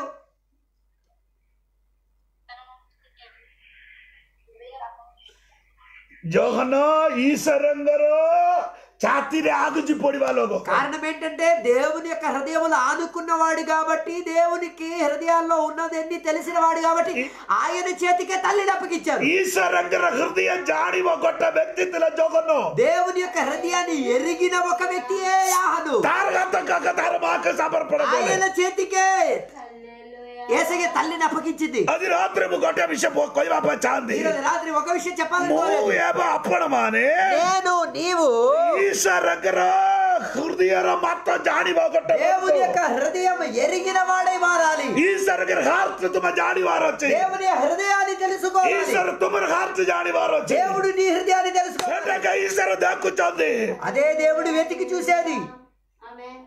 ಜೋಹನ ಈಶ್ವರಂಗರು ಛಾತಿರೆ ಆಗುಜಿ ಪೊಡಿವಾ ಲೋಗೋ కారణం ఏంటంటే దేవుని యొక్క హృదయములు ఆనుకున్నవాడు కాబట్టి దేవునికి హృదయాల్లో ఉన్నదన్నీ తెలిసిన వాడు కాబట్టి ఆయన చేతికే తల్లిని అప్పగించారు ಈಶ್ವರಂಗರ ಹೃದಯ ಜಾಡಿ ಒಗ್ಗೊಟ್ಟ ವ್ಯಕ್ತಿತ್ವ ಜೋಗನ್ನು దేవుని యొక్క హృదయాన్ని ఎరిగిన ఒక వ్యక్తియే యాహను ತಾರಗಂತ ಕಕ್ಕ ತಾರ ಮಾಕ ಸಮರ್ಪಣ ఆయన చేతికే హల్లెలూయా ఏసయ్య తల్లిని అప్పగించింది అది రాత్రి కొట్టే విషయం కొయ్యబాప చాంది ఈరోజు రాత్రి ఒక విషయం చెప్పాలని మూవ్ కోరేది. ఏబ అప్పణ మానే నేను నీవు ಈಶ್ವರಂಗರ ಹೃದಯರ ಮತ್ತ ಜಾಡಿ ಒಗ್ಗೊಟ್ಟ దేవుని యొక్క హృదయం ఎరిగిన వాడై మారాలి ಈಶ್ವರಂಗರ ಹಾರ್ಟ್ ತುಮ ಜಾಡಿ ವಾರೊಚ್ಚಿ దేవుని హృదయాన్ని తెలుసుకోవాలి ಈಶ್ವರ ತುಮರ ಹಾರ್ಟ್ ಜಾಡಿ ವಾರೊಚ್ಚಿ దేవుడు నీ హృదయాన్ని తెలుసుకోవాలి చెడ్డగా ఈశ్వర దాక్కుచోంది అదే దేవుడు వెతికి చూసేది ఆమేన్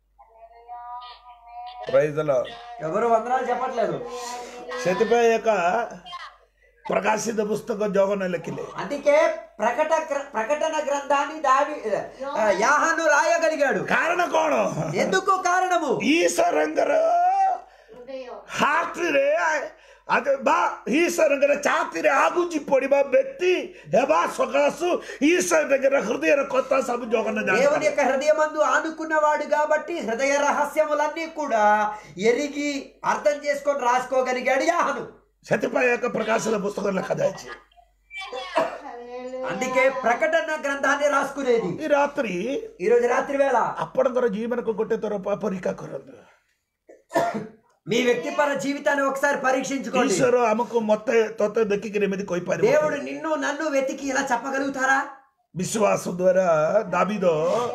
ప్రైజ్లో ఎవరు వందనాలు చెప్పట్లేదు ସେଥିପାଇଁ ଏକ ప్రకాశిత పుస్తకం జోగన లెక్కిలే అందుకే ప్రకట గ్ర- ప్రకటన గ్రంథాన్ని దావి ఆ, యాహాను రాయగలిగాడు కారణ కోణ ఎందుకు కారణము ఈశ్వరంగర హృదయం ಹಾಕ್ತಿರೆ ಅದು ಬಾ ಈಶ್ವರಂಗರ ಚಾತಿರೆ ಆಗುಜಿ ಪೊಡಿ ಬಾ ವ್ಯಕ್ತಿ ಹೆಬಾ ಸೊಗಾಸು ಈಶ್ವರಂಗರ ಹೃದಯ ಕೊತ್ತ ಸಬ್ ಜೋಗನ దేవుని యొక్క హృదయమందు ఆనుకున్నవాడు కాబట్టి హృదయ రహస్యములన్నీ కూడా ఎరిగి అర్థం చేసుకొని రాసుకోగలిగాడు యాహను ସେଥିପାଇଁ ଏକ ପ୍ରକାଶିତ పుస్తକ ଲେଖାଯାଇଛି హల్లెలూయా అందుకే ప్రకటన గ్రంథాన్ని రాసుకునేది ఈ రాత్రి ఈ రోజు రాత్రి వేళ ଆପଣଙ୍କର ଜୀବନକୁ ଗୋଟେ ଥର ପ- ପରୀକ୍ଷା କରନ୍ତୁ మీ వ్యక్తిపర జీవితాన్ని ఒకసారి పరీక్షించుకోండి ଈଶ୍ୱର ଆମକୁ ମତେ ତତେ ଦେଖିକିରି ଏମିତି କହିପାରିବ దేవుడు నిన్ను నన్ను వెతికి ఇలా చెప్పగలుగుతారా ବିଶ୍ୱାସ ଦ୍ୱାରା ଦାବିଦ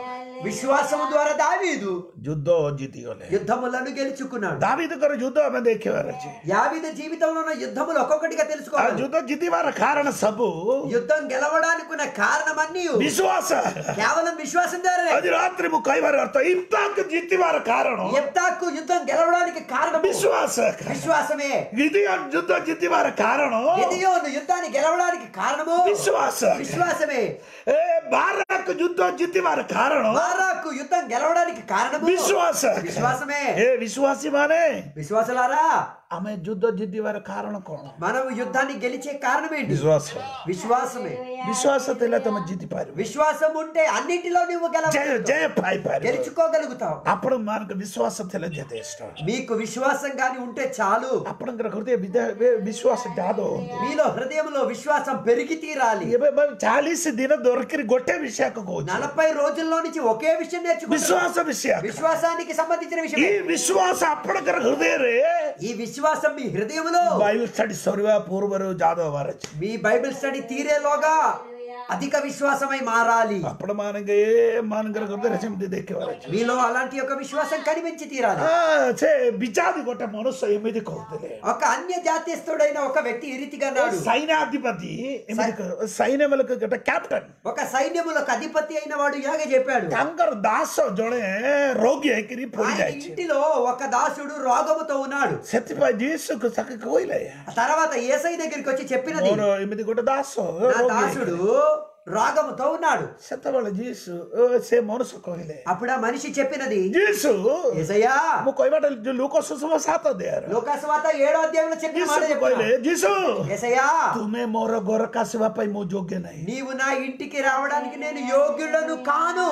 విశ్వాసము ద్వారా దావీదు ଯୁଦ୍ଧ ଜିତିଗଲେ యుద్ధములను గెలుచుకున్నాడు ଦାବିଦଙ୍କର ଯୁଦ୍ଧ ଆମେ ଦେଖିବାର ଅଛି యావిద జీవితంలో ఉన్న యుద్ధములు ఒక్కొక్కటిగా ଆଉ తెలుసుకోవాలి ଯୁଦ୍ଧ ଜିତିବାର କାରଣ ସବୁ యుద్ధం గెలవడానికి ఉన్న కారణం అన్ని ବିଶ୍ୱାସ కేవలం విశ్వాసం ద్వారా ଆଜି ରାତିରେ ମୁଁ କହିବାର ଅର୍ଥ ଇଫ୍ତାକ ଜିତିବାର କାରଣ ఎప్తాకు యుద్ధం గెలవడానికి కారణం ବିଶ୍ୱାସ విశ్వాసమే ଗିଦିୟନ ଯୁଦ୍ଧ ଜିତିବାର କାରଣ గిదియోను యుద్ధాన్ని గెలవడానికి కారణము ବିଶ୍ୱାସ విశ్వాసమే ଏ ବାରାକ ଯୁଦ୍ଧ ଜିତିବାର କାରଣ బారాకు యుద్ధం గెలవడానికి కారణము ବିଶ୍ୱାସ విశ్వాసమే ଏ ବିଶ୍ୱାସୀ ମାନେ విశ్వాసులారా ଆମେ ଯୁଦ୍ଧ ଜିତିବାର କାରଣ କଣ మనం యుద్ధాన్ని గెలిచే కారణం ఏంటి ବିଶ୍ୱାସ విశ్వాసమే ବିଶ୍ୱାସ ଥିଲେ ତମେ ଜିତି ପାରିବ విశ్వాసం ఉంటే అన్నిటిలో నువ్వు ଜୟ గెలవ ଜୟ ପାଇପାରିବ గెలుచుకోగలుగుతావు ଆପଣ ମାନଙ୍କ ବିଶ୍ୱାସ ଥିଲେ ଯଥେଷ୍ଟ మీకు విశ్వాసం గాని ఉంటే చాలు ଆପଣଙ୍କର ହୃଦୟ ବିଦ୍ୟା- ଏବେ ବିଶ୍ୱାସ ଜାତ ହୁଅନ୍ତୁ మీలో హృదయంలో విశ్వాసం పెరిగి తీరాలి ଏବେ ଚାଳିଶ ଦିନ ଦରକାର ଗୋଟେ విషୟ କହୁଛି నలభై రోజుల్లో నుంచి ఒకే విషయం నేర్చుకుంటున్నాం ବିଶ୍ୱାସ విషୟ విశ్వాసానికి సంబంధించిన ఈ విషయం ବିଶ୍ୱାସ ଆପଣଙ୍କର ହୃଦୟରେ ఈ విశ్వాసం మీ హృదయంలో ବାଇବଲ ଷ୍ଟଡି ସରିବା ପୂର୍ବରୁ ଜାତ ହବାର ଅଛି మీ బైబిల్ స్టడీ తీరేలోగా అధిక విశ్వాసమై మారాలి ଆପଣ ମାନଙ୍କ ଏ ମାନଙ୍କର ହୃଦୟରେ ସେମିତି ଦେଖିବାର ଅଛି మీలో అలాంటి ఒక విశ్వాసం కనిపించి తీరాలి ହଁ, ସେ ବିଜାତି ଗୋଟେ ମନୁଷ୍ୟ ଏମିତି କହୁଥିଲେ ఒక అన్య జాతీయస్తుడైన ఒక వ్యక్తి ఈ రీతిగా అన్నాడు సైన్యాధిపతి ଏମିତି କହ- సైన్ୟ వాళ్ళకి ଗୋଟେ କ୍ୟାପ୍ଟେନ୍ ఒక సైన్యములకు అధిపతి అయిన వాడు ఇలాగే చెప్పాడు ତାଙ୍କର ଦାସ ଜଣେ ରୋଗୀ ହେଇକିରି ପଡି ఆయన ଯାଇଛି ఇంటిలో ఒక దాసుడు రోగముతో ఉన్నాడు ସେଥିପାଇଁ ଯୀଶୁକୁ ତାକୁ କହିଲେ ఆ తర్వాత ఏసై దగ్గరికి వచ్చి చెప్పినది ମୋର ଏମିତି ଗୋଟେ ଦାସ నా ରୋଗୀ దాసుడు రోగముతో ఉన్నాడు ସେତେବେଳେ ଯୀଶୁ ଓ, ସେ ମନୁଷ୍ୟ କହିଲେ అప్పుడు ఆ మనిషి చెప్పినది ଯୀଶୁ ఏసయ్యా ମୁଁ କହିବାଟା ଯୋଉ ଲୋକ ସୁଷମ ସାତ ଦେହର లోకాసువాత ఏడో అధ్యాయంలో చెప్పిన మాట ଯୀଶୁ କହିଲେ చెప్పిన ଯୀଶୁ ఏసయ్యా ତୁମେ ମୋର ଘରକୁ ଆସିବା ପାଇଁ ମୁଁ ଯୋଗ୍ୟ ନାହିଁ నీవు నా ఇంటికి రావడానికి నేను యోగ్యుడను కాను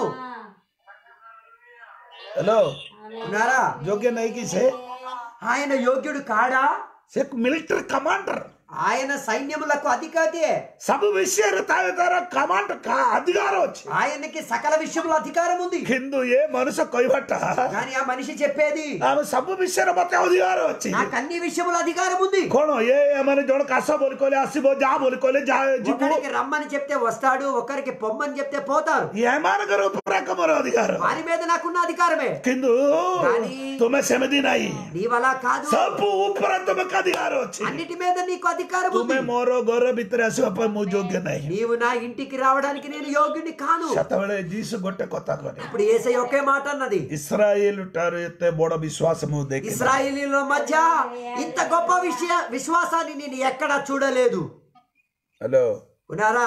ହ୍ୟାଲୋ ఉన్నారా ଯୋଗ୍ୟ ନାହିଁ କି ସେ ఆయన యోగ్యుడు కాడా ସେ ମିଲିଟାରୀ କମାଣ୍ଡର ఆయన సైన్యములకు అధికారి ସବୁ ବିଷୟରେ ତା ତାର କମାଣ୍ଡ ଅଧିକାର ଅଛି ఆయనకి సకల విషయంలో అధికారం ఉంది କିନ୍ତୁ ଏ ମନୁଷ୍ୟ କହିବାଟା కానీ ఆ మనిషి చెప్పేది ଆମେ ସବୁ ବିଷୟରେ ମତେ ଅଧିକାର ଅଛି నాకు అన్ని విషయంలో అధికారం ఉంది କଣ ଏ ମାନେ ଜଣ କାଶ ବୋଲି କହିଲେ ଆସିବ ଯା ବୋଲି କହିଲେ ଯା ଯିବୁ ఒకరికి రమ్మని చెప్తే వస్తాడు ఒకరికి పొమ్మని చెప్తే పోతారు ଏମାନଙ୍କର ଉପରେ ଏକ ମୋର ଅଧିକାର వారి మీద నాకున్న అధికారమే କିନ୍ତୁ కానీ ତୁମେ ସେମିତି ନାହିଁ నీవలా కాదు ସବୁ ଉପରେ ତୁମକୁ ଅଧିକାର ଅଛି అన్నిటి మీద నీకు అధికారం ఉంది ତୁମେ ମୋର ଘର ଭିତରେ ଆସିବା ପାଇଁ ମୁଁ ଯୋଗ୍ୟ ନାହିଁ నీవు నా ఇంటికి రావడానికి నేను యోగ్యుని కాను ସେତେବେଳେ ଯୀଶୁ ଗୋଟେ କଥା କରେ ఇప్పుడు ఏసై ఒకే మాట అన్నది ଇସ୍ରାଏଲ ଠାରୁ ଏତେ ବଡ ବିଶ୍ୱାସ ମୁଁ ଦେଖି ఇస్రాయేలీల మధ్య ఇంత గొప్ప విషయ విశ్వాసాన్ని నేను ఎక్కడా చూడలేదు ହ୍ୟାଲୋ ఉన్నారా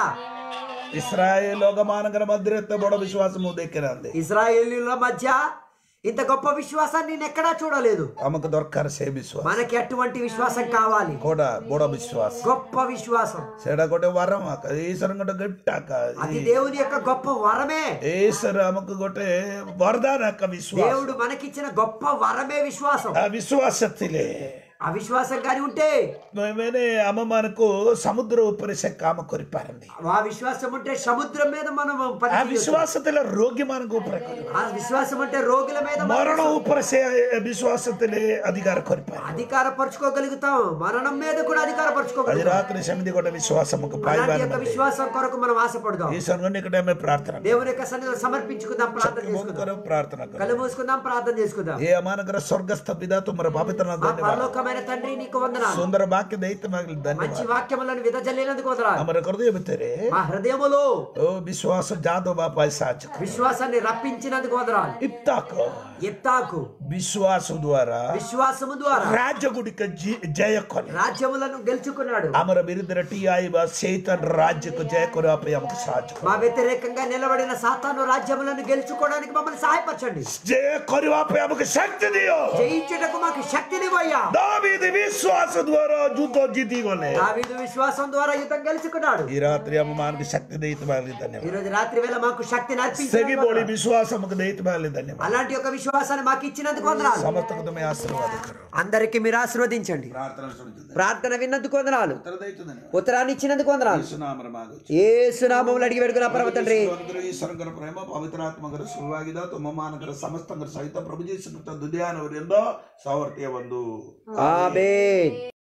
ଇସ୍ରାଏଲ ଲୋକମାନଙ୍କର ମଧ୍ୟରେ ଏତେ ବଡ ବିଶ୍ୱାସ ମୁଁ ଦେଖିନାହାନ୍ତି ఇస్రాయేలీల మధ్య ఇంత గొప్ప విశ్వాసాన్ని నేను ఎక్కడా చూడలేదు ଆମକୁ ଦରକାର ସେ ବିଶ୍ୱାସ మనకి అటువంటి విశ్వాసం కావాలి କୋଉଟା ବଡ ବିଶ୍ୱାସ గొప్ప విశ్వాసం ସେଇଟା ଗୋଟେ వరం ଆକା ଈଶ୍ୱରଙ୍କ ଗୋଟେ ଗିଫ୍ଟ ଆକା అది దేవుని యొక్క గొప్ప వరమే ଈଶ୍ୱର ଆମକୁ ଗୋଟେ ବରଦାନ ଆକା ବିଶ୍ୱାସ దేవుడు మనకిచ్చిన గొప్ప వరమే విశ్వాసం ఆ విశ్ୱାସ ଥିଲେ ఆ విశ్వాసం కానీ ఉంటే ମାନେ ଆମମାନଙ୍କୁ ସମୁଦ୍ର ଉପରେ ସେ କାମ କରିପାରନ୍ତି ఆ విశ్వాసం ఉంటే సముద్రం మీద మనం పని ఆ చేయొచ్చు. విశ్ୱାସ ଥିଲେ ରୋଗୀମାନଙ୍କ ଉପରେ କରିବ ఆ విశ్వాసం ఉంటే రోగుల మీద మనం ମରଣ ଉପରେ ସେ ବିଶ୍ୱାସ ଥିଲେ ଅଧିକାର କରିପାରେ అధికారపరచుకోగలుగుతాం మరణం మీద కూడా ଆଜି అధికారపరచుకోగలుగుతాం ରାତିରେ ସେମିତି ଗୋଟେ ବିଶ୍ୱାସ ଆମକୁ అలాంటి ପାଇବାର యొక్క ନାହିଁ విశ్వాసం కొరకు మనం ఆశపడదాం ఈశ్వరుని నికటే ଆମେ ପ୍ରାର୍ଥନା କରୁ। దేవుని యొక్క సన్నిధిలో సమర్పించుకుందాం ప్రార్థన ବନ୍ଦ చేసుకుందాం କର ପ୍ରାର୍ଥନା କର కళ్ళు మూసుకుందాం ప్రార్థన చేసుకుందాం ఏ అమానకర స్వర్గస్థ పిదా తుమర పవిత్ర మా ధన్యవాద పరలోకమైన తండ్రి నీకు వందనాలు సుందర వాక్య దైత్య మంచి ధన్యవాద వాక్యములను విదజల్లినందుకు వందనాలు ଆମର ହୃଦୟ ଭିତରେ మా హృదయములో ଓ ବିଶ୍ୱାସ ଯାଦବ ବାପା ସାହାଯ୍ୟ କର। విశ్వాసాన్ని రప్పించినందుకు వందనాలు ଇପ୍ତାକ ఎత్తాకు ବିଶ୍ୱାସ ଦ୍ୱାରା విశ్వాసము ద్వారా ରାଜ୍ୟ ଗୁଡ଼ିକ ଜି- ଜୟ କଲେ రాజ్యములను గెలుచుకున్నాడు ଆମର ବିରୁଦ୍ଧରେ ଠିଆଇବା ସେଇତନ ରାଜ୍ୟକୁ ଜୟ କରିବା ପାଇଁ ଆମକୁ ସାହାଯ୍ୟ କର మా వ్యతిరేకంగా నిలబడిన సాతాను రాజ్యములను గెలుచుకోవడానికి మమ్మల్ని సహాయపరచండి ଜୟ କରିବା ପାଇଁ ଆମକୁ ଶକ୍ତି ଦିଅ జయించుటకు మాకు శక్తినివ్వయ్యా ଦାବିଦ ବିଶ୍ୱାସ ଦ୍ୱାରା ଯୁଦ୍ଧ ଜିତି ଗଲେ దావీదు విశ్వాసం ద్వారా యుద్ధం గెలుచుకున్నాడు ఈ రాత్రి ଆମ ମାନଙ୍କୁ శక్తి ଦେଇଥିବା ధన్యవాଦ ఈ రోజు రాత్రి వేళ మాకు శక్తిని ସେକି ଭଳି అర్పించి ବିଶ୍ୱାସ ଆମକୁ ଦେଇଥିବା ధన్యవాଦ అలాంటి ఒక విశ్వాసాన్ని మాకు ఇచ్చినందుకు వందనాలు ସମସ୍ତଙ୍କୁ ତୁମେ ଆଶୀର୍ବାଦ କର అందరికి మీరు ఆశీర్వదించండి ପ୍ରାର୍ଥନା ଶୁଣିଛନ୍ତି ప్రార్థన విన్నందుకు వందనాలు ଉତ୍ତର ଦେଇଛନ୍ତି ఉత్తరాన్ని ఇచ్చినందుకు వందనాలు ଯୀଶୁନାମରେ ମାଗୁଛି ఏ సునామములు అడిగి పెడుకున్న పరమ తండ్రి ఈశ్వరంకర ప్రేమ పవిత్రాత్మకర ಸುಭಾಗಿದ ತುಮ್ಮಮಾನಕರ ಸಮಸ್ತಂಗರ ಸಹಿತ ಪ್ರಭು ಜೀಸು ದುದಿಯಾನವರಿಂದ ಸಾವರ್ತಿಯ ಒಂದು ఆమేన్